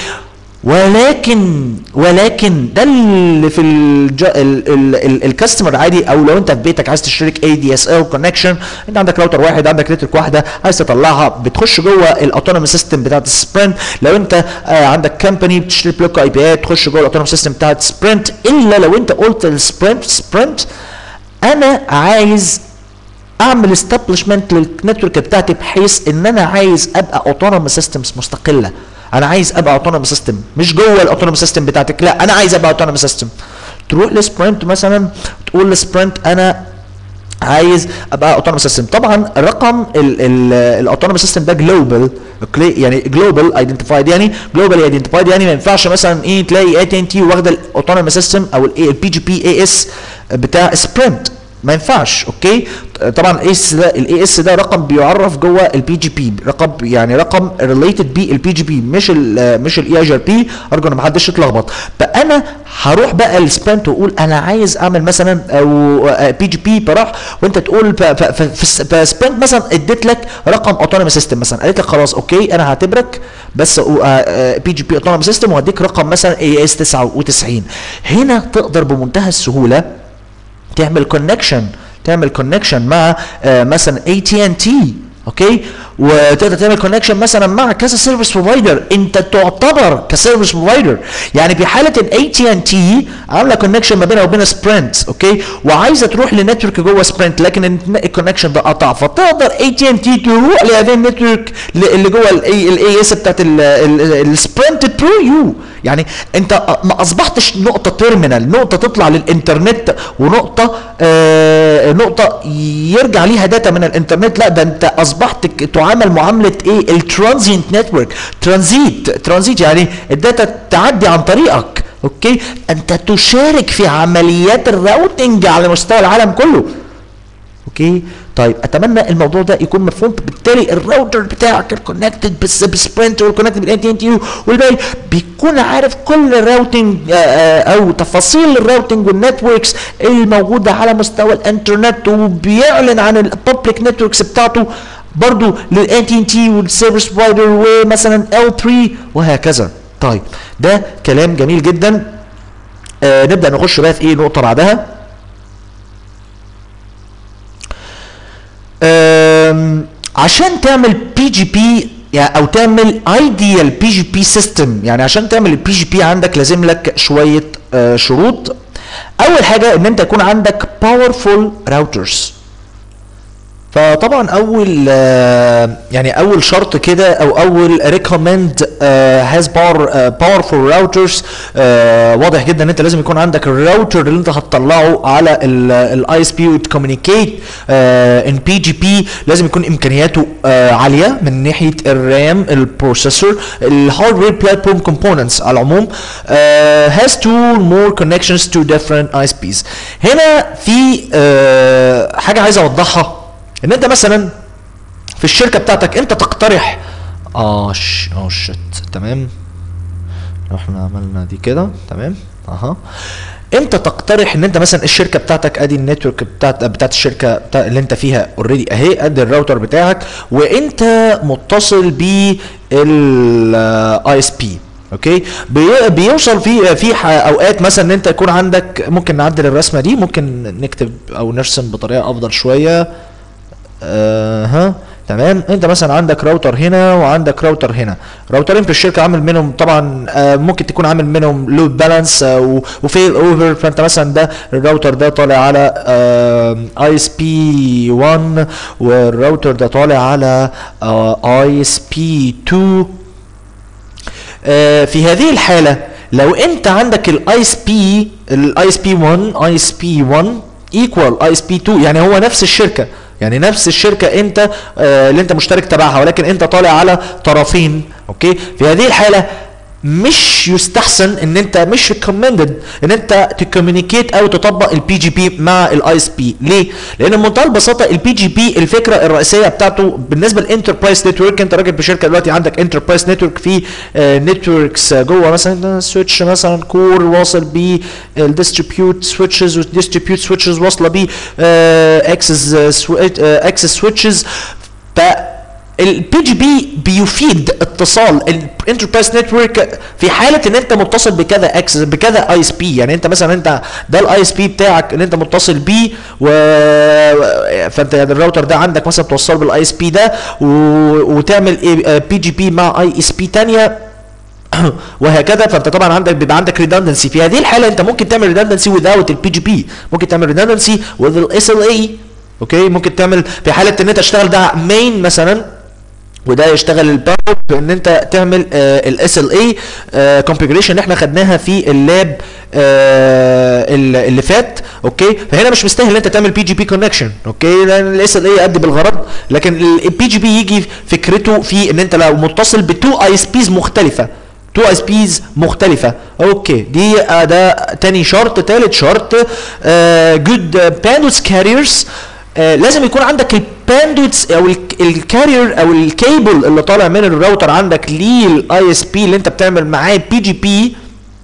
ولكن ولكن ده اللي في الج... ال... ال... ال... الكاستمر عادي او لو انت في بيتك عايز تشترك اي دي اس ال كونكشن انت عندك راوتر واحد عندك نتورك واحده عايز تطلعها بتخش جوه الاوتونومي سيستم بتاعت سبرنت لو انت آه عندك كمباني بتشتري بلوك اي بي تخش جوه الاوتونومي سيستم بتاعت سبرنت الا لو انت قلت للسبرنت سبرنت انا عايز اعمل استابلشمنت للنتورك بتاعتي بحيث ان انا عايز ابقى اوتونومي سيستمز مستقله انا عايز ابقى اوتونومي سيستم مش جوه الاوتونومي سيستم بتاعتك لا انا عايز ابقى اوتونومي سيستم تروح لسبرنت مثلا تقول لسبرنت انا عايز ابقى اوتونومي سيستم طبعا الرقم الاوتونومي سيستم ده جلوبال اوكي يعني جلوبال ايدنتيفايد يعني جلوبال ايدنتيفايد يعني ما ينفعش مثلا ايه تلاقي اي تي ان تي واخده الاوتونومي سيستم او البي جي بي اي اس بتاع سبرنت ما ينفعش اوكي طبعا الاي اس ده الاي اس ده رقم بيعرف جوه البي جي بي رقم يعني رقم ريليتد بالبي جي بي مش ال مش الاي اي ار بي ارجو ان ما حدش يتلخبط فانا هروح بقى لسبرنت واقول انا عايز اعمل مثلا او بي جي بي فراح وانت تقول فسبرنت مثلا اديت لك رقم اوتونومي سيستم مثلا قالت لك خلاص اوكي انا هعتبرك بس بي جي بي اوتونومي سيستم وهديك رقم مثلا اي اس 99 هنا تقدر بمنتهى السهوله تعمل كونكشن تعمل كونكشن مع آه مثلا اي تي ان تي اوكي وتقدر تعمل كونكشن مثلا مع كذا سيرفيس بروفايدر انت تعتبر كسيرفيس بروفايدر يعني في حاله ان اي تي ان تي عامله كونكشن ما بينها وبين سبرنت اوكي وعايزه تروح لنتورك جوه سبرنت لكن الكونكشن ده قطع فتقدر اي تي ان تي تروح لهذه النتورك اللي جوه الاي اس بتاعت السبرنت ثرو يو يعني انت ما اصبحتش نقطه تيرمينال نقطه تطلع للانترنت ونقطه آه نقطه يرجع ليها داتا من الانترنت لا ده انت اصبحت تعامل معامله ايه الترانزينت نتورك ترانزيت ترانزيت يعني الداتا تعدي عن طريقك اوكي انت تشارك في عمليات الراوتنج على مستوى العالم كله اوكي طيب اتمنى الموضوع ده يكون مفهوم بالتالي الراوتر بتاعك الكونكتد بالسبرنت والكونكتد بالان تي ان تي والباقي بيكون عارف كل الراوتنج او تفاصيل الراوتنج والنتوركس الموجوده على مستوى الانترنت وبيعلن عن الببليك نتوركس بتاعته برضو للان تي ان تي والسيرفيس بروفايدر ومثلا ال 3 وهكذا طيب ده كلام جميل جدا آه نبدا نخش بقى في ايه نقطه بعدها عشان تعمل بي جي بي يعني او تعمل ايديال بي جي بي سيستم يعني عشان تعمل البي جي بي عندك لازم لك شويه آه شروط اول حاجه ان انت يكون عندك باورفول راوترز فطبعا اول يعني اول شرط كده او اول ريكومند هاز باور باورفول راوترز واضح جدا ان انت لازم يكون عندك الراوتر اللي انت هتطلعه على الاي اس بي وتكومينيكيت ان بي جي بي لازم يكون امكانياته عاليه من ناحيه الرام البروسيسور الهاردوير بلاتفورم كومبوننتس على العموم هاز تو مور كونكشنز تو ديفرنت اي اس بيز هنا في حاجه عايز اوضحها ان انت مثلا في الشركه بتاعتك انت تقترح اه ش... اه شت تمام لو احنا عملنا دي كده تمام اها انت تقترح ان انت مثلا الشركه بتاعتك ادي النتورك بتاعت بتاعت الشركه بتاع اللي انت فيها اوريدي اهي ادي الراوتر بتاعك وانت متصل بالاي اس بي اوكي بي- بيوصل في في ح- اوقات مثلا ان انت يكون عندك ممكن نعدل الرسمه دي ممكن نكتب او نرسم بطريقه افضل شويه آه ها تمام انت مثلا عندك راوتر هنا وعندك راوتر هنا راوترين في الشركه عامل منهم طبعا آه ممكن تكون عامل منهم لود بالانس آه وفيل اوفر فانت مثلا ده الراوتر ده طالع على اي اس بي 1 والراوتر ده طالع على اي اس بي 2 آه، في هذه الحالة لو انت عندك الاي اس بي الاي اس بي 1 اي اس بي 1 ايكوال اي اس بي 2 يعني هو نفس الشركة يعني نفس الشركة انت آه، اللي انت مشترك تبعها ولكن انت طالع على طرفين اوكي في هذه الحالة مش يستحسن ان انت مش ريكومندد ان انت تكومينيكيت او تطبق البي جي بي مع الاي اس بي ليه لان بمنتهى البساطه البي جي بي الفكره الرئيسيه بتاعته بالنسبه للانتربرايز نتورك انت راجل في شركه دلوقتي عندك انتربرايز نتورك في نتوركس جوه مثلا سويتش مثلا كور واصل ب الديستريبيوت سويتشز والديستريبيوت سويتشز واصله ب اكسس اكسس سويتشز ف البي جي بي بيفيد اتصال الانتربرايز نتورك في حاله ان انت متصل بكذا اكسس بكذا اي اس بي يعني انت مثلا انت ده الاي اس بي بتاعك اللي انت متصل بيه و فانت يعني الراوتر ده عندك مثلا توصله بالاي اس بي ده و... وتعمل بي جي بي مع اي اس بي ثانيه وهكذا فانت طبعا عندك بيبقى عندك ريدندنسي في هذه الحاله انت ممكن تعمل ريدندنسي without البي جي بي ممكن تعمل ريدندنسي with الاس ال اي اوكي ممكن تعمل في حاله ان انت تشتغل ده مين مثلا وده يشتغل الباور ان انت تعمل الاس ال اي كونفيجريشن اللي احنا خدناها في اللاب آه اللي فات اوكي فهنا مش مستاهل ان انت تعمل بي جي بي كونكشن اوكي لان الاس ال اي يؤدي بالغرض لكن البي جي بي يجي فكرته في ان انت لو متصل بتو اي اس بيز مختلفه تو اي اس بيز مختلفه اوكي دي آه ده تاني شرط تالت شرط جود باندوث كاريرز آه لازم يكون عندك الباندوتس او الكارير او الكيبل اللي طالع من الراوتر عندك للاي اس بي اللي انت بتعمل معاه بي جي بي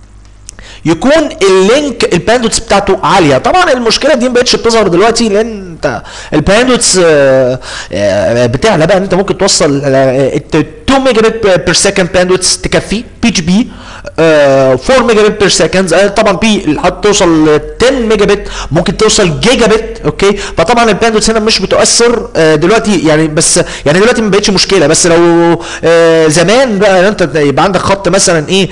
يكون اللينك الباندوتس بتاعته عاليه طبعا المشكله دي ما بقتش بتظهر دلوقتي لان انت الباندوتس بتعلى بقى انت ممكن توصل 2 ميجا بت بير سكند باندوتس تكفي بي جي بي 4 ميجا بت بير سكند طبعا بي هتوصل 10 ميجا بت ممكن توصل جيجا بت اوكي فطبعا الباندوتس هنا مش بتؤثر دلوقتي يعني بس يعني دلوقتي ما بقتش مشكله بس لو زمان بقى انت يبقى عندك خط مثلا ايه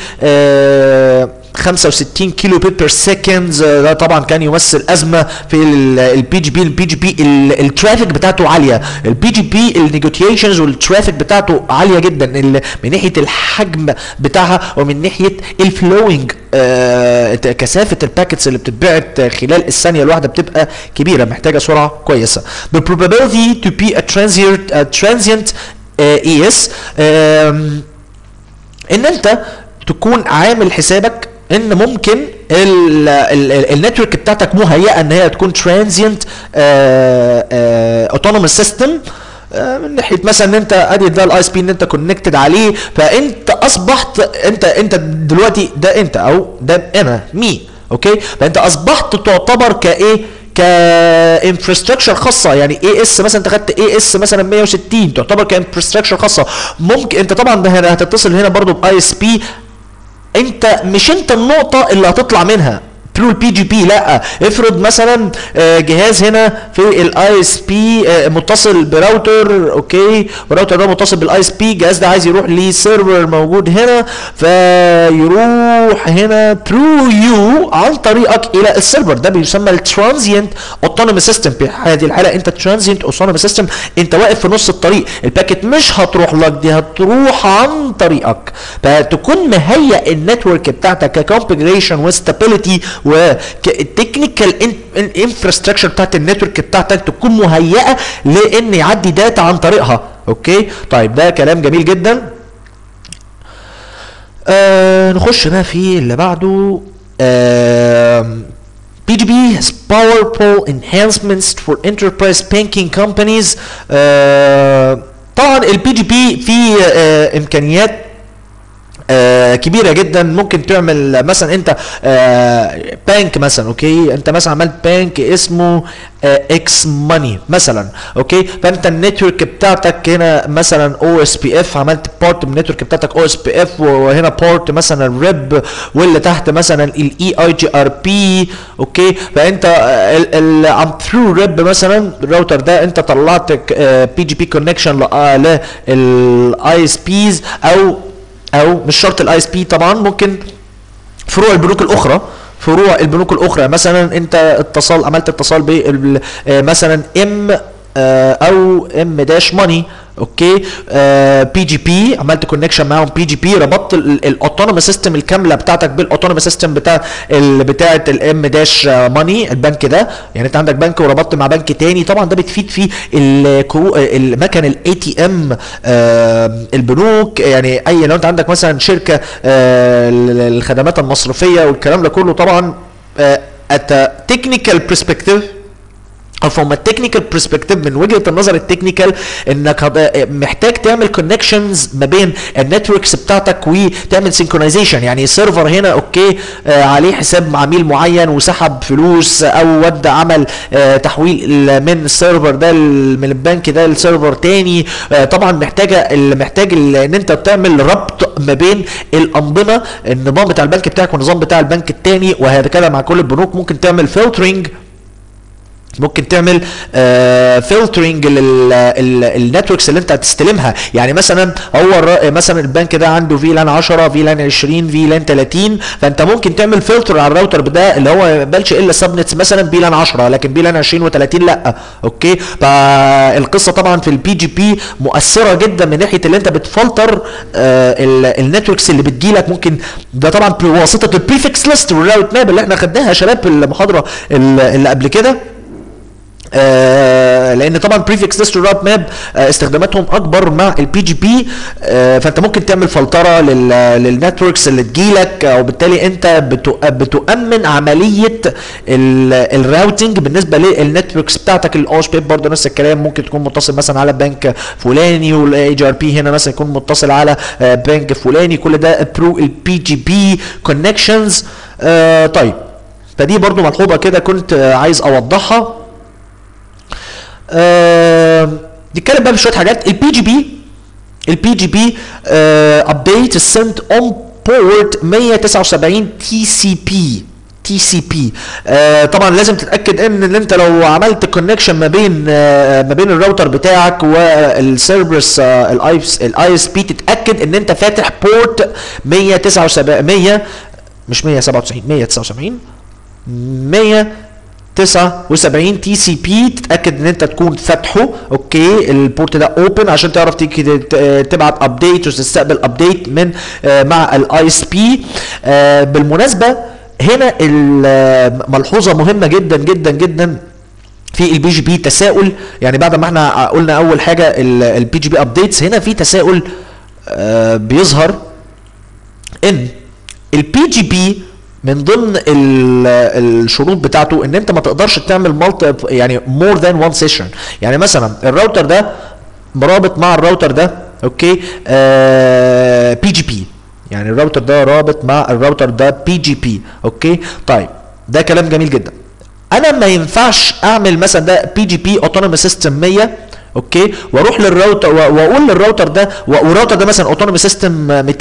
65 كيلو بيت بير سكند ده طبعا كان يمثل ازمه في البي جي بي البي جي بي الترافيك بتاعته عاليه البي جي بي النيجوتيشنز والترافيك بتاعته عاليه جدا من ناحيه الحجم بتاعها ومن ناحيه الفلوينج آه كثافه الباكتس اللي بتتبعت خلال الثانيه الواحده بتبقى كبيره محتاجه سرعه كويسه the probability to be a transient a transient uh, is um, ان انت تكون عامل حسابك ان ممكن النتورك بتاعتك مهيئه ان هي تكون ترانزيانت اوتونوموس سيستم من ناحيه مثلا ان انت ادي ده الاي اس بي ان انت كونكتد عليه فانت اصبحت انت انت دلوقتي ده انت او ده انا مي اوكي فانت اصبحت تعتبر كايه كانفراستراكشر خاصه يعني اي اس مثلا انت خدت اي اس مثلا 160 تعتبر كانفراستراكشر خاصه ممكن انت طبعا ده هتتصل هنا برضو باي اس بي انت مش انت النقطه اللي هتطلع منها ثرو البي جي بي لا افرض مثلا جهاز هنا في الاي اس بي متصل براوتر اوكي والراوتر ده متصل بالاي اس بي الجهاز ده عايز يروح لسيرفر موجود هنا فيروح هنا ثرو يو عن طريقك الى السيرفر ده بيسمى الترانزيانت اوتونومي سيستم في هذه الحاله انت ترانزيانت اوتونومي سيستم انت واقف في نص الطريق الباكت مش هتروح لك دي هتروح عن طريقك فتكون مهيئ النتورك بتاعتك ككونفجريشن وستابيليتي والتكنيكال انفراستراكشر بتاعت النتورك بتاعتك تكون مهيئه لان يعدي داتا عن طريقها اوكي طيب ده كلام جميل جدا آه نخش بقى في اللي بعده آه BGB has powerful enhancements for enterprise banking companies آه طبعا البي جي بي فيه آه امكانيات آه كبيره جدا ممكن تعمل مثلا انت آه بانك مثلا اوكي انت مثلا عملت بانك اسمه آه اكس ماني مثلا اوكي فانت النتورك بتاعتك هنا مثلا او اس بي اف عملت بورت من النتورك بتاعتك او اس بي اف وهنا بورت مثلا ريب واللي تحت مثلا الاي اي جي ار بي اوكي فانت عم ثرو ريب مثلا الراوتر ده انت طلعت بي جي بي كونكشن للاي اس بيز او او مش شرط الاي اس بي طبعا ممكن فروع البنوك الاخرى فروع البنوك الاخرى مثلا انت اتصال عملت اتصال ب مثلا ام او ام داش ماني اوكي بي جي بي عملت كونكشن معاهم بي جي بي ربطت الاوتونومي سيستم الكامله بتاعتك بالاوتونومي سيستم بتاع ال بتاعه الام داش ماني البنك ده يعني انت عندك بنك وربطت مع بنك تاني طبعا ده بتفيد فيه الكرو المكن الاي تي ام البنوك يعني اي لو انت عندك مثلا شركه آه الخدمات المصرفيه والكلام ده كله طبعا ات تكنيكال برسبكتيف او فروم التكنيكال برسبكتيف من وجهه النظر التكنيكال انك محتاج تعمل كونكشنز ما بين النتوركس بتاعتك وتعمل سينكرونايزيشن يعني سيرفر هنا اوكي آه عليه حساب عميل معين وسحب فلوس او ود عمل آه تحويل من السيرفر ده من البنك ده لسيرفر تاني آه طبعا محتاجه محتاج ان انت تعمل ربط ما بين الانظمه النظام بتاع البنك بتاعك والنظام بتاع البنك التاني وهكذا مع كل البنوك ممكن تعمل فلترنج ممكن تعمل فلترنج للنتوركس اللي انت هتستلمها يعني مثلا هو مثلا البنك ده عنده في لان 10 في لان 20 في لان 30 فانت ممكن تعمل فلتر على الراوتر ده اللي هو ما يقبلش الا سبنتس مثلا في لان 10 لكن في لان 20 و30 لا اوكي فالقصه طبعا في البي جي بي مؤثره جدا من ناحيه اللي انت بتفلتر النتوركس اللي بتجيلك ممكن ده طبعا بواسطه البريفكس ليست والراوت ماب اللي احنا خدناها يا شباب في المحاضره اللي قبل كده آه لان طبعا بريفكس ليست والراب ماب آه استخداماتهم اكبر مع البي جي بي آه فانت ممكن تعمل فلتره للنتوركس اللي تجيلك وبالتالي انت بتؤمن عمليه الراوتنج بالنسبه للنتوركس بتاعتك الاو اس بي برضه نفس الكلام ممكن تكون متصل مثلا على بنك فلاني والاي جي ار بي هنا مثلا يكون متصل على بنك فلاني كل ده ثرو البي جي بي كونكشنز طيب فدي برضو ملحوظه كده كنت عايز اوضحها آه نتكلم بقى بشويه حاجات البي جي بي البي جي بي ابديت السنت اون بورت 179 تي سي بي تي سي بي طبعا لازم تتاكد ان ان انت لو عملت كونكشن ما بين آه ما بين الراوتر بتاعك والسيرفرس الاي الاي اس بي تتاكد ان انت فاتح بورت 179 100 مش 197 179 100 79 تي سي بي تتاكد ان انت تكون فاتحه اوكي البورت ده اوبن عشان تعرف تبعت ابديت وتستقبل ابديت من آه مع الاي اس بي بالمناسبه هنا ملحوظه مهمه جدا جدا جدا في البي جي بي تساؤل يعني بعد ما احنا قلنا اول حاجه البي جي بي ابديتس هنا في تساؤل آه بيظهر ان البي جي بي من ضمن الشروط بتاعته ان انت ما تقدرش تعمل مالتي يعني مور ذان وان سيشن يعني مثلا الراوتر ده مرابط مع الراوتر ده اوكي آه بي جي بي يعني الراوتر ده رابط مع الراوتر ده بي جي بي اوكي طيب ده كلام جميل جدا انا ما ينفعش اعمل مثلا ده بي جي بي اوتونومي سيستم 100 اوكي واروح للراوتر واقول للراوتر ده والراوتر ده مثلا اوتونومي سيستم 200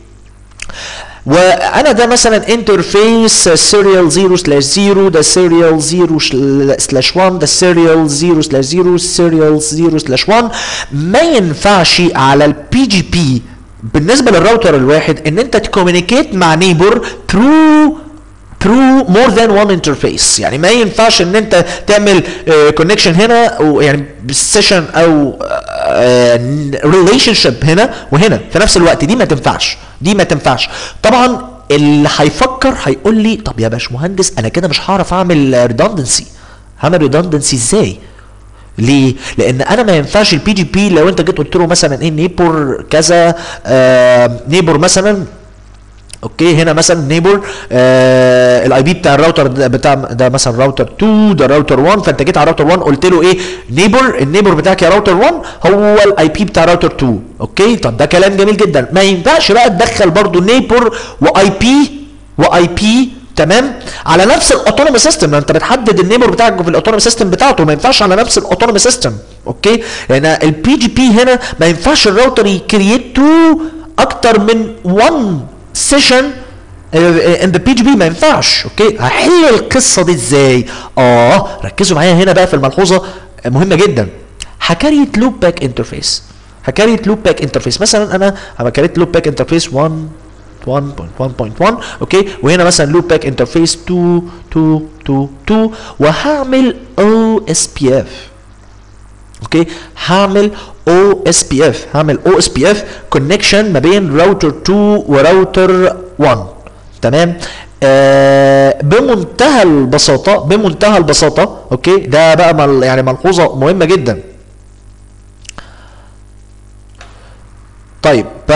وانا ده مثلا انترفيس سيريال 0 سلاش 0 ده سيريال 0 سلاش 1 ده سيريال 0 سلاش 0 سيريال 0 سلاش 1 ما ينفعش على البي جي بي بالنسبه للراوتر الواحد ان انت تكومينيكيت مع نيبر ثرو through more than one interface يعني ما ينفعش ان انت تعمل كونكشن uh, هنا يعني بالسيشن او ريليشن uh, شيب هنا وهنا في نفس الوقت دي ما تنفعش دي ما تنفعش طبعا اللي هيفكر هيقول لي طب يا باشمهندس انا كده مش هعرف اعمل ريدندنسي هعمل ريدندنسي ازاي ليه؟ لان انا ما ينفعش البي جي بي لو انت جيت قلت له مثلا ايه نيبور كذا آه نيبور مثلا اوكي هنا مثلا نيبر آه الاي بي بتاع الراوتر ده بتاع ده مثلا راوتر 2 ده راوتر 1 فانت جيت على راوتر 1 قلت له ايه نيبر النيبر بتاعك يا راوتر 1 هو الاي بي بتاع راوتر 2 اوكي طب ده كلام جميل جدا ما ينفعش بقى تدخل برضو نيبر واي بي واي بي تمام على نفس الاوتونومي سيستم انت بتحدد النيبر بتاعك في الاوتونومي سيستم بتاعته ما ينفعش على نفس الاوتونومي سيستم اوكي لان البي جي بي هنا ما ينفعش الراوتر يكريت تو اكتر من 1 سيشن ان ذا بي جي بي ما ينفعش اوكي هحل القصه دي ازاي اه ركزوا معايا هنا بقى في الملحوظه مهمه جدا هكريت لوب باك انترفيس هكريت لوب باك انترفيس مثلا انا هكريت لوب باك انترفيس 1 1.1.1 اوكي وهنا مثلا لوب باك انترفيس 2 2 2 2 وهعمل او اس بي اف اوكي هعمل او اس بي اف هعمل او اس بي اف كونكشن ما بين راوتر 2 وراوتر 1 تمام آه بمنتهى البساطه بمنتهى البساطه اوكي ده بقى مل يعني ملحوظه مهمه جدا طيب ف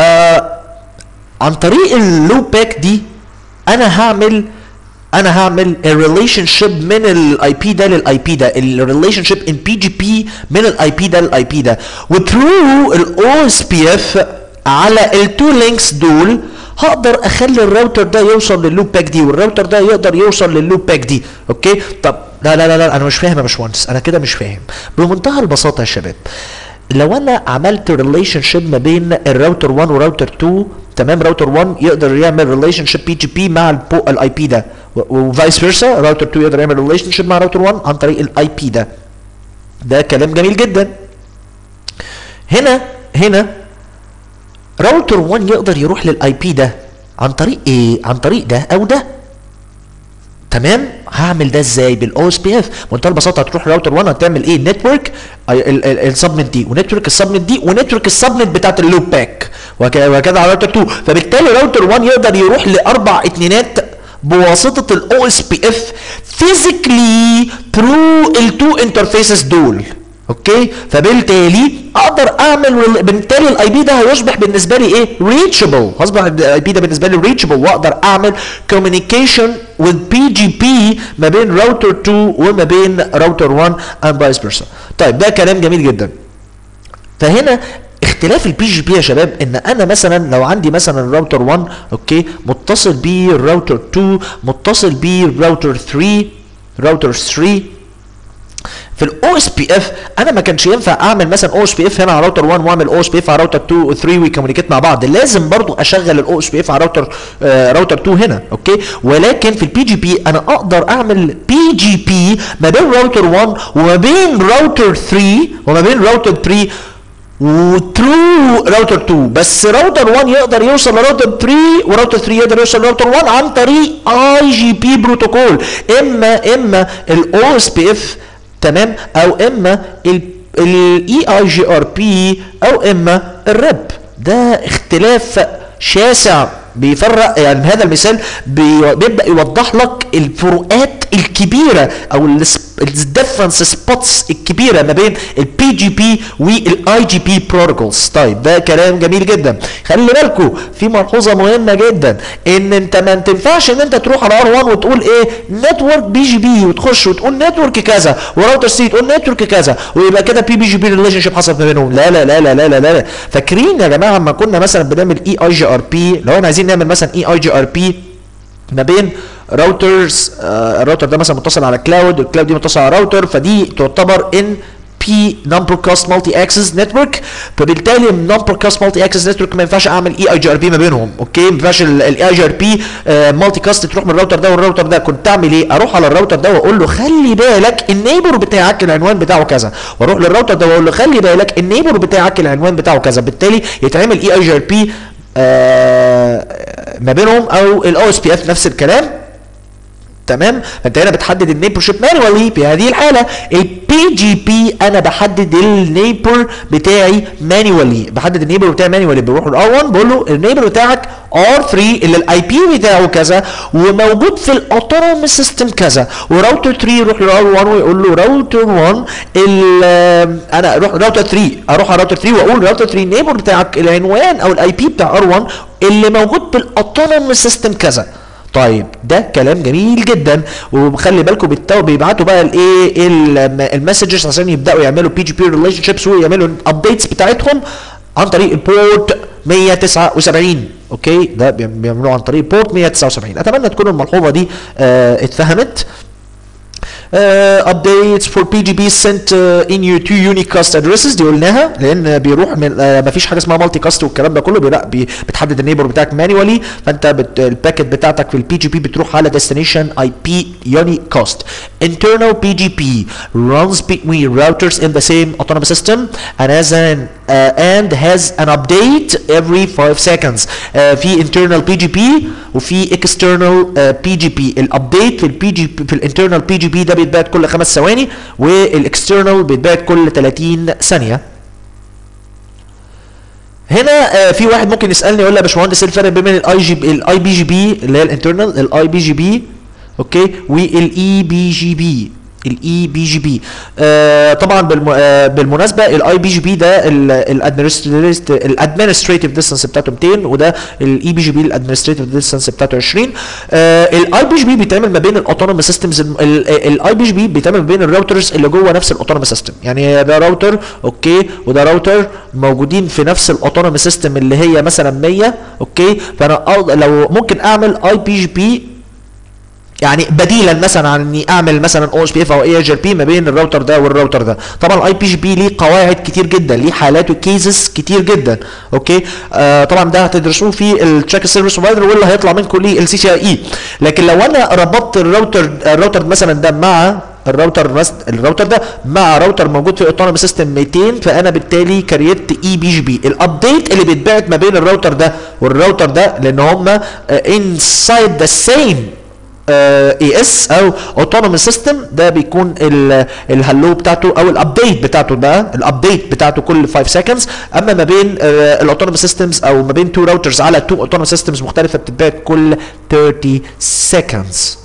عن طريق اللوب باك دي انا هعمل انا هعمل الريليشن شيب من الاي بي ده للاي بي ده الريليشن شيب ان بي جي بي من الاي بي ده للاي بي ده وثرو الاو اس بي اف على التو لينكس دول هقدر اخلي الراوتر ده يوصل لللوب باك دي والراوتر ده يقدر يوصل لللوب باك دي اوكي طب لا لا لا لا انا مش فاهم يا باشمهندس انا كده مش فاهم بمنتهى البساطه يا شباب لو انا عملت ريليشن شيب ما بين الراوتر 1 وراوتر 2 تمام راوتر 1 يقدر يعمل ريليشن شيب بي جي بي مع الاي بي ده وفايس فيرسا راوتر 2 يقدر يعمل ريليشن شيب مع راوتر 1 عن طريق الاي بي ده ده كلام جميل جدا هنا هنا راوتر 1 يقدر يروح للاي بي ده عن طريق ايه عن طريق ده او ده تمام هعمل ده ازاي بالاو اس بي اف بمنتهى البساطه هتروح راوتر 1 هتعمل ايه نتورك السبنت دي ونتورك السبنت دي ونتورك السبنت بتاعت اللوب باك وهكذا على راوتر 2 فبالتالي راوتر 1 يقدر يروح لاربع اتنينات بواسطه الاو اس بي اف فيزيكلي ثرو التو انترفيسز دول اوكي فبالتالي اقدر اعمل بالتالي الاي بي ده هيصبح بالنسبه لي ايه ريتشبل هيصبح الاي بي ده بالنسبه لي ريتشبل واقدر اعمل كوميونيكيشن with بي جي بي ما بين راوتر 2 وما بين راوتر 1 and vice versa طيب ده كلام جميل جدا فهنا اختلاف البي جي بي يا شباب ان انا مثلا لو عندي مثلا الراوتر 1 اوكي متصل بيه الراوتر 2 متصل بيه الراوتر 3 راوتر 3 في الاو اس بي اف انا ما كانش ينفع اعمل مثلا او اس بي اف هنا على راوتر 1 واعمل او اس بي اف على راوتر 2 و 3 ويكومينيكيت مع بعض لازم برضو اشغل الاو اس بي اف على راوتر آه راوتر 2 هنا اوكي ولكن في البي جي بي انا اقدر اعمل بي جي بي ما بين راوتر 1 وما بين راوتر 3 وما بين راوتر 3 وترو راوتر 2 بس راوتر 1 يقدر يوصل لراوتر 3 وراوتر 3 يقدر يوصل لراوتر 1 عن طريق اي جي بي بروتوكول اما اما الاو اس بي اف تمام او اما الاي اي جي ار بي او اما الرب ده اختلاف شاسع بيفرق يعني هذا المثال بيبدا يوضح لك الفروقات الكبيره او الديفرنس سبوتس الكبيره ما بين البي جي بي والاي جي بي بروتوكولز طيب ده كلام جميل جدا خلي بالكم في ملحوظه مهمه جدا ان انت ما تنفعش ان انت تروح على ار 1 وتقول ايه نتورك بي جي بي وتخش وتقول نتورك كذا وراوتر سي تقول نتورك كذا ويبقى كده بي بي جي بي ريليشن شيب حصلت ما بينهم لا لا لا لا لا لا, لا. فاكرين يا جماعه لما كنا مثلا بنعمل اي اي جي ار بي لو احنا عايزين نعمل مثلا اي اي جي ار بي ما بين راوترز آه الراوتر ده مثلا متصل على كلاود الكلاود دي متصل على راوتر فدي تعتبر ان بي نمبر كاست مالتي اكسس نتورك فبالتالي النمبر كاست مالتي اكسس نتورك ما ينفعش اعمل اي اي جي ار بي ما بينهم اوكي ما ينفعش الاي اي جي ار بي مالتي كاست تروح من الراوتر ده والراوتر ده كنت اعمل ايه اروح على الراوتر ده واقول له خلي بالك النيبر بتاعك العنوان بتاعه كذا واروح للراوتر ده واقول له خلي بالك النيبر بتاعك العنوان بتاعه كذا بالتالي يتعمل اي اي جي ار بي ما بينهم او الاو اس بي اف نفس الكلام تمام فانت هنا بتحدد النيبر شيب مانوالي في هذه الحاله البي جي بي انا بحدد النيبر بتاعي مانوالي بحدد النيبر بتاعي مانوالي بروح لار 1 بقول له النيبر بتاعك ار 3 اللي الاي بي بتاعه كذا وموجود في الاوتونوموس سيستم كذا وراوتر 3 يروح لار 1 ويقول له راوتر 1 انا اروح راوتر 3 اروح على راوتر 3 واقول راوتر 3 نيبر بتاعك العنوان او الاي بي بتاع ار1 اللي موجود بالاوتونوموس سيستم كذا طيب ده كلام جميل جدا وخلي بالكم بالتو بيبعتوا بقى الايه المسجز عشان يبداوا يعملوا بي جي بي ريليشن شيبس ويعملوا الابديتس بتاعتهم عن طريق البورت 179 اوكي ده بيعملوه عن طريق بورت 179 اتمنى تكون الملحوظه دي آه اتفهمت uh, updates for PGB sent uh, in your two unicast addresses دي قلناها لان بيروح من uh, مفيش حاجه اسمها مالتي كاست والكلام ده كله لا بي بتحدد النيبر بتاعك مانيوالي فانت بت الباكت بتاعتك في البي جي بي بتروح على destination IP unicast internal PGP runs between routers in the same autonomous system and has an uh, and has an update every 5 seconds uh, في internal PGP وفي external uh, PGP الابديت في البي جي في الانترنال بي جي بي ده بيتبعت كل خمس ثواني والاكسترنال بيتبعت كل 30 ثانيه هنا آه في واحد ممكن يسالني يقول لي يا باشمهندس ايه الفرق بين الاي جي الاي بي جي بي اللي هي الانترنال الاي بي جي بي اوكي والاي بي جي بي الاي بي جي بي طبعا بالم... آه بالمناسبه الاي بي جي بي ده الادمنستريتيف ديستانس بتاعته 200 وده الاي بي جي بي الادمنستريتيف ديستانس بتاعته 20 الاي بي جي بي بيتعمل ما بين الاوتونوموس سيستمز الاي بي جي بي بيتعمل ما بين الراوترز اللي جوه نفس الاوتونوموس سيستم يعني ده راوتر اوكي وده راوتر موجودين في نفس الاوتونوموس سيستم اللي هي مثلا 100 اوكي فانا لو ممكن اعمل اي بي جي بي يعني بديلا مثلا عن اني اعمل مثلا او اس بي اف او اي ار بي ما بين الراوتر ده والراوتر ده طبعا الاي بي جي بي ليه قواعد كتير جدا ليه حالات وكيسز كتير جدا اوكي آه طبعا ده هتدرسوه في التراك سيرفيس بروفايدر واللي هيطلع منكم ليه السي سي اي لكن لو انا ربطت الراوتر الراوتر مثلا ده مع الراوتر مس... الراوتر ده مع راوتر موجود في اوتونومي سيستم 200 فانا بالتالي كريت اي بي جي بي الابديت اللي بيتبعت ما بين الراوتر ده والراوتر ده لان هم انسايد ذا سيم اي اس او اوتونومي سيستم ده بيكون الهلو بتاعته او الابديت بتاعته بقى الابديت بتاعته كل 5 سكندز اما ما بين الاوتونومي سيستمز او ما بين تو راوترز على تو اوتونومي سيستمز مختلفه بتتبعت كل 30 seconds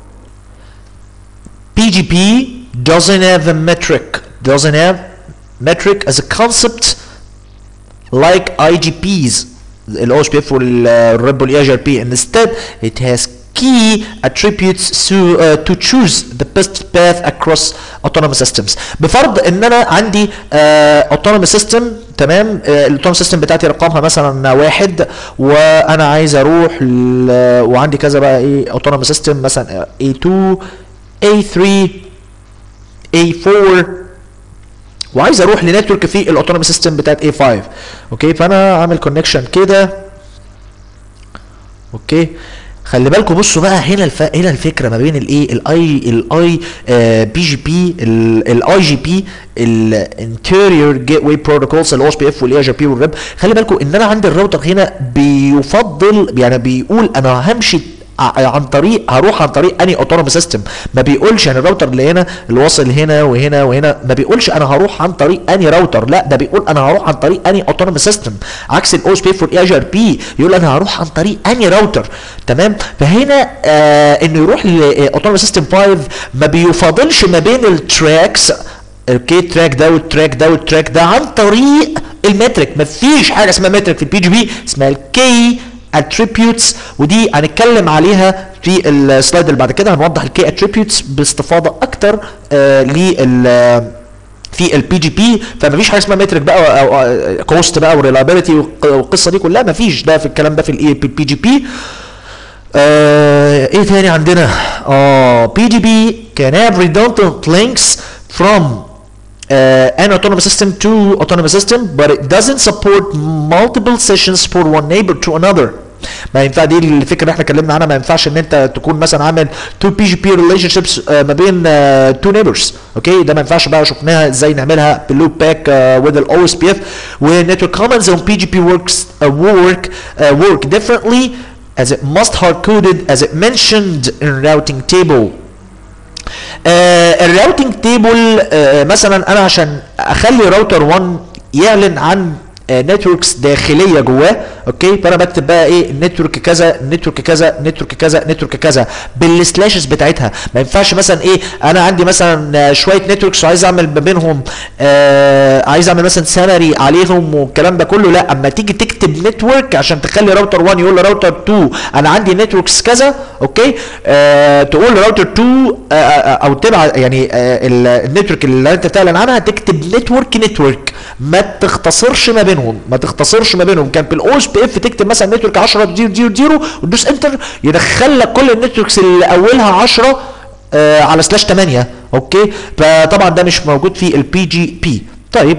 PGP doesn't have a metric doesn't have metric as a concept like IGPs الاو اس بي اف والريب والاي جي ار بي instead it has key attributes to, uh, to choose the best path across autonomous systems بفرض ان انا عندي uh, autonomous system تمام الاوتونوموس سيستم بتاعتي رقمها مثلا واحد وانا عايز اروح وعندي كذا بقى ايه اوتونوموس سيستم مثلا A2 A3 A4 وعايز اروح لنتورك في الاوتونوموس سيستم بتاعت A5 اوكي فانا عامل كونكشن كده اوكي خلي بالكم بصوا بقى هنا الف... هنا الفكره ما بين الايه الاي الاي بي جي بي الاي جي بي الانتيريور جيت واي بروتوكولز الاو اس بي اف والاي جي بي والريب خلي بالكم ان انا عندي الراوتر هنا بيفضل يعني بيقول انا همشي عن طريق هروح عن طريق اني اوتونومي سيستم ما بيقولش يعني الراوتر اللي هنا اللي واصل هنا وهنا وهنا ما بيقولش انا هروح عن طريق اني راوتر لا ده بيقول انا هروح عن طريق اني اوتونومي سيستم عكس الاو اس بي اف والاي ار بي يقول انا هروح عن طريق اني راوتر تمام فهنا آه انه يروح لاوتونومي سيستم 5 ما بيفاضلش ما بين التراكس اوكي تراك ده والتراك ده والتراك ده عن طريق المترك مفيش حاجه اسمها مترك في البي جي بي اسمها الكي attributes ودي هنتكلم عليها في السلايد اللي بعد كده هنوضح الكي attributes باستفاضه اكتر آه لل في البي جي بي فمفيش حاجه اسمها مترك بقى او كوست بقى وريلابيلتي والقصه دي كلها مفيش ده في الكلام ده في الاي بي جي بي ايه تاني عندنا اه بي جي بي can have redundant links from uh, an autonomous system to autonomous system but it doesn't support multiple sessions for one neighbor to another ما ينفع دي الفكره اللي احنا اتكلمنا عنها ما ينفعش ان انت تكون مثلا عامل تو بي جي بي ريليشن شيبس ما بين تو نيبرز اوكي ده ما ينفعش بقى شفناها ازاي نعملها باللوب باك وذ الاو اس بي اف ونتورك كومنتس on PGP works uh, work uh, work differently as it must hard coded as it mentioned in routing table الراوتنج تيبل مثلا انا عشان اخلي راوتر 1 يعلن عن نتوركس داخليه جواه اوكي فانا بكتب بقى ايه النتورك كذا النتورك كذا النتورك كذا النتورك كذا بالسلاشز بتاعتها ما ينفعش مثلا ايه انا عندي مثلا شويه نتوركس وعايز اعمل ما بينهم آه عايز اعمل مثلا سالري عليهم والكلام ده كله لا اما تيجي تكتب نتورك عشان تخلي راوتر 1 يقول لراوتر 2 انا عندي نتوركس كذا اوكي آه تقول لراوتر 2 آه آه او تبعت يعني آه النتورك اللي انت بتعلن عنها تكتب نتورك نتورك ما تختصرش ما بينهم ما تختصرش ما بينهم كان في الاو اس بي اف تكتب مثلا نتورك 10 0 0 0 وتدوس انتر يدخل لك كل النتوركس اللي اولها 10 آه على سلاش 8 اوكي فطبعا ده مش موجود في البي جي بي طيب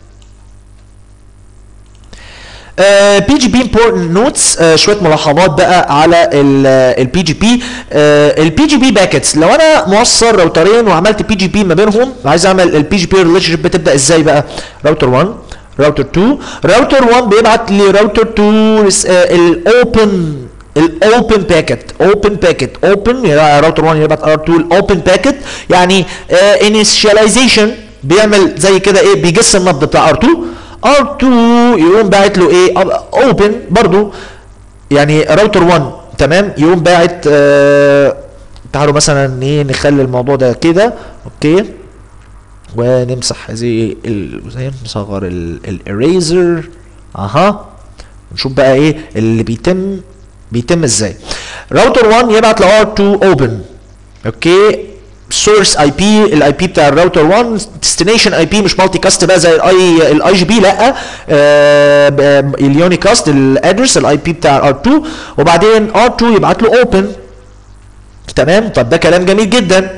بي جي بي امبورتنت نوتس شويه ملاحظات بقى على البي جي بي البي جي بي باكيتس لو انا موصل راوترين وعملت بي جي بي ما بينهم عايز اعمل البي جي بي ريليشن شيب بتبدا ازاي بقى راوتر 1 راوتر 2 راوتر 1 بيبعت لراوتر 2 الاوبن الاوبن باكيت اوبن باكيت اوبن راوتر 1 يبعت ار 2 الاوبن باكيت يعني انيشاليزيشن بيعمل زي كده ايه بيجس النبض بتاع ار 2 R2 يقوم باعت له ايه اوبن برضو يعني راوتر 1 تمام يقوم باعت آه تعالوا مثلا ايه نخلي الموضوع ده كده اوكي ونمسح هذه نصغر الاريزر اها نشوف بقى ايه اللي بيتم بيتم ازاي راوتر 1 يبعت ل R2 اوبن اوكي سورس اي بي الاي بي بتاع الراوتر 1 ديستنيشن اي بي مش مالتي كاست بقى زي الاي الاي جي بي لا اليوني كاست الادرس الاي بي بتاع ار 2 وبعدين ار 2 يبعت له اوبن تمام طب ده كلام جميل جدا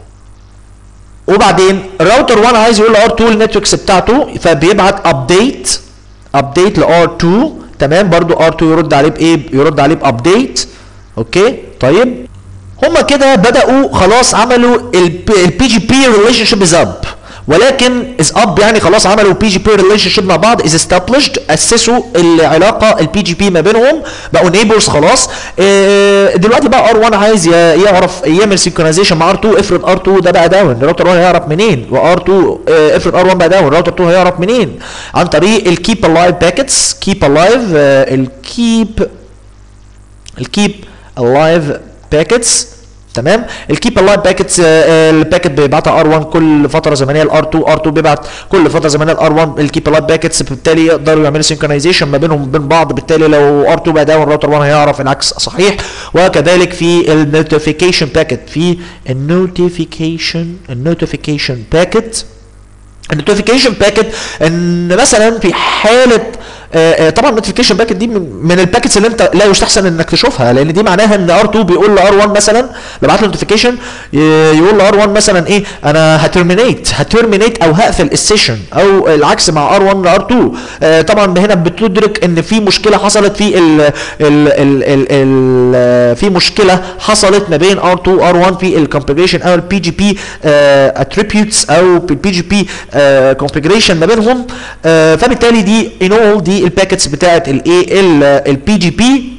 وبعدين الراوتر 1 عايز يقول لار 2 النتوركس بتاعته فبيبعت ابديت ابديت لار 2 تمام برضو ار 2 يرد عليه بايه يرد عليه بابديت اوكي طيب هما كده بدأوا خلاص عملوا البي جي بي ريليشن شيب از اب ولكن از اب يعني خلاص عملوا بي جي بي ريليشن شيب مع بعض از استابلشد اسسوا العلاقه البي جي بي ما بينهم بقوا نيبرز خلاص اه دلوقتي بقى ار 1 عايز يعرف يعمل سينكرونايزيشن مع ار 2 افرض ار 2 ده بقى داون الراوتر 1 هيعرف منين وار 2 اه افرض ار 1 بقى داون الراوتر 2 هيعرف منين عن طريق الكيب الايف باكيتس كيب الايف الكيب الكيب الايف باكيتس تمام الكيب الايف باكيتس الباكيت بيبعتها ار 1 كل فتره زمنيه الار 2 ار 2 بيبعت كل فتره زمنيه الار 1 الكيب الايف باكيتس بالتالي يقدروا يعملوا سينكرونايزيشن ما بينهم وبين بعض بالتالي لو ار 2 بقى داون الراوتر 1 هيعرف العكس صحيح وكذلك في النوتيفيكيشن باكيت في النوتيفيكيشن النوتيفيكيشن باكيت النوتيفيكيشن باكيت ان مثلا في حاله آه طبعا النوتيفيكيشن باكيت دي من, من الباكيتس اللي انت لا يستحسن انك تشوفها لان دي معناها ان ار 2 بيقول لار 1 مثلا لما بعت له نوتيفيكيشن يقول لار 1 مثلا ايه انا هترمينيت هترمينيت او هقفل السيشن او العكس مع ار 1 ار 2 آه طبعا هنا بتدرك ان في مشكله حصلت في ال ال ال ال ال في مشكله حصلت ما بين ار 2 ار 1 في الكونفيجريشن او البي جي بي اتريبيوتس او البي جي بي كونفيجريشن ما بينهم آه فبالتالي دي ان اول دي الباكيتس بتاعت الايه البي جي بي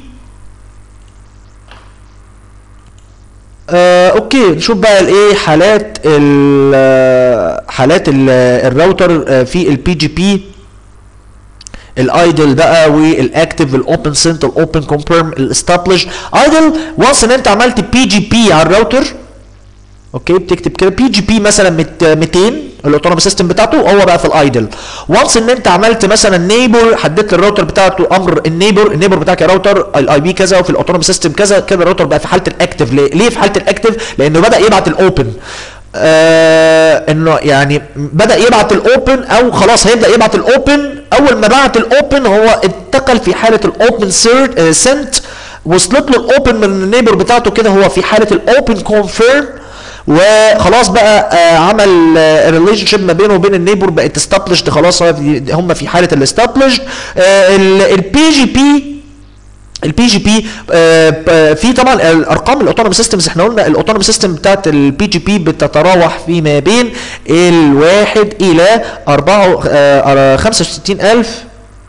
اوكي نشوف بقى الايه حالات ال حالات ال الراوتر في البي جي بي الايدل بقى والاكتف الاوبن سنت الاوبن كونفيرم الاستابلش ايدل وانس ان انت عملت بي جي بي على الراوتر اوكي بتكتب كده بي جي بي مثلا 200 الاوتونومي سيستم بتاعته هو بقى في الايدل وانس ان انت عملت مثلا نيبر حددت الراوتر بتاعته امر النيبر النيبر بتاعك يا راوتر الاي بي كذا وفي الاوتونومي سيستم كذا كده الراوتر بقى في حاله الاكتف ليه؟ ليه في حاله الاكتف؟ لانه بدا يبعت الاوبن آه انه يعني بدا يبعت الاوبن او خلاص هيبدا يبعت الاوبن اول ما بعت الاوبن هو انتقل في حاله الاوبن سنت وصلت له الاوبن من النيبر بتاعته كده هو في حاله الاوبن كونفيرم وخلاص بقى آه عمل الريليشن شيب ما بينه وبين النيبر بقت استابلشد خلاص هم في حاله الاستابلشد البي جي بي البي جي بي في طبعا الارقام الاوتونومي سيستمز احنا قلنا الاوتونومي سيستم بتاعت البي جي بي بتتراوح فيما بين الواحد الى 4 65000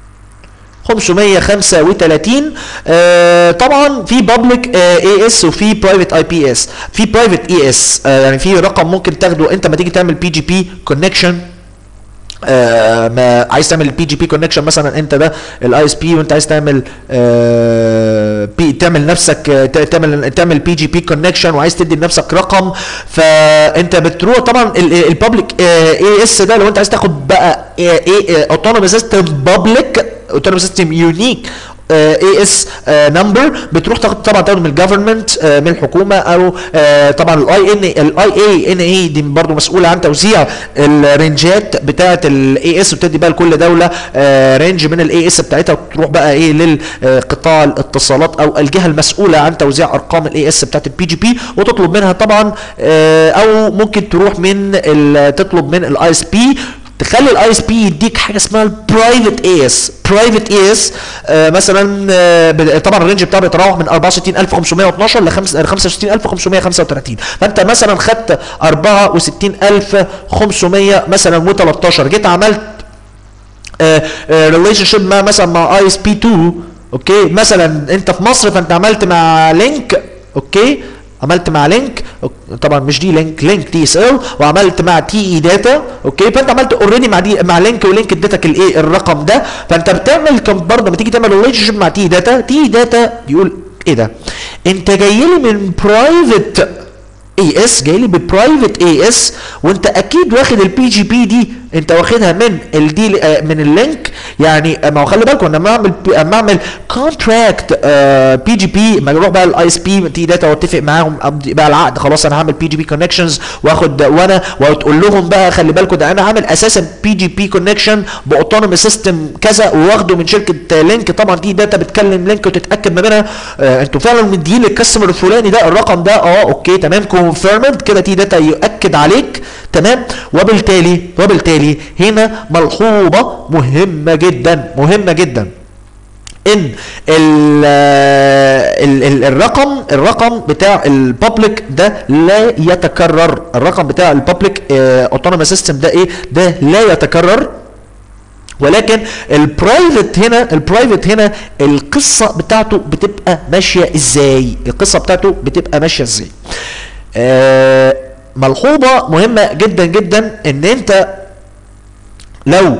535 آه طبعا في بابليك اي اس وفي برايفت اي بي اس في برايفت اي اس يعني في رقم ممكن تاخده انت ما تيجي تعمل بي جي بي كونكشن آه ما عايز تعمل البي جي بي كونكشن مثلا انت ده الاي اس بي وانت عايز تعمل آه بي تعمل نفسك آه، ت- تعمل تعمل بي جي بي كونكشن وعايز تدي لنفسك رقم فانت بتروح طبعا البابليك اي اس ده لو انت عايز تاخد بقى ايه اوتونومي سيستم بابليك اوتونومي سيستم يونيك اي اس نمبر بتروح تاخد طبعا تاخد من الجفرمنت من الحكومه او آه، طبعا الاي ان الاي اي ان اي دي برضو مسؤوله عن توزيع الرينجات بتاعه الاي اس وبتدي بقى لكل دوله آه، رينج من الاي اس بتاعتها وتروح بقى ايه للقطاع الاتصالات او الجهه المسؤوله عن توزيع ارقام الاي اس بتاعه البي جي بي وتطلب منها طبعا آه، او ممكن تروح من ال- تطلب من الاي اس بي تخلي الاي اس بي يديك حاجه اسمها البرايفت اي اس برايفت اي اس مثلا آه، ب- طبعا الرينج بتاعه بيتراوح من 64512 ل 65535 فانت مثلا خدت 64500 مثلا و13 جيت عملت ريليشن شيب مع مثلا مع اي اس بي 2 اوكي مثلا انت في مصر فانت عملت مع لينك اوكي عملت مع لينك أوك- طبعا مش دي لينك لينك تي اس ال وعملت مع تي اي داتا اوكي فانت عملت اوريدي مع دي مع لينك ولينك اديتك الايه الرقم ده فانت بتعمل كم- برضه لما تيجي تعمل ريليشن شيب مع تي داتا تي داتا بيقول ايه ده انت جاي لي من برايفت اي اس جاي لي ببرايفت اي اس وانت اكيد واخد البي جي بي دي انت واخدها من الدي من اللينك يعني آه، ما هو خلي بالكم لما اعمل اما اعمل كونتراكت بي جي بي ما اروح بقى الاي اس بي تي داتا واتفق معاهم ابدي بقى العقد خلاص انا هعمل بي جي بي كونكشنز واخد وانا وتقول لهم بقى خلي بالكم ده انا عامل اساسا بي جي بي كونكشن باوتونومي سيستم كذا وواخده من شركه لينك طبعا دي داتا بتكلم لينك وتتاكد ما بينها آه انتوا فعلا مدين للكاستمر الفلاني ده الرقم ده اه اوكي تمام كونفيرمد كده تي داتا يؤكد عليك تمام وبالتالي وبالتالي هنا ملحوظه مهمه جدا مهمه جدا ان ال ال ال الرقم الرقم بتاع البابليك ده لا يتكرر الرقم بتاع البابليك اوتونومي سيستم ده ايه ده لا يتكرر ولكن البرايفت هنا البرايفت هنا القصه بتاعته بتبقى ماشيه ازاي القصه بتاعته بتبقى ماشيه ازاي آه ملحوظه مهمه جدا جدا ان انت لو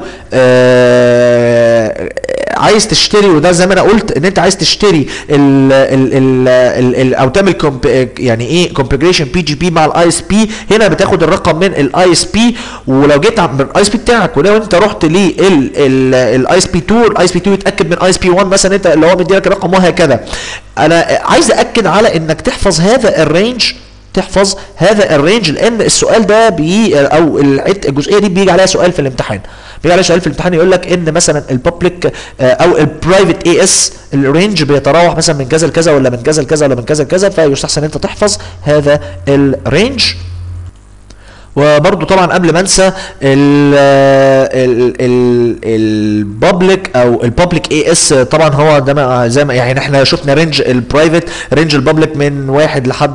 آه عايز تشتري وده زي ما انا قلت ان انت عايز تشتري ال ال ال ال ال او تعمل كومب يعني ايه كونفجريشن بي جي بي مع الاي اس بي هنا بتاخد الرقم من الاي اس بي ولو جيت من الاي اس بي بتاعك ولو انت رحت للاي اس بي 2 الاي اس بي 2 يتاكد من اي اس بي 1 مثلا انت اللي هو مديلك الرقم وهكذا انا عايز اكد على انك تحفظ هذا الرينج تحفظ هذا الرينج لان السؤال ده بي او العت- الجزئيه دي بيجي عليها سؤال في الامتحان بيجي عليها سؤال في الامتحان يقول لك ان مثلا الببليك او البرايفت اي اس الرينج بيتراوح مثلا من كذا لكذا ولا من كذا لكذا ولا من كذا لكذا فيستحسن انت تحفظ هذا الرينج وبرضو طبعا قبل ما انسى البابليك او البابليك اي اس طبعا هو ده ما- زي ما يعني احنا شفنا رينج البرايفت رينج البابليك من واحد لحد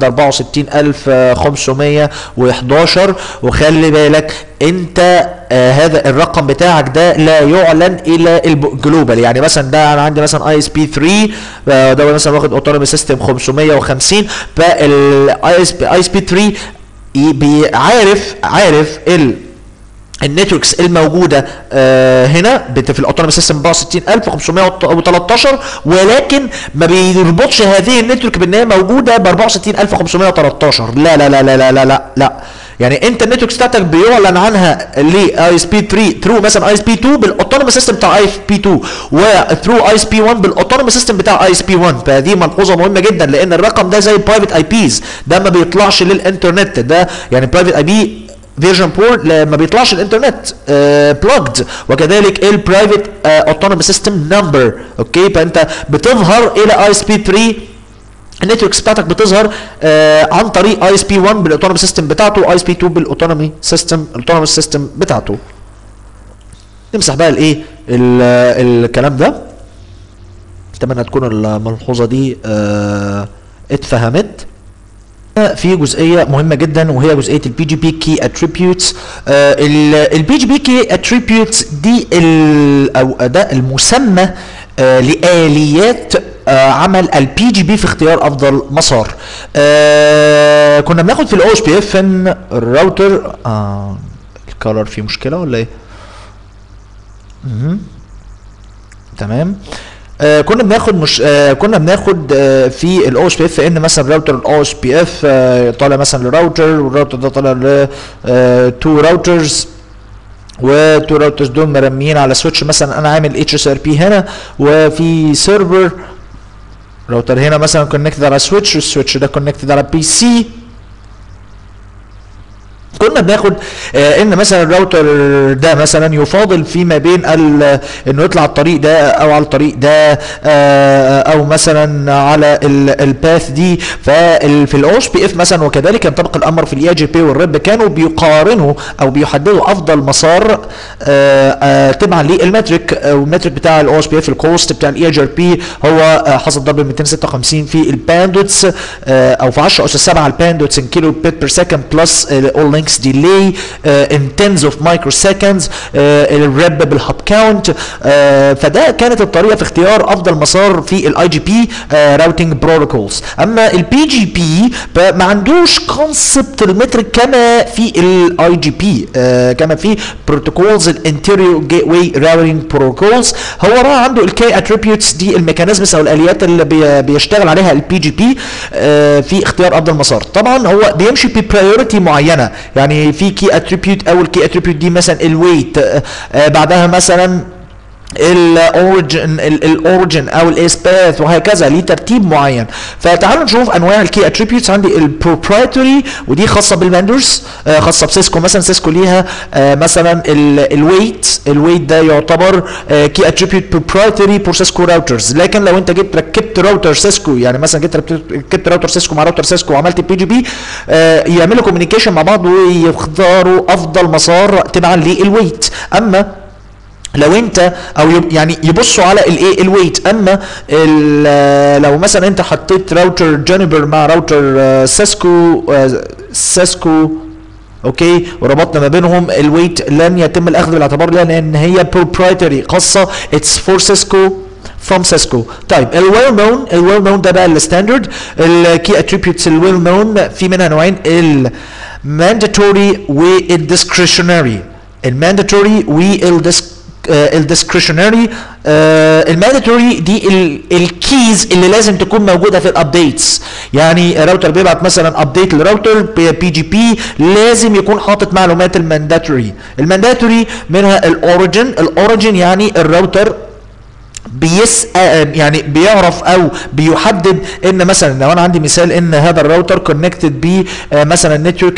64511 وخلي بالك انت آه هذا الرقم بتاعك ده لا يعلن الى الجلوبال يعني مثلا ده انا عندي مثلا اي اس بي 3 آه، ده مثلا واخد اوتونومي سيستم 550 فالاي اس بي اي اس بي 3 ي- بي- عارف عارف ال النتوركس الموجوده آه هنا بت- في الاوتونومي سيستم 64513 ولكن ما بيربطش هذه النتورك بان هي موجوده ب 64513 لا لا لا لا لا لا لا, لا. يعني انت النتوركس بتاعتك بيعلن عنها ل اي اس بي 3 ثرو مثلا اي اس بي 2 بالاوتونومي سيستم بتاع اي اس بي 2 وثرو اي اس بي 1 بالاوتونومي سيستم بتاع اي اس بي 1 فدي ملحوظه مهمه جدا لان الرقم ده زي برايفت اي بيز ده ما بيطلعش للانترنت ده يعني برايفت اي بي فيرجن بور ما بيطلعش الانترنت بلوجد وكذلك البرايفت اوتونومي سيستم نمبر اوكي فانت بتظهر الى اي اس بي 3 النتوركس بتاعتك بتظهر آه عن طريق اي اس بي 1 بالاوتونومي سيستم بتاعته اي اس بي 2 بالاوتونومي سيستم الاوتونومي سيستم بتاعته نمسح بقى الايه ال- الكلام ده اتمنى تكون الملحوظه دي آه اتفهمت في جزئيه مهمه جدا وهي جزئيه البي جي بي كي اتريبيوتس البي جي بي كي اتريبيوتس دي ال- او ده المسمى آه، لاليات آه، عمل البي جي بي في اختيار افضل مسار آه، كنا بناخد في الاو اس بي اف ان الراوتر آه، الكالر فيه مشكله ولا ايه مهم. تمام آه كنا بناخد مش آه كنا بناخد آه في الاو اس بي اف ان مثلا راوتر الاو اس بي اف طالع مثلا لراوتر والراوتر ده طالع ل تو راوترز وتو راوترز دول مرميين على سويتش مثلا انا عامل اتش اس ار بي هنا وفي سيرفر راوتر هنا مثلا كونكتد على سويتش والسويتش ده كونكتد على بي سي كنا بناخد آه ان مثلا الراوتر ده مثلا يفاضل فيما بين ال- انه يطلع على الطريق ده او على الطريق ده آه او مثلا على الباث دي ففي الاو اس بي اف مثلا وكذلك ينطبق الامر في الاي جي بي والريب كانوا بيقارنوا او بيحددوا افضل مسار آه آه تبعا للمترك آه، والمترك بتاع الاو اس بي اف الكوست بتاع الاي جي بي هو آه حاصل ضرب 256 في الباندوتس آه او في 10 اس 7 الباندوتس ان كيلو بيت بير سكند بلس اول لينكس ديلي ان تنز اوف مايكرو سكندز الريب بالهاب كاونت فده كانت الطريقه في اختيار افضل مسار في الاي جي بي راوتنج بروتوكولز اما البي جي بي ما عندوش كونسبت المترك كما في الاي جي بي كما في بروتوكولز الانتيريور جيت واي راوتنج بروتوكولز هو بقى عنده الكي اتريبيوتس دي الميكانيزمز او الاليات اللي بي بيشتغل عليها البي جي بي في اختيار افضل مسار طبعا هو بيمشي ببرايورتي معينه يعني في كي اتريبيوت اول كي اتريبيوت دي مثلا الويت بعدها مثلا الاوريجن الاوريجن او الاس باث وهكذا ليه ترتيب معين فتعالوا نشوف انواع الكي اتريبيوتس عندي البروبرايتوري ودي خاصه بالفندرز آه خاصه بسيسكو مثلا سيسكو ليها آه مثلا الويت الويت ده يعتبر كي اتريبيوت بروبرايتوري بور سيسكو راوترز لكن لو انت جبت ركبت راوتر سيسكو يعني مثلا جبت ركبت راوتر سيسكو مع راوتر سيسكو وعملت بي جي بي آه يعملوا كوميونيكيشن مع بعض ويختاروا افضل مسار تبعا للويت اما لو انت او يعني يبصوا على الايه الويت اما لو مثلا انت حطيت راوتر جونيبر مع راوتر سيسكو سيسكو اوكي وربطنا ما بينهم الويت لن يتم الاخذ بالاعتبار لان هي بروبرايتري خاصه اتس فور سيسكو from Cisco طيب الويل نون الويل نون ده بقى الستاندرد الكي اتريبيوتس الويل نون في منها نوعين المانداتوري والديسكريشنري المانداتوري والديسكريشنري الديسكريشنري المانداتوري دي الكيز اللي لازم تكون موجوده في الابديتس يعني راوتر بيبعت مثلا ابديت لراوتر بي جي بي لازم يكون حاطط معلومات المانداتوري المانداتوري منها الاوريجن الاوريجن يعني الراوتر بيس يعني بيعرف او بيحدد ان مثلا لو انا عندي مثال ان هذا الراوتر كونكتد ب مثلا نتورك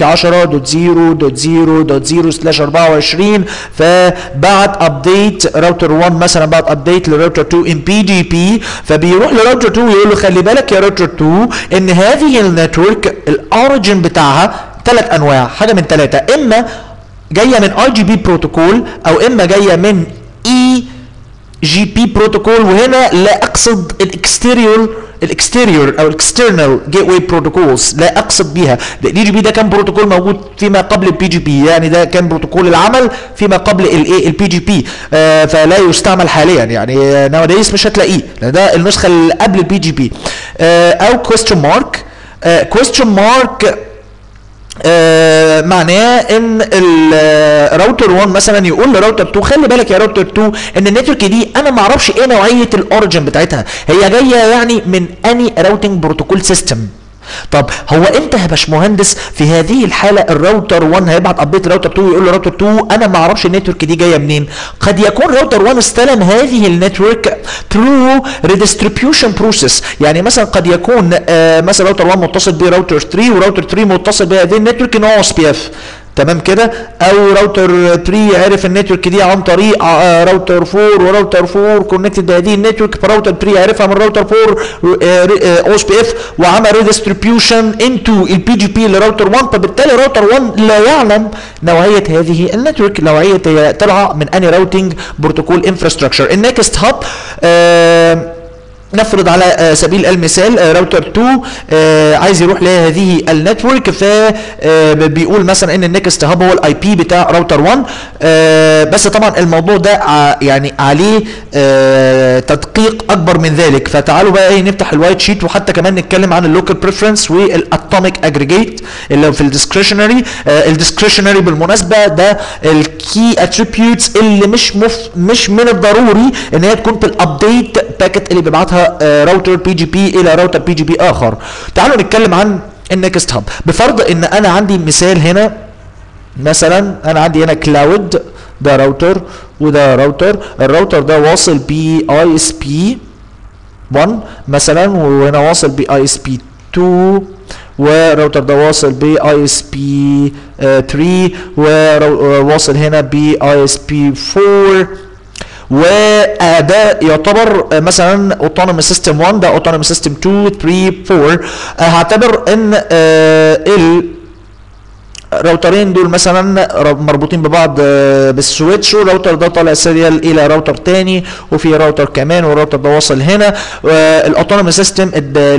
10.0.0.0/24 فبعت ابديت راوتر 1 مثلا بعت ابديت لراوتر 2 ان بي جي بي فبيروح لراوتر 2 ويقول له خلي بالك يا راوتر 2 ان هذه النتورك الاوريجن بتاعها ثلاث انواع حاجه من ثلاثه اما جايه من اي جي بي بروتوكول او اما جايه من اي جي بي بروتوكول وهنا لا اقصد الاكستيريور الاكستيريور او الاكسترنال جيت واي بروتوكولز لا اقصد بيها الاي جي بي ده كان بروتوكول موجود فيما قبل البي جي بي يعني ده كان بروتوكول العمل فيما قبل الايه البي جي بي آه فلا يستعمل حاليا يعني نواديس مش هتلاقيه لان ده النسخه اللي قبل البي جي بي آه او كويستشن مارك كويستشن مارك آه معناه ان الراوتر 1 مثلا يقول لراوتر 2 خلي بالك يا راوتر 2 ان النتورك دي انا ما اعرفش ايه نوعيه الاوريجن بتاعتها هي جايه يعني من اني راوتنج بروتوكول سيستم طب هو انت يا باشمهندس في هذه الحاله الراوتر 1 هيبعت ابديت راوتر 2 ويقول له راوتر 2 انا ما اعرفش النتورك دي جايه منين قد يكون راوتر 1 استلم هذه النتورك ثرو ريديستريبيوشن بروسيس يعني مثلا قد يكون آه مثلا راوتر 1 متصل براوتر 3 وراوتر 3 متصل بهذه النتورك ان هو اس بي اف تمام كده او راوتر 3 عرف النتورك دي عن طريق راوتر 4 وراوتر 4 كونكتد بهذه النتورك فراوتر 3 عرفها من راوتر 4 او اس بي اف وعمل ريديستريبيوشن انتو البي جي بي لراوتر 1 فبالتالي راوتر 1 لا يعلم نوعيه هذه النتورك نوعيه طالعه من اني راوتنج بروتوكول انفراستراكشر النكست هاب آه نفرض على آه، سبيل المثال آه، راوتر 2 آه، عايز يروح لهذه النتورك فبيقول مثلا ان النكست هاب هو الاي بي بتاع راوتر 1 آه، بس طبعا الموضوع ده ع- يعني عليه آه، تدقيق اكبر من ذلك فتعالوا بقى ايه نفتح الوايت شيت وحتى كمان نتكلم عن اللوكال بريفرنس والاتوميك اجريجيت اللي في الديسكريشنري الديسكريشنري بالمناسبه ده الكي اتريبيوتس اللي مش مف مش من الضروري ان هي تكون في الابديت باكيت اللي بيبعتها راوتر بي جي بي الى راوتر بي جي بي اخر تعالوا نتكلم عن النكست هاب بفرض ان انا عندي مثال هنا مثلا انا عندي هنا كلاود ده راوتر وده راوتر الراوتر ده واصل ب اي اس بي 1 مثلا وهنا واصل ب اي اس بي 2 والراوتر ده واصل ب اي اس بي 3 وواصل هنا ب اي اس بي 4 وده يعتبر آه، مثلا autonomous system 1 ده autonomous system 2 3 4 آه، هعتبر ان آه، ال راوترين دول مثلا ر- مربوطين ببعض آه، بالسويتش والراوتر ده طالع سيريال الى راوتر تاني وفي راوتر كمان والراوتر ده واصل هنا الاوتونومي سيستم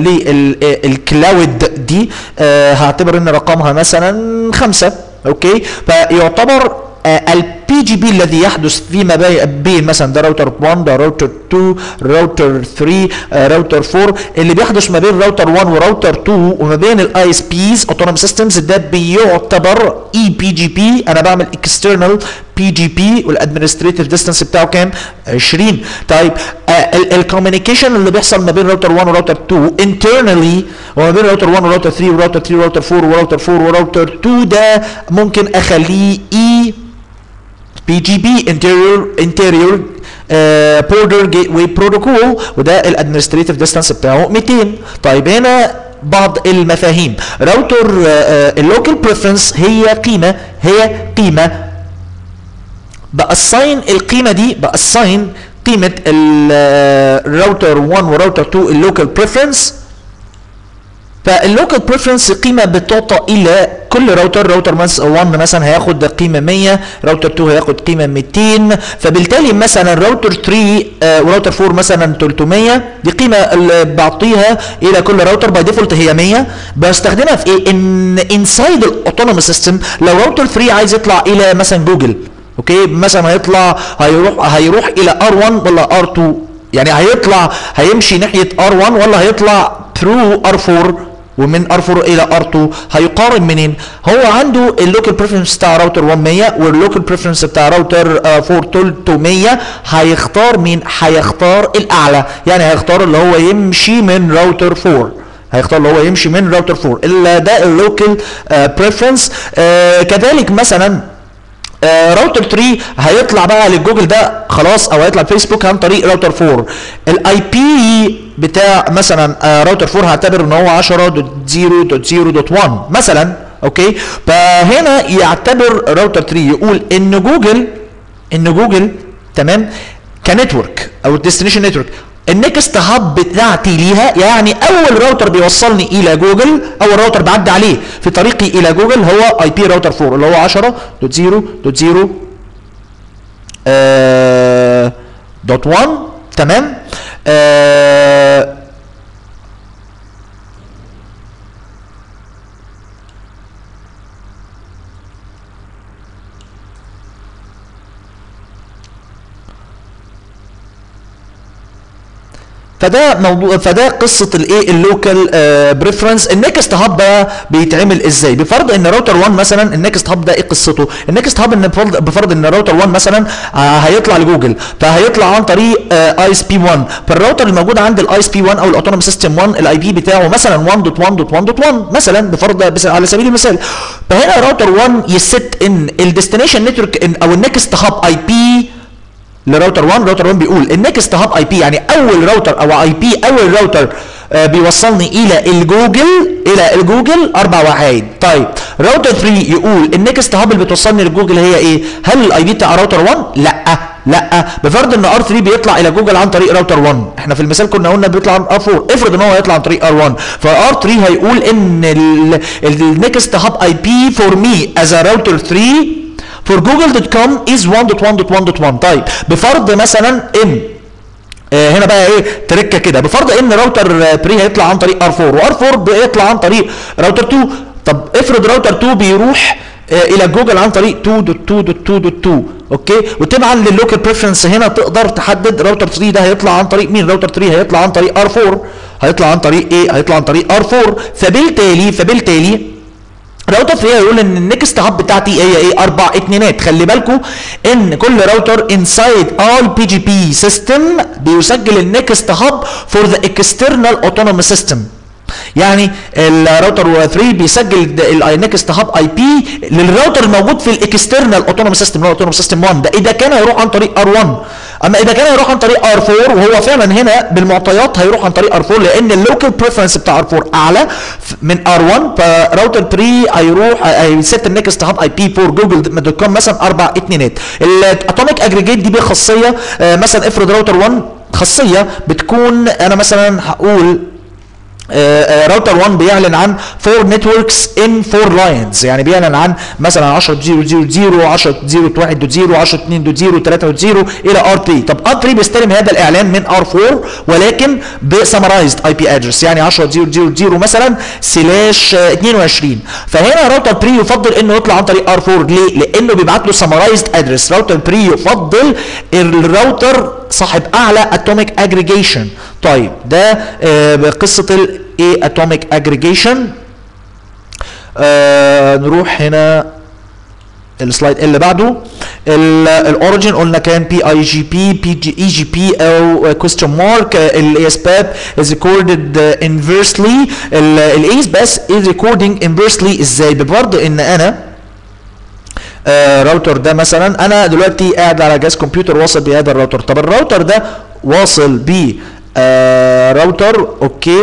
للكلاود دي آه، هعتبر ان رقمها مثلا خمسة اوكي فيعتبر البي جي بي الذي يحدث فيما بي- بين مثلا ده راوتر 1 ده راوتر 2 راوتر 3 آه، راوتر 4 اللي بيحدث ما بين راوتر 1 وراوتر 2 وما بين الاي اس بيز اوتونوم سيستمز ده بيعتبر اي بي جي بي انا بعمل اكسترنال بي جي بي والادمنستريتيف ديستانس بتاعه كام 20 طيب الكوميونيكيشن اللي بيحصل ما بين راوتر 1 وراوتر 2 internally وما بين راوتر 1 وراوتر 3 وراوتر 3 وراوتر 4 وراوتر 4 وراوتر 2 ده ممكن اخليه اي بي جي بي interior interior uh, border gateway protocol وده الادمنستريتيف ديستانس بتاعه 200 طيب هنا بعض المفاهيم راوتر اللوكال بريفرنس هي قيمه هي قيمه بأساين القيمة دي بأساين قيمة الراوتر 1 وراوتر 2 اللوكال بريفرنس فاللوكال بريفرنس قيمه بتعطى الى كل راوتر راوتر 1 مثلا هياخد قيمه 100 راوتر 2 هياخد قيمه 200 فبالتالي مثلا راوتر 3 آه، وراوتر 4 مثلا 300 دي قيمه اللي بعطيها الى كل راوتر باي ديفولت هي 100 بستخدمها في ايه ان انسايد الاوتونوموس سيستم لو راوتر 3 عايز يطلع الى مثلا جوجل اوكي مثلا هيطلع هيروح هيروح الى ار1 ولا ار2 يعني هيطلع هيمشي ناحيه ار1 ولا هيطلع ثرو ار4 ومن ار4 الى ار2 هيقارن منين هو عنده اللوكال بريفرنس بتاع راوتر 100 واللوكال بريفرنس بتاع راوتر 4 300 هيختار مين هيختار الاعلى يعني هيختار اللي هو يمشي من راوتر 4 هيختار اللي هو يمشي من راوتر 4 الا ده اللوكال بريفرنس كذلك مثلا آه، راوتر 3 هيطلع بقى للجوجل ده خلاص او هيطلع الفيسبوك عن طريق راوتر 4 الاي بي بتاع مثلا آه، راوتر 4 هعتبر ان هو 10.0.0.1 مثلا اوكي فهنا يعتبر راوتر 3 يقول ان جوجل ان جوجل تمام كنتورك او الديستنيشن نتورك النكست هاب بتاعتي ليها يعني اول راوتر بيوصلني الى جوجل اول راوتر بعدي عليه في طريقي الى جوجل هو اي بي راوتر 4 اللي هو 10.0.0 آه دوت 1 تمام آه فده موضوع فده قصه الايه اللوكال بريفرنس النكست هاب بقى بيتعمل ازاي بفرض ان راوتر 1 مثلا النكست هاب ده ايه قصته النكست هاب ان بفرض, بفرض ان راوتر 1 مثلا آه، هيطلع لجوجل فهيطلع عن طريق اي اس بي 1 فالراوتر الموجود عند الاي اس بي 1 او الاوتونوم سيستم 1 الاي بي بتاعه مثلا 1.1.1.1 مثلا بفرض بس على سبيل المثال فهنا راوتر 1 يست ان الديستنيشن نتورك او النكست هاب اي بي لراوتر 1 راوتر 1 بيقول النكست هاب اي بي يعني اول راوتر او اي بي اول راوتر آه، بيوصلني الى الجوجل الى الجوجل اربع وحايد طيب راوتر 3 يقول النكست هاب اللي بتوصلني للجوجل هي ايه هل الاي بي بتاع راوتر 1 لا لا بفرض ان ار 3 بيطلع الى جوجل عن طريق راوتر 1 احنا في المثال كنا قلنا بيطلع عن ار 4 افرض ان هو هيطلع عن طريق ار 1 فار 3 هيقول ان النكست هاب اي بي فور مي از ا راوتر 3 for google.com is 1.1.1.1 طيب بفرض مثلا ان آه، هنا بقى ايه تركه كده بفرض ان راوتر آه، بري هيطلع عن طريق ار 4 وار 4 بيطلع عن طريق راوتر 2 طب افرض راوتر 2 بيروح آه، الى جوجل عن طريق 2.2.2.2 اوكي وطبعا لللوكال بريفرنس هنا تقدر تحدد راوتر 3 ده هيطلع عن طريق مين راوتر 3 هيطلع عن طريق ار 4 هيطلع عن طريق ايه هيطلع عن طريق ار 4 فبالتالي فبالتالي راوتر 3 هيقول ان النكست هاب بتاعتي هي ايه اربع اتنينات خلي بالكم ان كل راوتر انسايد all بي جي بي سيستم بيسجل النكست هاب فور ذا اكسترنال اوتونوموس سيستم يعني الراوتر 3 بيسجل النكست هاب اي بي للراوتر الموجود في الاكسترنال اوتونوموس سيستم اللي هو اوتونوموس سيستم 1 ده اذا كان هيروح عن طريق ار 1 اما اذا كان هيروح عن طريق ار 4 وهو فعلا هنا بالمعطيات هيروح عن طريق ار 4 لان اللوكال بريفرنس بتاع ار 4 اعلى من ار 1 فراوتر 3 هيروح هيست النكست هاب اي بي فور جوجل دوت كوم مثلا اربع اتنينات الاتوميك اجريجيت دي بخاصيه آه، مثلا افرض راوتر 1 خاصيه بتكون انا مثلا هقول راوتر 1 بيعلن عن 4 نتوركس ان 4 لاينز يعني بيعلن عن مثلا 10 0 0 0 10 0 1 0 10 2 0 3 0 الى ار 3 طب ار 3 بيستلم هذا الاعلان من ار 4 ولكن بسمرايزد اي بي ادرس يعني 10 0 0 0 مثلا سلاش 22 فهنا راوتر 3 يفضل انه يطلع عن طريق ار 4 ليه؟ لانه بيبعت له سمرايزد ادرس راوتر 3 يفضل الراوتر صاحب اعلى اتوميك اجريجيشن طيب ده آه قصه الايه اتوميك اجريجيشن آه نروح هنا السلايد اللي بعده الاوريجن قلنا كان بي اي جي بي بي جي اي جي بي او كويستشن مارك الاس باب از ريكوردد انفيرسلي الاس بس از ريكوردنج انفيرسلي ازاي بفرض ان انا آه راوتر ده مثلا انا دلوقتي قاعد على جهاز كمبيوتر واصل بهذا الراوتر طب الراوتر ده واصل ب آه راوتر اوكي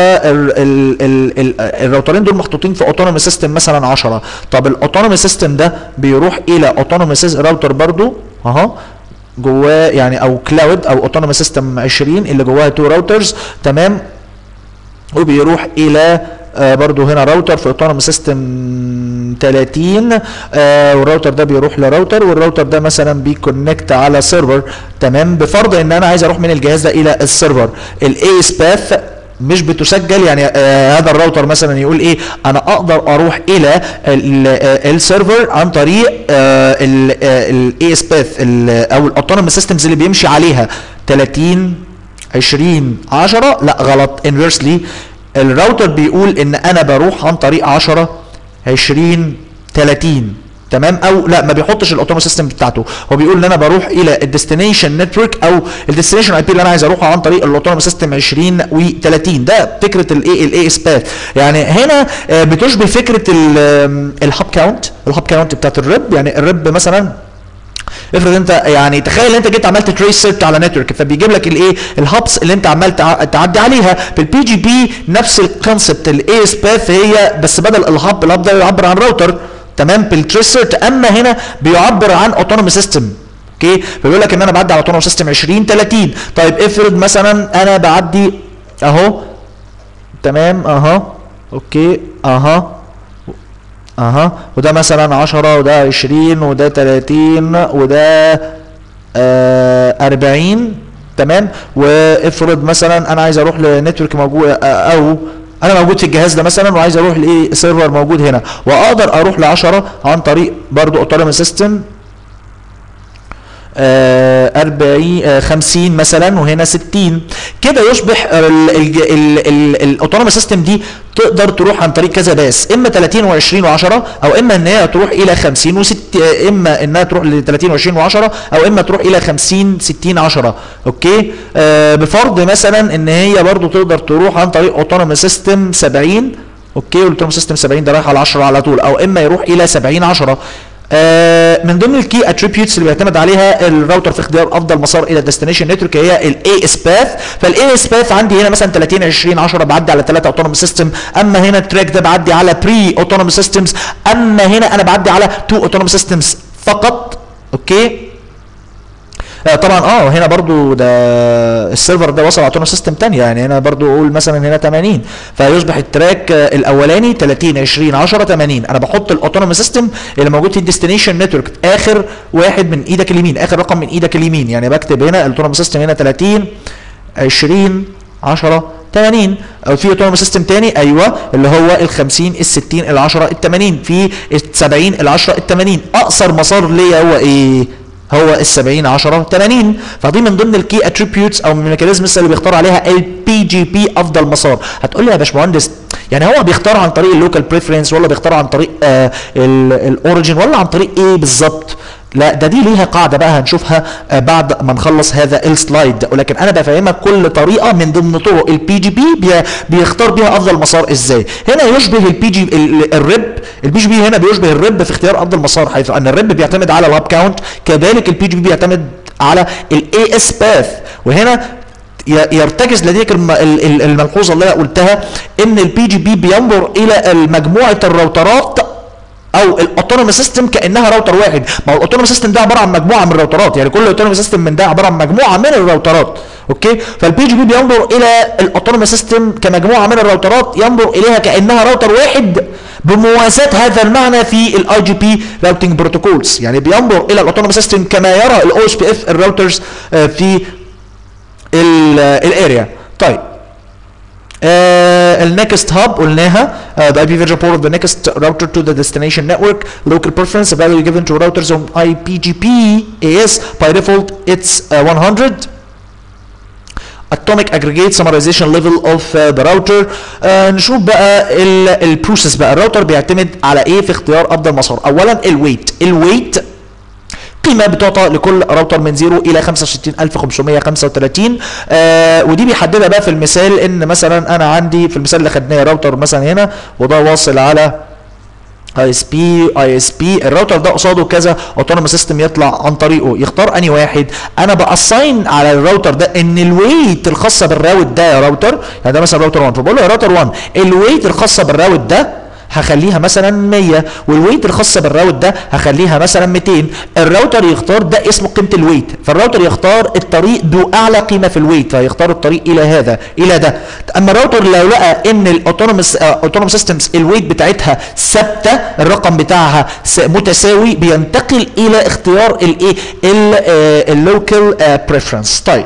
والراوترين دول محطوطين في اوتونومي سيستم مثلا 10 طب الاوتونومي سيستم ده بيروح الى اوتونومي راوتر برضو اهو جواه يعني او كلاود او اوتونومي سيستم 20 اللي جواها تو راوترز تمام وبيروح الى آه برضو هنا راوتر في اوتونومي سيستم 30 آه والراوتر ده بيروح لراوتر والراوتر ده مثلا بيكونكت على سيرفر تمام بفرض ان انا عايز اروح من الجهاز ده الى السيرفر الاي باث مش بتسجل يعني آه هذا الراوتر مثلا يقول ايه انا اقدر اروح الى السيرفر عن طريق الاي باث او الاوتونومي سيستمز اللي بيمشي عليها 30 20 10 لا غلط انفيرسلي الراوتر بيقول ان انا بروح عن طريق 10 20 30 تمام او لا ما بيحطش الاوتومو سيستم بتاعته هو بيقول ان انا بروح الى الديستنيشن نتورك او الديستنيشن اي بي اللي انا عايز اروحه عن طريق الاوتومو سيستم 20 و30 ده فكره الاي الاي سبات يعني هنا بتشبه فكره الهاب كاونت الهاب كاونت بتاعت الريب يعني الريب مثلا افرض انت يعني تخيل انت جيت عملت تريس سيرت على نتورك فبيجيب لك الايه الهابس اللي انت عمال تعدي عليها بالبي جي بي نفس الكونسبت الاي اس باث هي بس بدل الهاب الهاب ده يعبر عن راوتر تمام بالتريس سيرت اما هنا بيعبر عن اوتونومي سيستم اوكي فبيقول لك ان انا بعدي على اوتونومي سيستم 20 30 طيب افرض مثلا انا بعدي اهو تمام اهو اوكي اها اها وده مثلا 10 وده 20 وده 30 وده آه 40 تمام وافرض مثلا انا عايز اروح لنتورك موجود او انا موجود في الجهاز ده مثلا وعايز اروح لايه سيرفر موجود هنا واقدر اروح ل 10 عن طريق برضو اوتونومي سيستم 40 50 مثلا وهنا 60 كده يشبه الاوتونومي سيستم دي تقدر تروح عن طريق كذا باس اما 30 و20 و10 او اما ان هي تروح الى 50 و6 اما انها تروح ل 30 و20 و10 او اما تروح الى 50 60 10 اوكي آه بفرض مثلا ان هي برضو تقدر تروح عن طريق اوتونومي سيستم 70 اوكي والاوتونومي سيستم 70 ده رايح على 10 على طول او اما يروح الى 70 10 آه من ضمن الكي اتريبيوتس اللي بيعتمد عليها الراوتر في اختيار افضل مسار الى الديستنيشن نتورك هي الاي اس باث فالاي اس باث عندي هنا مثلا 30 20 10 بعدي على 3 اوتونومي سيستم اما هنا التراك ده بعدي على بري اوتونومي سيستمز اما هنا انا بعدي على 2 اوتونومي سيستمز فقط اوكي آه طبعا اه هنا برضو ده السيرفر ده وصل اوتونوموس سيستم تانية يعني هنا برضو اقول مثلا هنا 80 فيصبح التراك آه الاولاني 30 20 10 80 انا بحط الاوتونوموس سيستم اللي موجود في الديستنيشن نتورك اخر واحد من ايدك اليمين اخر رقم من ايدك اليمين يعني بكتب هنا الاوتونوموس سيستم هنا 30 20 10 80 او في اوتونوموس سيستم تاني ايوه اللي هو ال 50 ال 60 ال 10 ال 80 في ال 70 ال 10 ال 80 اقصر مسار ليا هو ايه؟ هو ال 70 10 80 فدي من ضمن الكي اتريبيوتس او من الميكانيزمز اللي بيختار عليها البي جي بي افضل مسار هتقول لي يا باشمهندس يعني هو بيختار عن طريق اللوكال بريفرنس ولا بيختار عن طريق آه الاوريجن ولا عن طريق ايه بالظبط لا ده دي ليها قاعده بقى هنشوفها آه بعد ما نخلص هذا السلايد ولكن انا بفهمك كل طريقه من ضمن طرق البي جي بي بيختار بيها افضل مسار ازاي هنا يشبه البي جي الريب البي جي بي هنا بيشبه الريب في اختيار افضل مسار حيث ان الريب بيعتمد على الهاب كاونت كذلك البي جي بي بيعتمد على الاي اس باث وهنا يرتكز لديك الملحوظه اللي انا قلتها ان البي جي بي بينظر الى مجموعه الراوترات او الاوتونومي سيستم كانها راوتر واحد ما هو الاوتونومي سيستم ده عباره عن مجموعه من الراوترات يعني كل اوتونومي سيستم من ده عباره عن مجموعه من الراوترات اوكي فالبي جي بي بينظر الى الاوتونومي سيستم كمجموعه من الراوترات ينظر اليها كانها راوتر واحد بمواساة هذا المعنى في الاي جي بي راوتنج بروتوكولز يعني بينظر الى الاوتونومي سيستم كما يرى الاو اس بي اف الراوترز في الاريا طيب النكست هاب قلناها uh, the IP version port of the next router to the destination network local preference a value given to routers on IPGP is by default it's uh, 100 atomic aggregate summarization level of uh, the router uh, نشوف بقى البروسيس بقى الراوتر بيعتمد على ايه في اختيار افضل مسار اولا الويت الويت قيمه بتعطى لكل راوتر من 0 الى 65535 آه ودي بيحددها بقى في المثال ان مثلا انا عندي في المثال اللي خدناه راوتر مثلا هنا وده واصل على اي اس بي اي اس بي الراوتر ده قصاده كذا اوتونوموس سيستم يطلع عن طريقه يختار اني واحد انا باساين على الراوتر ده ان الويت الخاصه بالراوت ده يا راوتر يعني ده مثلا راوتر 1 فبقول له يا راوتر 1 الويت الخاصه بالراوت ده هخليها مثلا 100 والويت الخاصه بالراوت ده هخليها مثلا 200 الراوتر يختار ده اسمه قيمه الويت فالراوتر يختار الطريق ذو اعلى قيمه في الويت فيختار الطريق الى هذا الى ده اما الراوتر لو لقى ان الاوتونوموس اوتونوموس سيستمز الويت بتاعتها ثابته الرقم بتاعها متساوي بينتقل الى اختيار الايه اللوكال بريفرنس طيب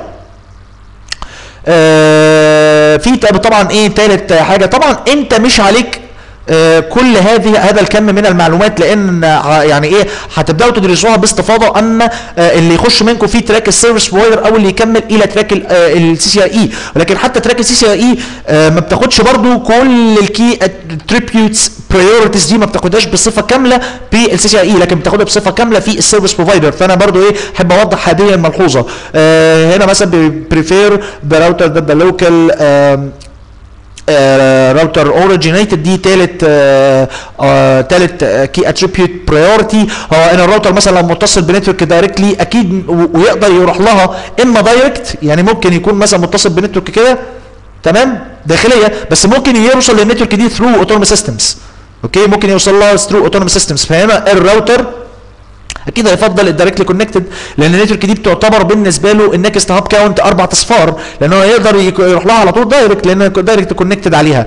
آه في طبعا ايه ثالث حاجه طبعا انت مش عليك آه كل هذه هذا الكم من المعلومات لان يعني ايه هتبداوا تدرسوها باستفاضه اما آه اللي يخش منكم في تراك السيرفيس بروفايدر او اللي يكمل الى تراك السي سي اي ولكن حتى تراك السي سي اي ما بتاخدش برضو كل الكي اتريبيوتس برايورتيز دي ما بتاخدهاش بصفه كامله في السي سي اي لكن بتاخدها بصفه كامله في السيرفيس بروفايدر فانا برضو ايه احب اوضح هذه الملحوظه آه هنا مثلا بريفير ذا راوتر ذا لوكال راوتر اوريجينيتد دي ثالث ثالث كي اتريبيوت برايورتي هو ان الراوتر مثلا لو متصل بنتورك دايركتلي اكيد ويقدر يروح لها اما دايركت يعني ممكن يكون مثلا متصل بنتورك كده تمام داخليه بس ممكن يوصل للنتورك دي ثرو اوتونوموس سيستمز اوكي ممكن يوصل لها ثرو اوتونوموس سيستمز فهنا الراوتر اكيد هيفضل الدايركتلي كونكتد لان النتورك دي بتعتبر بالنسبه له النكست هاب كاونت اربع اصفار لان هو يقدر يروح لها على طول دايركت لان دايركت كونكتد عليها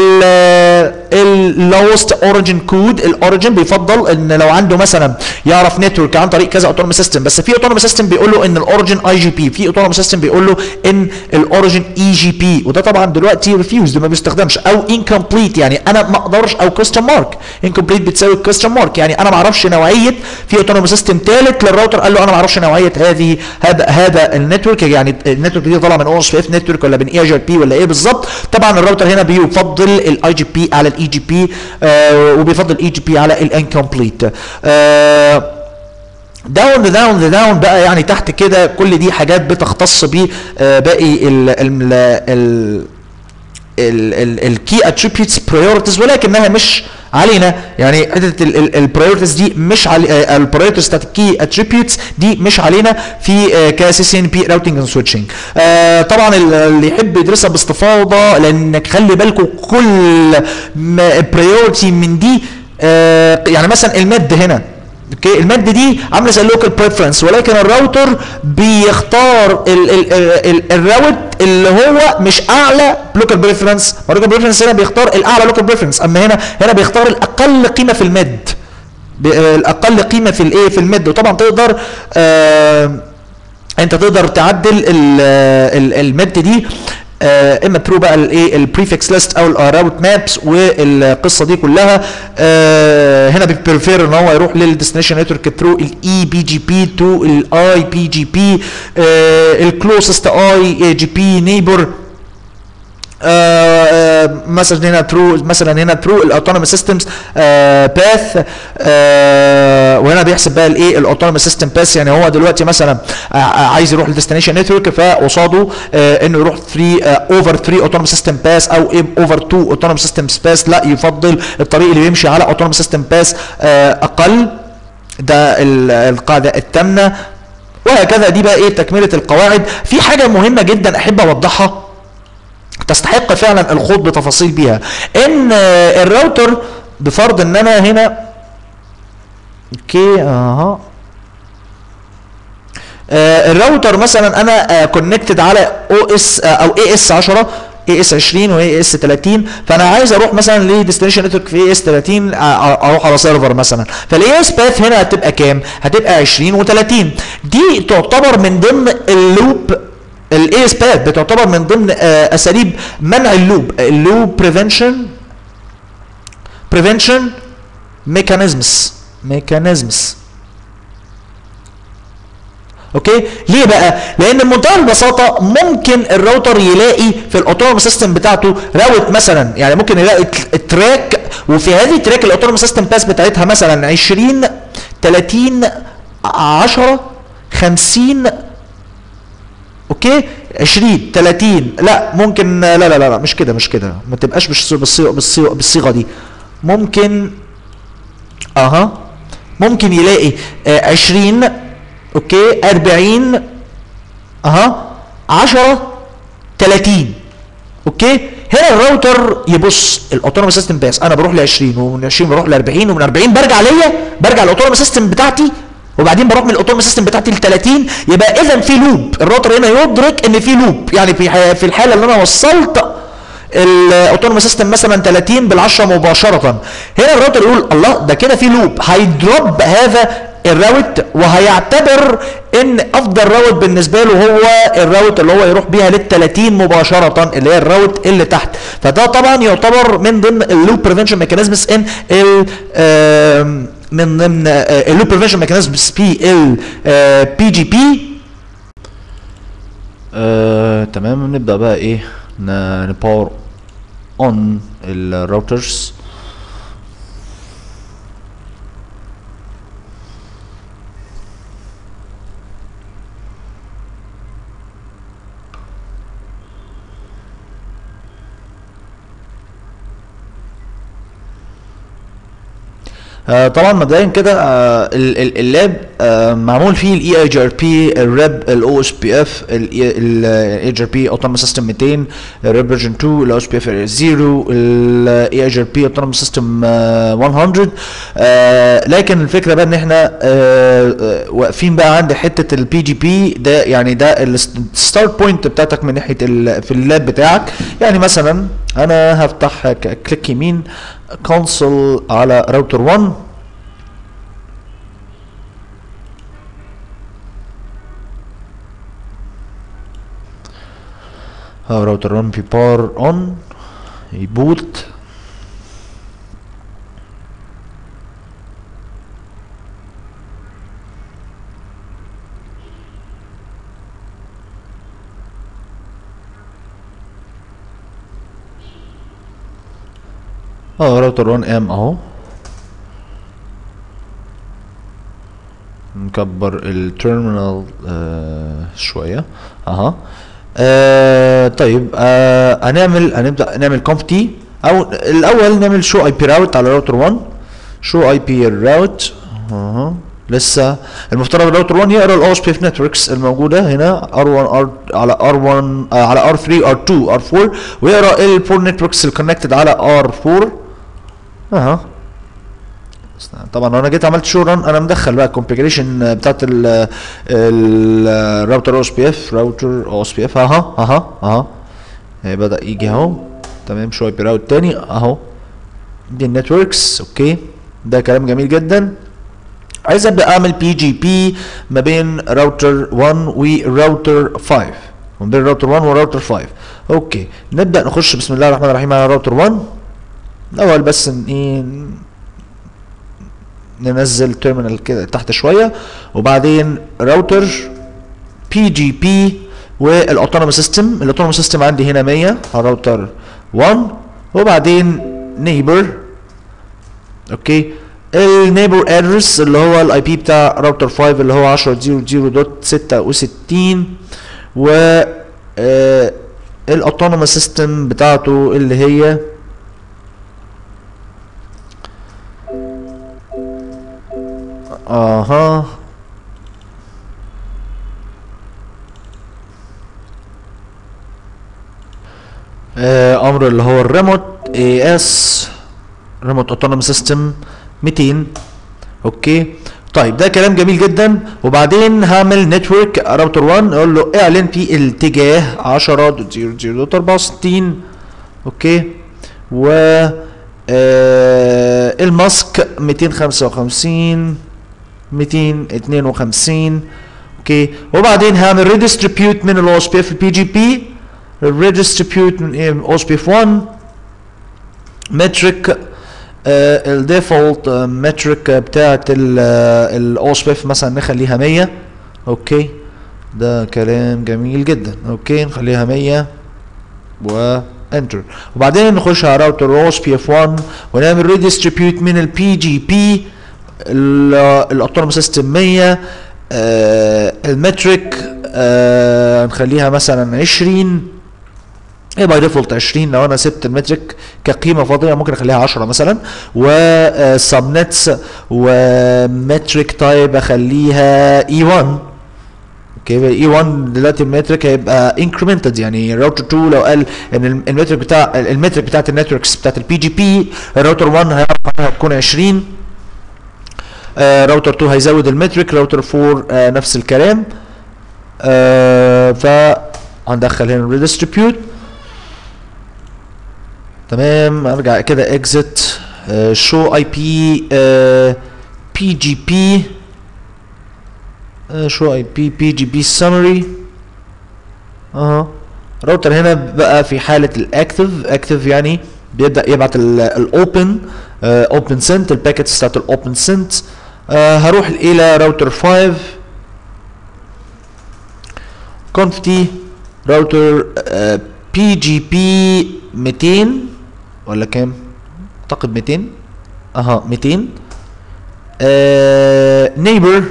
اللوست اوريجن كود الاوريجن بيفضل ان لو عنده مثلا يعرف نتورك عن طريق كذا اوتونوموس سيستم بس في اوتونوموس سيستم بيقول له ان الاوريجن اي جي بي في اوتونوموس سيستم بيقول له ان الاوريجن اي جي بي وده طبعا دلوقتي ريفيوزد ما بيستخدمش او انكمبليت يعني انا ما اقدرش او كويستشن مارك انكمبليت بتساوي كويستشن مارك يعني انا ما اعرفش نوعيه في اوتونوموس سيستم ثالث للراوتر قال له انا ما اعرفش نوعيه هذه هذا هذا النتورك يعني النتورك دي طالعه من او اس بي اف نتورك ولا من اي جي بي ولا ايه بالظبط طبعا الراوتر هنا بيفضل الاي جي بي على الاي جي بي وبيفضل الاي جي بي على الانكمبليت داون داون داون بقى يعني تحت كده كل دي حاجات بتختص بباقي ال ال ال الكي اتريبيوتس برايورتيز ولكنها مش علينا يعني حته البرايورتيز دي مش علي البرايورتيز بتاعت الكي اتريبيوتس دي مش علينا في كسي سي ان بي راوتنج اند سويتشنج طبعا اللي يحب يدرسها باستفاضه لانك خلي بالكم كل برايورتي من دي آه يعني مثلا المد هنا اوكي المد دي عامله زي اللوكال بريفرنس ولكن الراوتر بيختار ال ال ال الراوت اللي هو مش اعلى لوكال بريفرنس اللوكال بريفرنس هنا بيختار الاعلى لوكال بريفرنس اما هنا هنا بيختار الاقل قيمه في المد ب- آه، الاقل قيمه في الايه في المد وطبعا تقدر آه انت تقدر تعدل ال- ال- المد دي آه، اما ثرو بقى الايه البريفكس ليست او الراوت مابس والقصه دي كلها آه، هنا بيبريفير ان هو يروح للديستنيشن نتورك ثرو الاي بي جي بي تو الاي بي جي بي الكلوزست اي جي بي نيبر مثلا هنا ثرو مثلا هنا ثرو الاوتونومي سيستمز باث وهنا بيحسب بقى الايه الاوتونومي سيستم باث يعني هو دلوقتي مثلا آه، آه، عايز يروح للديستنيشن نتورك فقصاده آه، انه يروح 3 اوفر 3 اوتونومي سيستم باث او اوفر 2 اوتونومي سيستم باث لا يفضل الطريق اللي بيمشي على اوتونومي سيستم باث اقل ده ال- القاعده الثامنه وهكذا دي بقى ايه تكمله القواعد في حاجه مهمه جدا احب اوضحها تستحق فعلا الخوض بتفاصيل بيها ان آه، الراوتر بفرض ان انا هنا اوكي اها آه، الراوتر مثلا انا كونكتد على او اس او اي اس 10 اي اس 20 واي اس 30 فانا عايز اروح مثلا لديستنيشن نتورك في اي اس 30 آه، اروح على سيرفر مثلا فالاي اس باث هنا هتبقى كام؟ هتبقى 20 و30 دي تعتبر من ضمن اللوب الاي اس باث بتعتبر من ضمن آه، اساليب منع اللوب اللوب بريفنشن بريفنشن ميكانيزمز ميكانيزمز اوكي ليه بقى لان بمنتهى البساطه ممكن الراوتر يلاقي في الاوتونوم سيستم بتاعته راوت مثلا يعني ممكن يلاقي ت- تراك وفي هذه التراك الاوتونوم سيستم باس بتاعتها مثلا 20 30 10 50 اوكي 20 30 لا ممكن لا لا لا, لا مش كده مش كده ما تبقاش بالصيغه بالصيغه بالصيغه, بالصيغة دي ممكن اها ممكن يلاقي آه 20 اوكي 40 اها 10 30 اوكي هنا الراوتر يبص الاوتونومي سيستم باس انا بروح ل 20 ومن 20 بروح ل 40 ومن 40 برجع ليا برجع الاوتونومي سيستم بتاعتي وبعدين بروح من الاوتونومي سيستم بتاعتي ل 30 يبقى اذا في لوب الراوتر هنا يدرك ان في لوب يعني في ح- في الحاله اللي انا وصلت الاوتونومي سيستم مثلا 30 بال10 مباشره هنا الراوتر يقول الله ده كده في لوب هيدروب هذا الراوت وهيعتبر ان افضل راوت بالنسبه له هو الراوت اللي هو يروح بيها لل 30 مباشره اللي هي الراوت اللي تحت فده طبعا يعتبر من ضمن اللوب بريفنشن ميكانيزمز ان ال آم، من ضمن اللوب بريفنشن ميكانيزمز في البي جي بي آه، تمام نبدأ بقى ايه ن- نباور اون الراوترز آه طبعا مبدئيا كده آه ال- ال- اللاب آه معمول فيه الاي اي جي ار بي الريب الاو اس بي اف الاي جي ار بي اوتونوموس سيستم 200 الريب فيرجن 2 الاو اس بي اف 0 الاي اي جي ار بي اوتونوموس سيستم 100 آه لكن الفكره بقى ان احنا آه آه واقفين بقى عند حته البي جي بي ده يعني ده الستارت بوينت بتاعتك من ناحيه ال- في اللاب بتاعك يعني مثلا انا هفتح ك- كليك يمين كونسول على راوتر 1 ها راوتر 1 بي باور اون يبوت اه راوتر 1 ام اهو نكبر التيرمينال آه شويه اها آه طيب آه هنعمل هنبدا نعمل كونف تي او الاول نعمل شو اي بي راوت على راوتر 1 شو اي بي الراوت اها لسه المفترض الراوتر 1 يقرا الاو اس بي اف نتوركس الموجوده هنا ار1 ار على ار1 آه على ار3 ار2 ار4 ويقرا الفور نتوركس الكونكتد على ار4 اها المستعان. طبعا لو انا جيت عملت شو ران انا مدخل بقى الكونفيجريشن بتاعت الراوتر او اس بي اف راوتر او اس بي اف اها اها اها آه، بدا يجي اهو تمام شو اي بي راوت تاني اهو دي النتوركس اوكي ده كلام جميل جدا عايز ابدا اعمل بي جي بي ما بين راوتر 1 وراوتر 5 ما بين راوتر 1 وراوتر 5 اوكي نبدا نخش بسم الله الرحمن الرحيم على راوتر 1 الاول بس ن- ايه ننزل تيرمينال كده تحت شويه وبعدين راوتر بي جي بي والاوتونوموس سيستم الاوتونوموس سيستم عندي هنا 100 على راوتر 1 وبعدين نيبر اوكي النيبر ادرس اللي هو الاي بي بتاع راوتر 5 اللي هو 10.0.66 و الاوتونوموس سيستم بتاعته اللي هي اها آه، امر اللي هو الريموت اي اس ريموت اوتونوموس سيستم 200 اوكي طيب ده كلام جميل جدا وبعدين هعمل نتورك راوتر 1 اقول له اعلن في الاتجاه 10.0.0.64 اوكي و آه الماسك 255 252 اوكي وبعدين هعمل ريديستريبيوت من الاو اس بي اف البي جي بي ريديستريبيوت من او اس بي اف 1 مترك الديفولت مترك بتاعت الاو اس بي اف مثلا نخليها 100 اوكي ده كلام جميل جدا اوكي نخليها 100 و انتر وبعدين نخش على راوتر او اس بي اف 1 ونعمل ريديستريبيوت من البي جي بي الاوتونوموس سيستم 100 آه المترك آه نخليها مثلا 20 هي باي ديفولت 20 لو انا سبت المترك كقيمه فاضيه ممكن اخليها 10 مثلا وسب نتس ومترك تايب اخليها اي 1 اوكي اي 1 دلوقتي المترك هيبقى انكريمنتد يعني الراوتر 2 لو قال ان الم- المترك بتاع المترك بتاعت النتوركس بتاعت البي جي بي الراوتر 1 هيعرف انها هتكون 20 آه راوتر 2 هيزود المترك راوتر 4 آه نفس الكلام آه ف هندخل هنا ريديستريبيوت تمام ارجع كده اكزت شو اي بي بي جي بي شو اي بي بي جي بي سمري اها راوتر هنا بقى في حاله الاكتف اكتف يعني بيبدا يبعت الاوبن اوبن سنت الباكيتس بتاعت الاوبن سنت هروح الى راوتر 5 كونفتي راوتر بي جي بي 200 ولا كام؟ اعتقد 200 اها 200 آه نيبر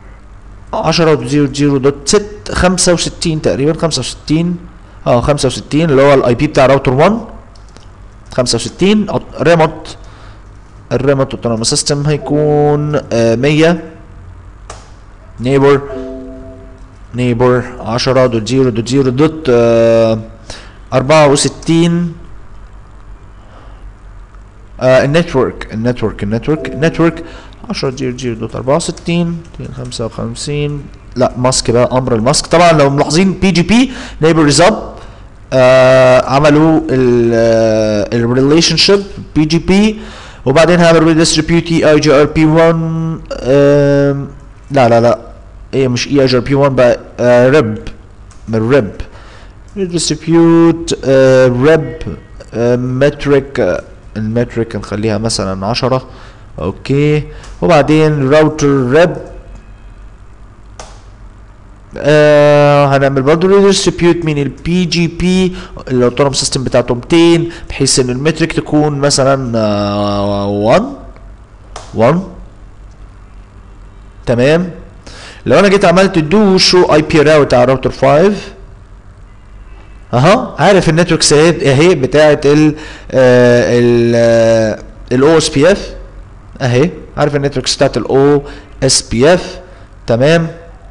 10.0.0.6 65 تقريبا 65 اه 65 اللي هو الاي بي بتاع راوتر 1 65 ريموت الريموت اوتونوموس سيستم هيكون آه 100 نيبر نيبر 10.0.0. آه 64 آه النتورك النتورك النتورك النتورك 10.0.0.64 255 لا ماسك بقى امر الماسك طبعا لو ملاحظين بي جي بي نيبر ريزاب آه عملوا الريليشن شيب بي جي بي وبعدين هعمل ريديستريبيوت اي جي ار بي 1 لا لا لا ايه مش اي جي ار بي 1 بقى آه ريب من ريب ريديستريبيوت ريب مترك المترك نخليها مثلا 10 اوكي وبعدين راوتر ريب آه هنعمل برضه ريديستريبيوت من البي جي بي الاوتونوم سيستم بتاعته 200 بحيث ان المترك تكون مثلا آه 1 1 تمام لو انا جيت عملت دو شو اي بي راوت على راوتر 5 اها عارف النتوركس اهي اهي بتاعت ال ال الاو اس بي اف اهي عارف النتوركس بتاعت الاو اس بي اف تمام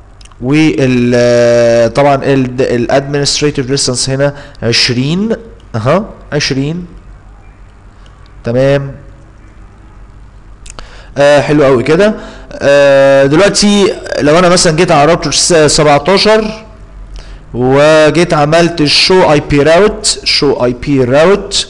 وال طبعا الادمنستريتيف ديستانس هنا 20 اها 20 تمام آه حلو قوي كده آه دلوقتي لو انا مثلا جيت على راوتر س- 17 وجيت عملت الشو اي بي راوت شو اي بي راوت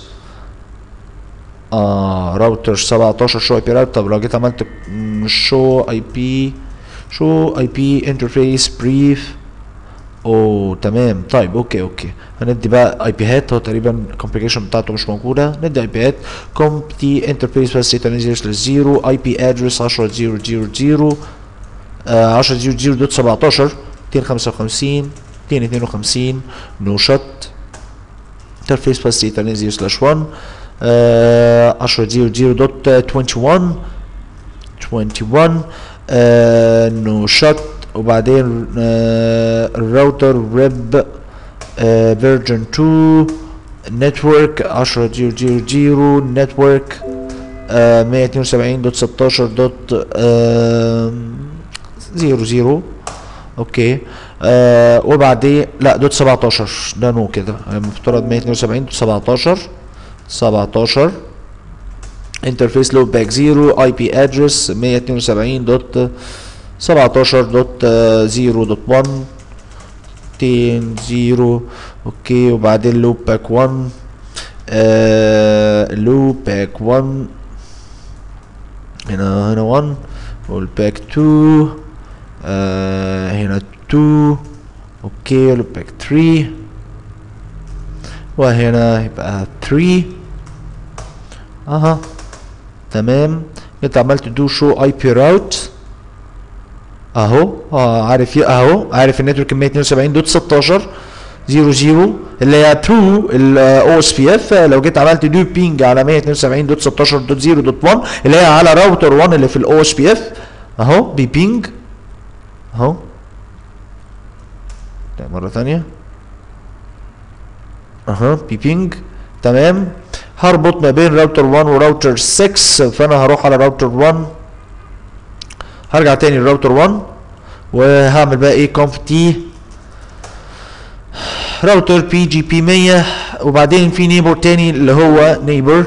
اه راوتر 17 شو اي بي راوت طب لو جيت عملت شو اي بي شو اي بي انترفيس بريف اوه تمام طيب اوكي اوكي هندي بقى اي بي هات هو تقريبا الكومبليكيشن بتاعته مش موجوده ندي اي بي هات كوم تي انترفيس بس يتنزل للزيرو اي بي ادرس 10 0 0 0 آه 10 0 0 دوت 17 255 252 نو شوت انترفيس بس يتنزل سلاش 1 آه 10 0 0 دوت 21 21 آه نو شوت وبعدين آه الراوتر ريب آه فيرجن 2 نتورك 10 0 0 0 نتورك آه 172 دوت 16 دوت آه 0 0 اوكي آه وبعدين لا دوت 17 ده نو كده المفترض 172 دوت 17 17 انترفيس لوب باك 0 اي بي ادرس 172 دوت 17 دوت 0 دوت 1 2 0 اوكي وبعدين لوب باك 1 آه لوب باك 1 هنا هنا 1 والباك 2 آه هنا 2 اوكي لوب باك 3 وهنا يبقى 3 اها تمام انت عملت دو شو اي بي راوت اهو اه عارف ي- اهو عارف النتورك 172 دوت 16 0 0 اللي هي ترو الاو اس بي اف لو جيت عملت دو بينج على 172 دوت 16 دوت 0 دوت 1 اللي هي على راوتر 1 اللي في الاو اس بي اف اهو بيبينج اهو ده مره ثانيه اها بيبينج تمام هربط ما بين راوتر 1 وراوتر 6 فانا هروح على راوتر 1 هرجع تاني لراوتر 1 وهعمل بقى ايه كونف تي راوتر بي جي بي 100 وبعدين في نيبر تاني اللي هو نيبر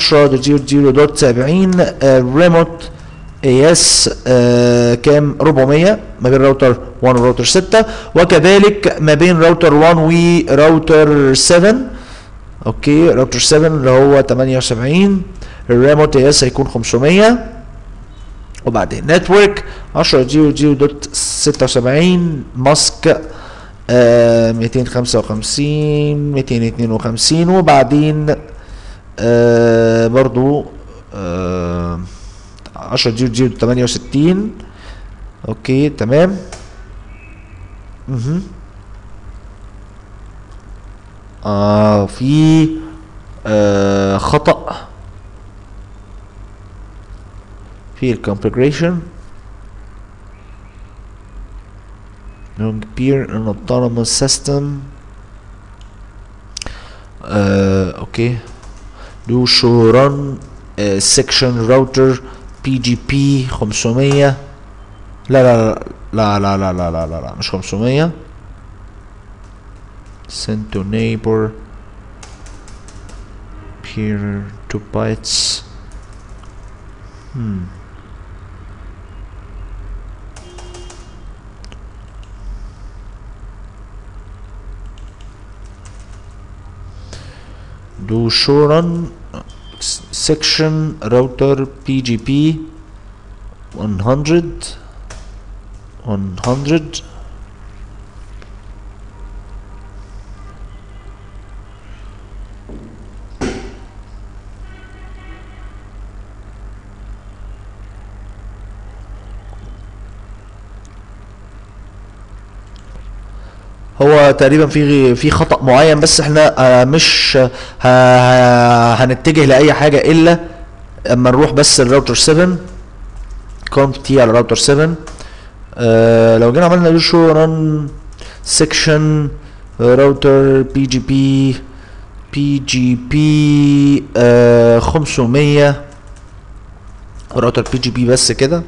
10.0.0.70 ريموت اي اس كام 400 ما بين راوتر 1 وراوتر 6 وكذلك ما بين راوتر 1 وراوتر 7 اوكي راوتر 7 اللي هو 78 الريموت اي اس هيكون 500 وبعدين نتورك 10 0 دوت 76 ماسك آه 255 252 وبعدين آه برضو آه 10 0 0 68 اوكي تمام مهم. آه في آه خطأ في الكونفيجريشن long peer an autonomous system آه اوكي do show run آه section router PGP 500 لا لا لا لا لا لا لا لا, لا مش 500 send to neighbor peer 2 bytes hmm do show run s- section router PGP 100 100 هو تقريبا في في خطأ معين بس احنا آه، مش ه- ه- هنتجه لأي حاجة إلا اما نروح بس الراوتر 7 كونف تي على راوتر 7 آه لو جينا عملنا شو ران سيكشن راوتر بي جي بي بي جي بي 500 راوتر بي جي بي بس كده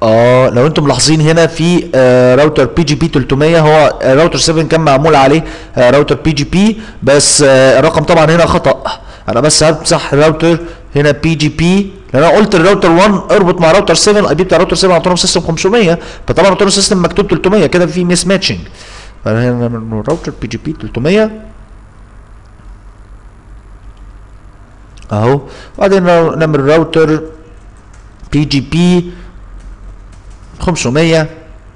اه لو انتم ملاحظين هنا في آه راوتر بي جي بي 300 هو آه راوتر 7 كان معمول عليه آه راوتر بي جي بي بس آه الرقم طبعا هنا خطأ انا بس همسح راوتر هنا بي جي بي لان انا قلت الراوتر 1 اربط مع راوتر 7 الاي بي بتاع راوتر 7 اوتونوم سيستم 500 فطبعا اوتونوم سيستم مكتوب 300 كده في ميس ماتشنج فهنا راوتر بي جي بي 300 اهو وبعدين نعمل راوتر بي جي بي 500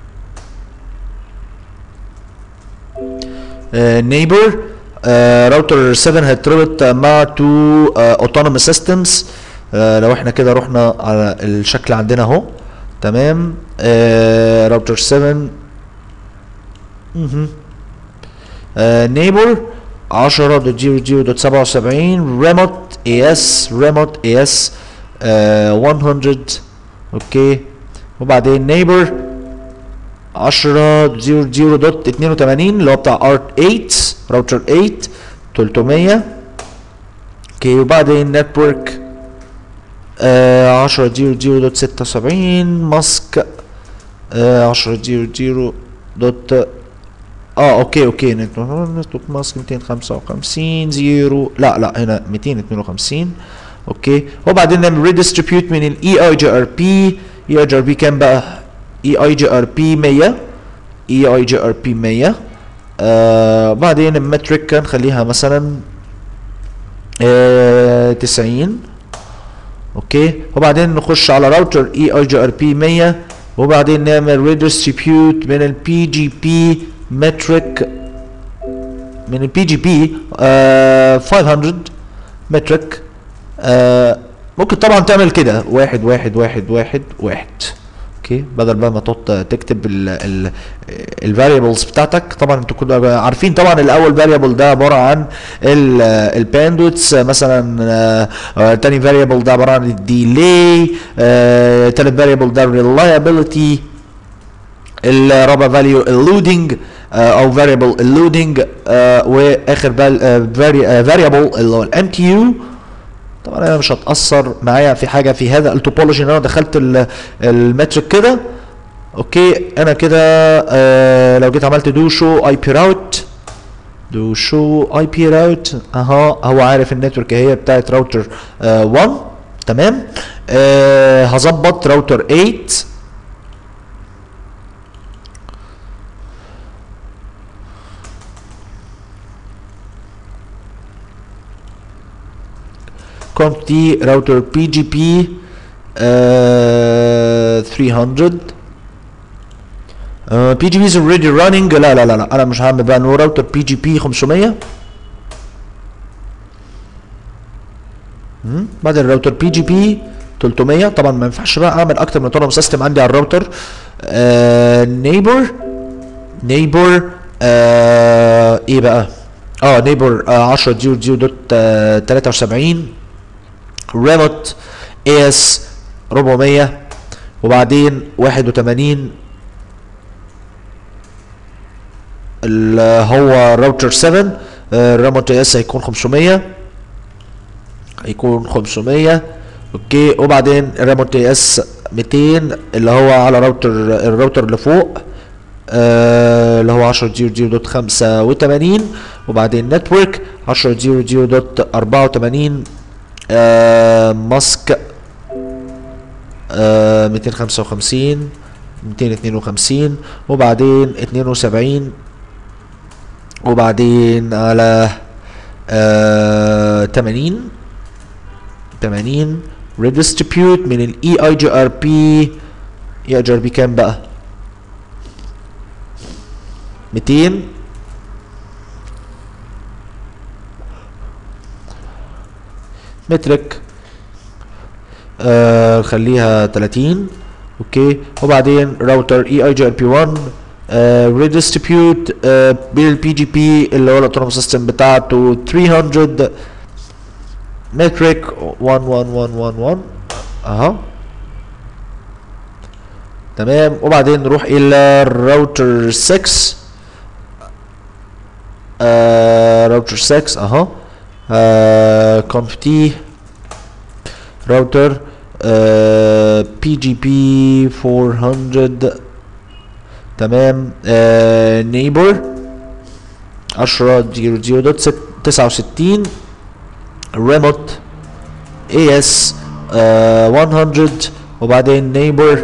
نيبر راوتر 7 هيتربط مع تو اوتونوموس سيستمز لو احنا كده رحنا على الشكل عندنا اهو تمام راوتر 7 نيبر 10.00.77 ريموت اي اس ريموت اي اس 100 اوكي وبعدين نيبر 10.00.82 اللي هو بتاع ارت 8 راوتر 8 300 اوكي وبعدين نتورك آه 10.00.76 ماسك آه 10.00. دوت اه اوكي اوكي نتورك ماسك 255 زيرو لا لا هنا 252 اوكي وبعدين نعمل ريديستريبيوت من الاي اي جي ار بي اي اي جي ار بي كام بقى اي اي جي ار بي 100 اي اي جي ار بي 100 آه بعدين المترك نخليها مثلا آه 90 اوكي وبعدين نخش على راوتر اي اي جي ار بي 100 وبعدين نعمل ريديستريبيوت من البي جي بي مترك من البي جي بي 500 مترك آه ممكن طبعا تعمل كده واحد واحد واحد واحد واحد اوكي بدل بقى ما تقعد تكتب الفاريبلز بتاعتك طبعا انتوا كلوا عارفين طبعا الاول فاريبل ده عباره عن الباندوتس مثلا آه آه تاني فاريبل ده عباره عن الديلي آه تالت فاريبل ده الريلايبيليتي الرابع فاليو اللودنج او فاريبل اللودنج واخر فاريبل اللي هو الام تي يو طبعا انا مش هتاثر معايا في حاجه في هذا التوبولوجي ان انا دخلت المترك كده اوكي انا كده آه لو جيت عملت دو شو اي بي راوت دو شو اي بي راوت اها هو عارف النتورك هي بتاعت راوتر 1 تمام آه هظبط راوتر 8 كونت دي راوتر بي جي بي 300 بي جي بي از اوريدي راننج لا لا لا لا انا مش هعمل بقى نو راوتر بي جي بي 500 بعد الراوتر بي جي بي 300 طبعا ما ينفعش بقى اعمل اكتر من اوتونوم سيستم عندي على الراوتر نيبر نيبر ايه بقى اه نيبر 10 0 0 دوت 73 ريموت اي اس 400 وبعدين 81 اللي هو راوتر 7 الريموت اي اس هيكون 500 هيكون 500 اوكي وبعدين الريموت اي اس 200 اللي هو على راوتر الراوتر اللي فوق آه اللي هو 10 0 0 دوت 85 وبعدين نتورك 10 0 0 دوت 84 آه ماسك آه 255 252 وبعدين 72 وبعدين على آه 80 80 ريديستريبيوت من الاي اي جي ار بي اي اي جي ار بي كام بقى 200 مترك آه خليها 30 اوكي وبعدين راوتر اي اي جي ار بي 1 ريديستريبيوت بالبي جي بي اللي هو الاوتونوم سيستم بتاعته 300 مترك 11111 اهو تمام وبعدين نروح الى الراوتر 6 آه راوتر 6 اهو آه conf t راوتر بي جي بي 400 تمام نيبر 10 0 0 دوت 69 ريموت اي اس 100 وبعدين نيبر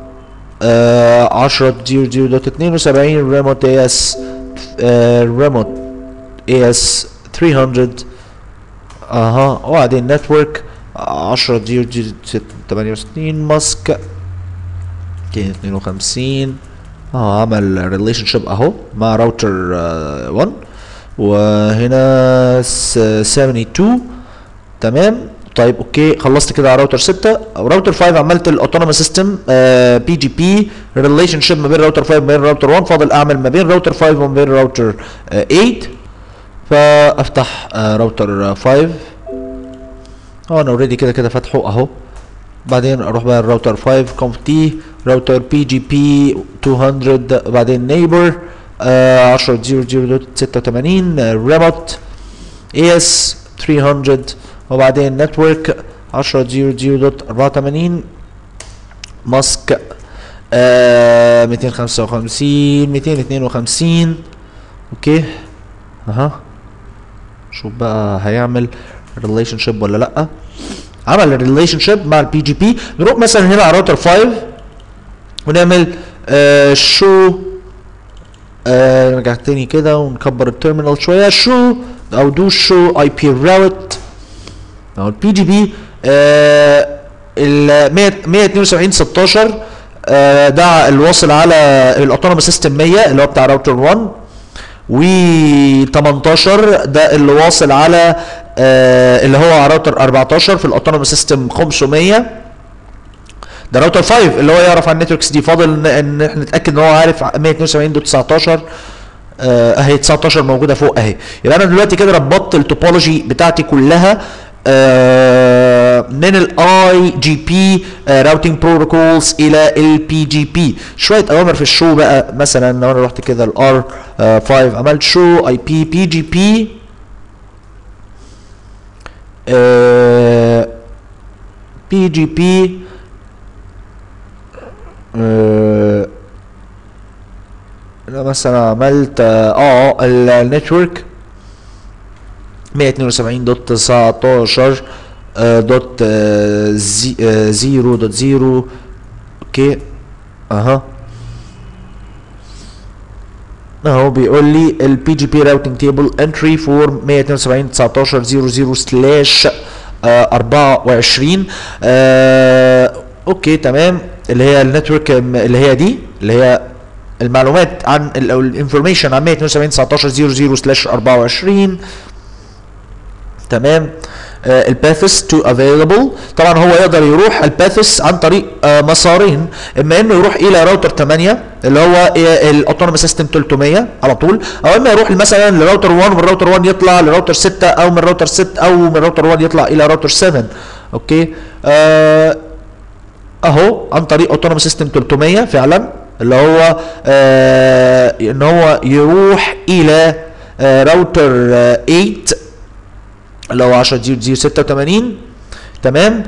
10 0 0 دوت 72 ريموت اي اس ريموت اي اس 300 اها وبعدين نتورك 10 0 0 68 ماسك 252 اه عمل ريليشن شيب اهو مع راوتر 1 وهنا س- 72 تمام طيب اوكي خلصت كده على راوتر 6 راوتر 5 عملت الاوتونوموس سيستم بي جي بي ريليشن شيب ما بين راوتر 5 وما بين راوتر 1 فاضل اعمل ما بين راوتر 5 وما بين راوتر 8 فافتح آه، راوتر 5 اه انا اوريدي كده كده فاتحه اهو بعدين اروح بقى الراوتر 5 كونف تي راوتر بي جي بي 200 بعدين نيبر 10 0 86 ريموت اي اس 300 وبعدين نتورك 10 0 84 ماسك آه 255 252 اوكي اها شوف بقى هيعمل ريليشن شيب ولا لا عمل الريليشن شيب مع البي جي بي نروح مثلا هنا على راوتر 5 ونعمل آه شو آه نرجع تاني كده ونكبر التيرمينال شويه شو او دو شو اي بي راوت او البي جي بي ال 100 172 16 آه ده الواصل على الاوتونوموس سيستم 100 اللي هو بتاع راوتر 1 و 18 ده اللي واصل على آه اللي هو على راوتر 14 في الاوتونوموس سيستم 500 ده راوتر 5 اللي هو يعرف عن النتوركس دي فاضل ان ان احنا نتاكد ان هو عارف 172.19 آه، اهي 19 موجوده فوق اهي يبقى انا دلوقتي كده ربطت التوبولوجي بتاعتي كلها آه، من الاي جي بي راوتنج بروتوكولز الى البي جي بي شويه اوامر في الشو بقى مثلا لو انا رحت كده الار 5 عملت شو اي بي بي جي بي بي جي بي انا مثلا عملت اه النتورك 172 دوت 19 آه، دوت آه، زي- آه، زيرو دوت زيرو اوكي اها اهو بيقول لي البي جي بي راوتنج تيبل انتري فور 172 19 00 سلاش 24 آه، اوكي تمام اللي هي النتورك اللي هي دي اللي هي المعلومات عن الانفورميشن عن 172 19 00 سلاش 24 تمام الباثس تو افيلبل طبعا هو يقدر يروح الباثس عن طريق آه، مسارين اما انه يروح الى راوتر 8 اللي هو الاوتونومي سيستم 300 على طول او اما يروح مثلا لراوتر 1 ومن راوتر 1 يطلع لراوتر 6 او من راوتر 6 او من راوتر 1 يطلع الى راوتر 7 اوكي آه اهو عن طريق اوتونومي سيستم 300 فعلا اللي هو آه ان هو يروح الى آه راوتر آه 8 اللي هو 10 0 0 86 تمام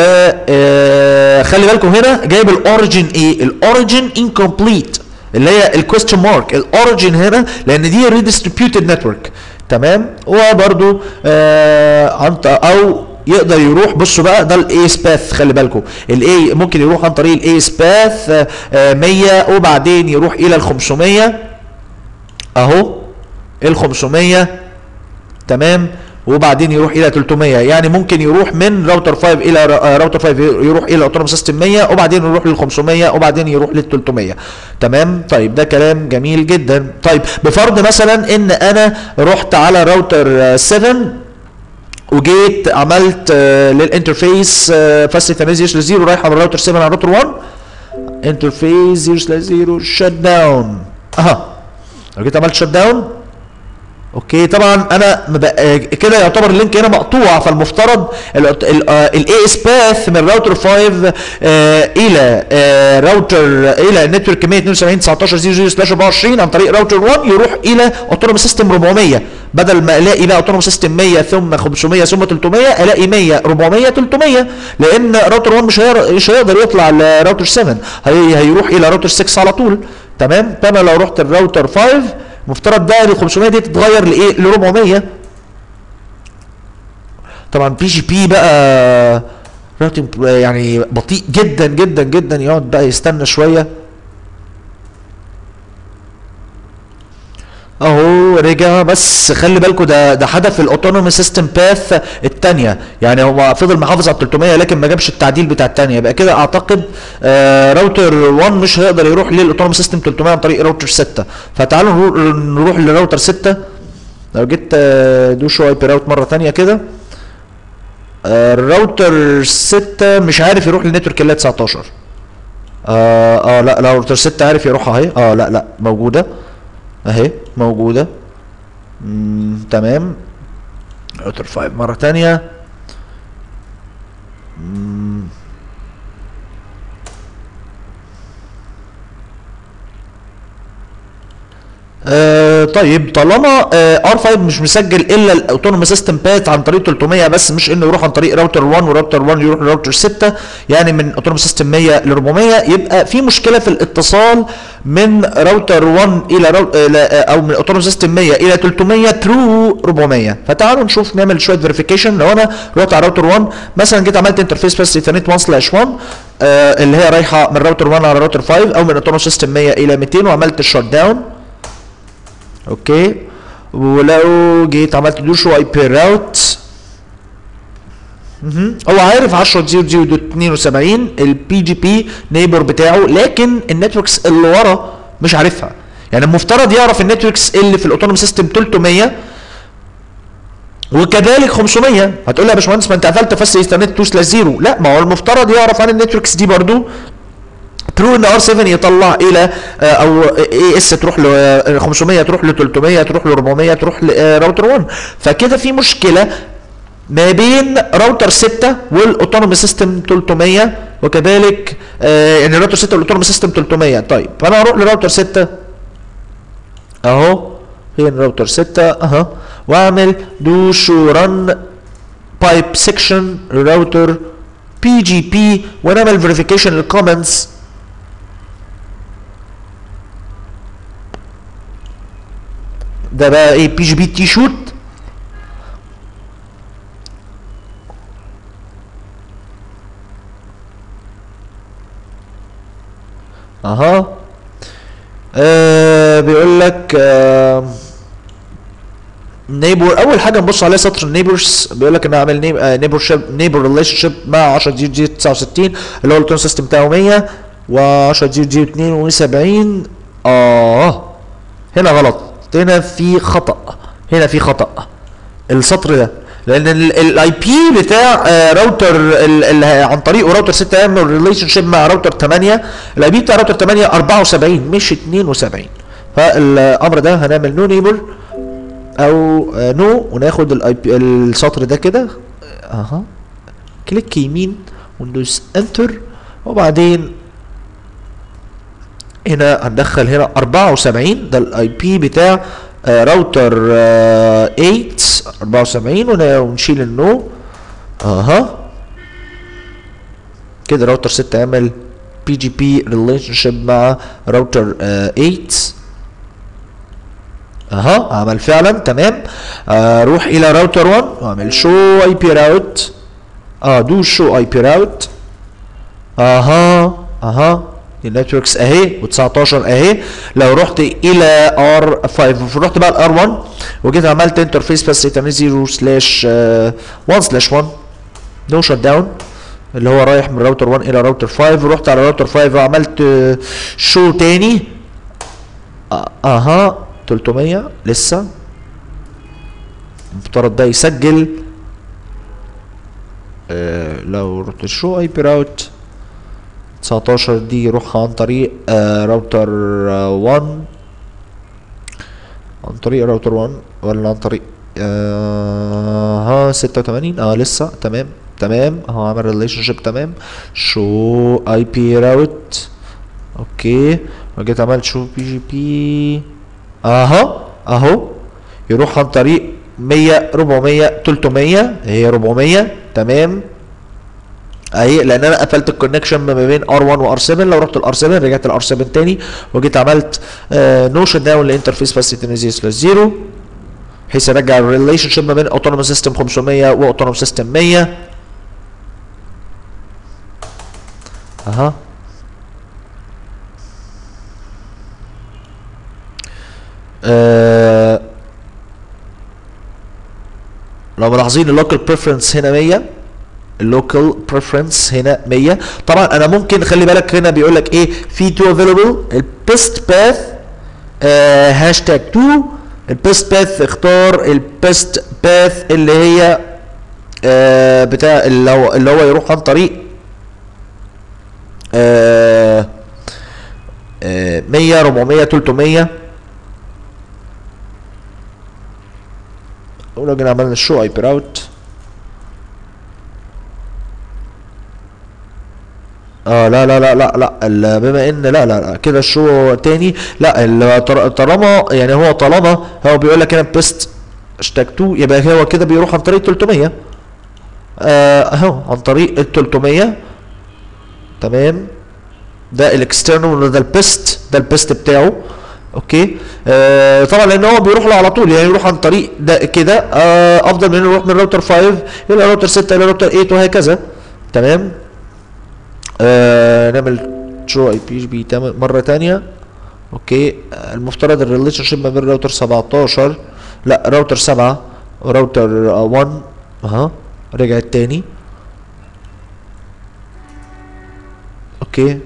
وخلي بالكم هنا جايب الاوريجن ايه الاوريجن انكمبليت اللي هي الكويستشن مارك الاوريجن هنا لان دي ريديستريبيوتد نتورك تمام وبرده آه عن ط- او يقدر يروح بصوا بقى ده الاي باث خلي بالكم الاي ممكن يروح عن طريق الاي باث 100 وبعدين يروح الى ال 500 اهو ال 500 تمام وبعدين يروح الى 300 يعني ممكن يروح من راوتر 5 الى را- آه، راوتر 5 يروح الى اوتونوموس سيستم 100 وبعدين يروح لل 500 وبعدين يروح لل 300 تمام طيب ده كلام جميل جدا طيب بفرض مثلا ان انا رحت على راوتر آه، 7 وجيت عملت آه، للانترفيس فاست تميز زيرو رايحه من راوتر 7 على راوتر 1 انترفيس 0 0 شت داون اها لو جيت عملت شت داون اوكي طبعا انا مبقى كده يعتبر اللينك هنا مقطوع فالمفترض الاي اس باث من راوتر 5 آه الى آه راوتر الى نتورك 172 19 00 سلاش 24 عن طريق راوتر 1 يروح الى اوتونوموس سيستم 400 بدل ما الاقي بقى اوتونوموس سيستم 100 ثم 500 ثم 300 الاقي 100 400 300 لان راوتر 1 مش هير- مش هيقدر يطلع لراوتر 7 هي هيروح الى راوتر 6 على طول تمام فانا لو رحت الراوتر 5 مفترض ده ال 500 دي تتغير لايه ل 400 طبعا بي جي بي بقى راوتنج يعني بطيء جدا جدا جدا يقعد بقى يستنى شويه اهو رجع بس خلي بالكوا ده ده حدث الاوتونومي سيستم باث الثانيه يعني هو فضل محافظ على 300 لكن ما جابش التعديل بتاع الثانيه يبقى كده اعتقد آه راوتر 1 مش هيقدر يروح للاوتونومي سيستم 300 عن طريق راوتر 6 فتعالوا نرو- نروح لراوتر 6 لو جيت آه، دو شو اي بي راوت مره ثانيه كده آه، الراوتر 6 مش عارف يروح للنتورك الا 19 اه اه لا لا راوتر 6 عارف يروح اهي اه لا لا موجوده اهي موجودة مم، تمام راوتر 5 مرة تانية مم. آه طيب طالما ار 5 مش مسجل الا الاوتونومي سيستم باث عن طريق 300 بس مش انه يروح عن طريق راوتر 1 وراوتر 1 يروح لراوتر 6 يعني من اوتونومي سيستم 100 ل 400 يبقى في مشكله في الاتصال من راوتر 1 الى رو... إلى- او من اوتونومي سيستم 100 الى 300 ثرو 400 فتعالوا نشوف نعمل شويه فيريفيكيشن لو انا رحت على راوتر 1 مثلا جيت عملت انترفيس بس ايثرنت 1 سلاش 1 آه اللي هي رايحه من راوتر 1 على راوتر 5 او من اوتونومي سيستم 100 الى 200 وعملت الشوت داون اوكي ولو جيت عملت دو شو اي بي راوت مهم. هو عارف 10.0.0.72 البي جي بي نيبر بتاعه لكن النتوركس اللي ورا مش عارفها يعني المفترض يعرف النتوركس اللي في الاوتونوم سيستم 300 وكذلك 500 هتقول لي يا باشمهندس ما انت قفلت فاست ايثرنت 2 سلاش 0 لا ما هو المفترض يعرف عن النتوركس دي برضو ترو ان ار 7 يطلع الى آه، او اي اس تروح ل 500 تروح ل 300 تروح ل 400 تروح لراوتر 1 فكده في مشكله ما بين راوتر 6 والاوتونومي سيستم 300 وكذلك آه يعني راوتر 6 والاوتونومي سيستم 300 طيب فانا هروح لراوتر 6 اهو فين راوتر 6 اها واعمل دو شو رن بايب سيكشن راوتر بي جي بي ونعمل فيريفيكيشن للكومنتس ده بقى ايه بي جي بي تي شوت اها آه بيقول لك آه نيبور اول حاجه نبص عليها سطر النيبرز بيقول لك انا اعمل نيبر شيب نيبر ريليشن شيب مع 10 جي جي 69 اللي هو التون سيستم بتاعه 100 و10 جي جي 72 اه هنا غلط هنا في خطا هنا في خطا السطر ده لان الاي بي بتاع آه، راوتر ال- ال- عن طريقه راوتر 6 يعمل ريليشن شيب مع راوتر 8 الاي بي بتاع راوتر 8 74 مش 72 فالامر ده هنعمل نو نيبر او آه، نو وناخد الاي بي السطر ده كده اها كليك يمين وندوس انتر وبعدين هنا هندخل هنا 74 ده الاي بي بتاع آه، راوتر آه، 8 74 ون- ونشيل النو اها كده راوتر 6 يعمل بي جي بي ريليشن شيب مع راوتر آه، 8 اها عمل فعلا تمام آه، روح الى راوتر 1 واعمل شو اي بي راوت اه دو شو اي بي راوت اها اها النتوركس اهي و19 اهي لو رحت الى ار 5 رحت بقى الار 1 وجيت عملت انترفيس بس 0 سلاش 1 سلاش 1 نو شت داون اللي هو رايح من راوتر 1 الى راوتر 5 رحت على راوتر 5 وعملت شو تاني آه، اها 300 لسه المفترض ده يسجل آه لو رحت شو اي بي راوت 19 دي يروح عن طريق آه راوتر آه 1 عن طريق راوتر 1 ولا عن طريق آه ها 86 اه لسه تمام تمام اهو عمل ريليشن شيب تمام شو اي بي راوت اوكي وجيت عملت شو بي جي بي اهو اهو يروح عن طريق 100 400 300 هي 400 تمام اهي لان انا قفلت الكونكشن ما بين ار 1 وار 7 لو رحت الار 7 رجعت الار 7 تاني وجيت عملت نو شت داون للانترفيس بس تنزيل سلاش زيرو بحيث ارجع الريليشن شيب ما بين اوتونوموس سيستم 500 واوتونوموس سيستم 100 اها آه لو ملاحظين اللوكال بريفرنس هنا 100 اللوكال بريفرنس هنا 100 طبعا انا ممكن خلي بالك هنا بيقول لك ايه في تو افيلبل البيست باث هاشتاج 2 البيست باث اختار البيست باث اللي هي آه بتاع اللي هو اللي هو يروح عن طريق آه آه 100 400 300 ولو جينا عملنا الشو اي بي راوت اه لا لا لا لا لا ال- بما ان لا لا لا كده الشو تاني لا ال- طر- طالما يعني هو طالما هو بيقول لك هنا بيست هاشتاج 2 يبقى هو كده بيروح عن طريق 300 آه، اهو عن طريق ال 300 تمام ده الاكسترنال ده البيست ده البيست بتاعه اوكي آه طبعا لان هو بيروح له على طول يعني يروح عن طريق ده كده آه افضل من انه يروح من راوتر 5 الى راوتر 6 الى راوتر 8 وهكذا تمام آه نعمل شو اي بي بي مره تانية اوكي آه المفترض الريليشن شيب ما بين راوتر 17 لا راوتر 7 وراوتر 1 اها رجعت تاني اوكي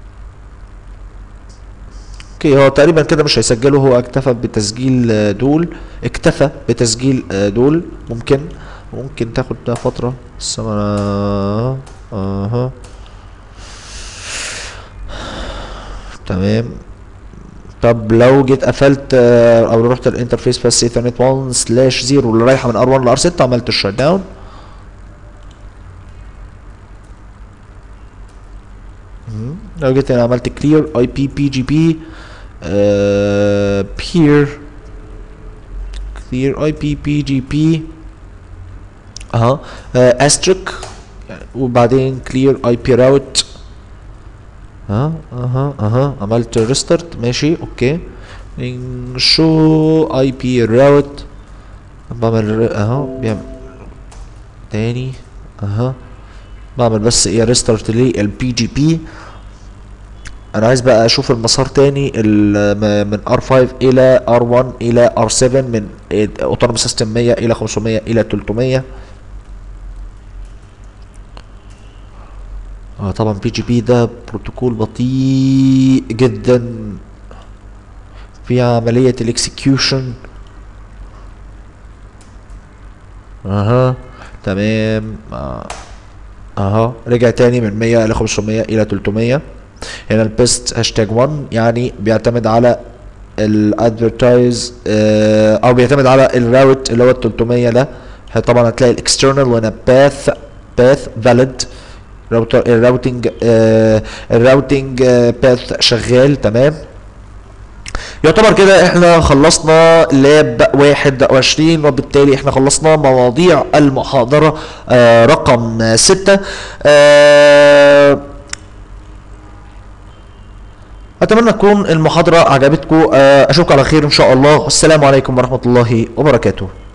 اوكي هو تقريبا كده مش هيسجله هو اكتفى بتسجيل آه، دول اكتفى بتسجيل آه، دول ممكن ممكن تاخد ده فترة بس انا اها تمام طب لو جيت قفلت آه، او رحت الانترفيس بس ايثرنت 1 سلاش 0 اللي رايحه من ار 1 لار 6 عملت الشت داون لو جيت هنا عملت كلير اي بي بي جي بي بير كلير اي بي بي جي بي اها استريك وبعدين كلير اي بي راوت ها اها اها عملت ريستارت ماشي اوكي شو اي بي راوت بعمل ر- اهو بيعمل تاني اها بعمل بس ايه ريستارت للبي جي بي انا عايز بقى اشوف المسار تاني ال- م- من R5 الى R1 الى R7 من اوتونوموس سيستم 100 الى 500 الى 300 اه طبعا بي جي بي ده بروتوكول بطيء جدا في عملية الاكسكيوشن اها تمام آه. اها رجع تاني من 100 الى 500 الى 300 هنا البيست هاشتاج 1 يعني بيعتمد على الادفرتايز او بيعتمد على الراوت اللي هو ال 300 ده ه- طبعا هتلاقي الاكسترنال وهنا باث باث فاليد راوتر الراوتنج آه الراوتنج باث شغال تمام يعتبر كده احنا خلصنا لاب 21 وبالتالي احنا خلصنا مواضيع المحاضرة آه رقم 6 آه اتمنى تكون المحاضرة عجبتكم آه اشوفكم على خير ان شاء الله والسلام عليكم ورحمة الله وبركاته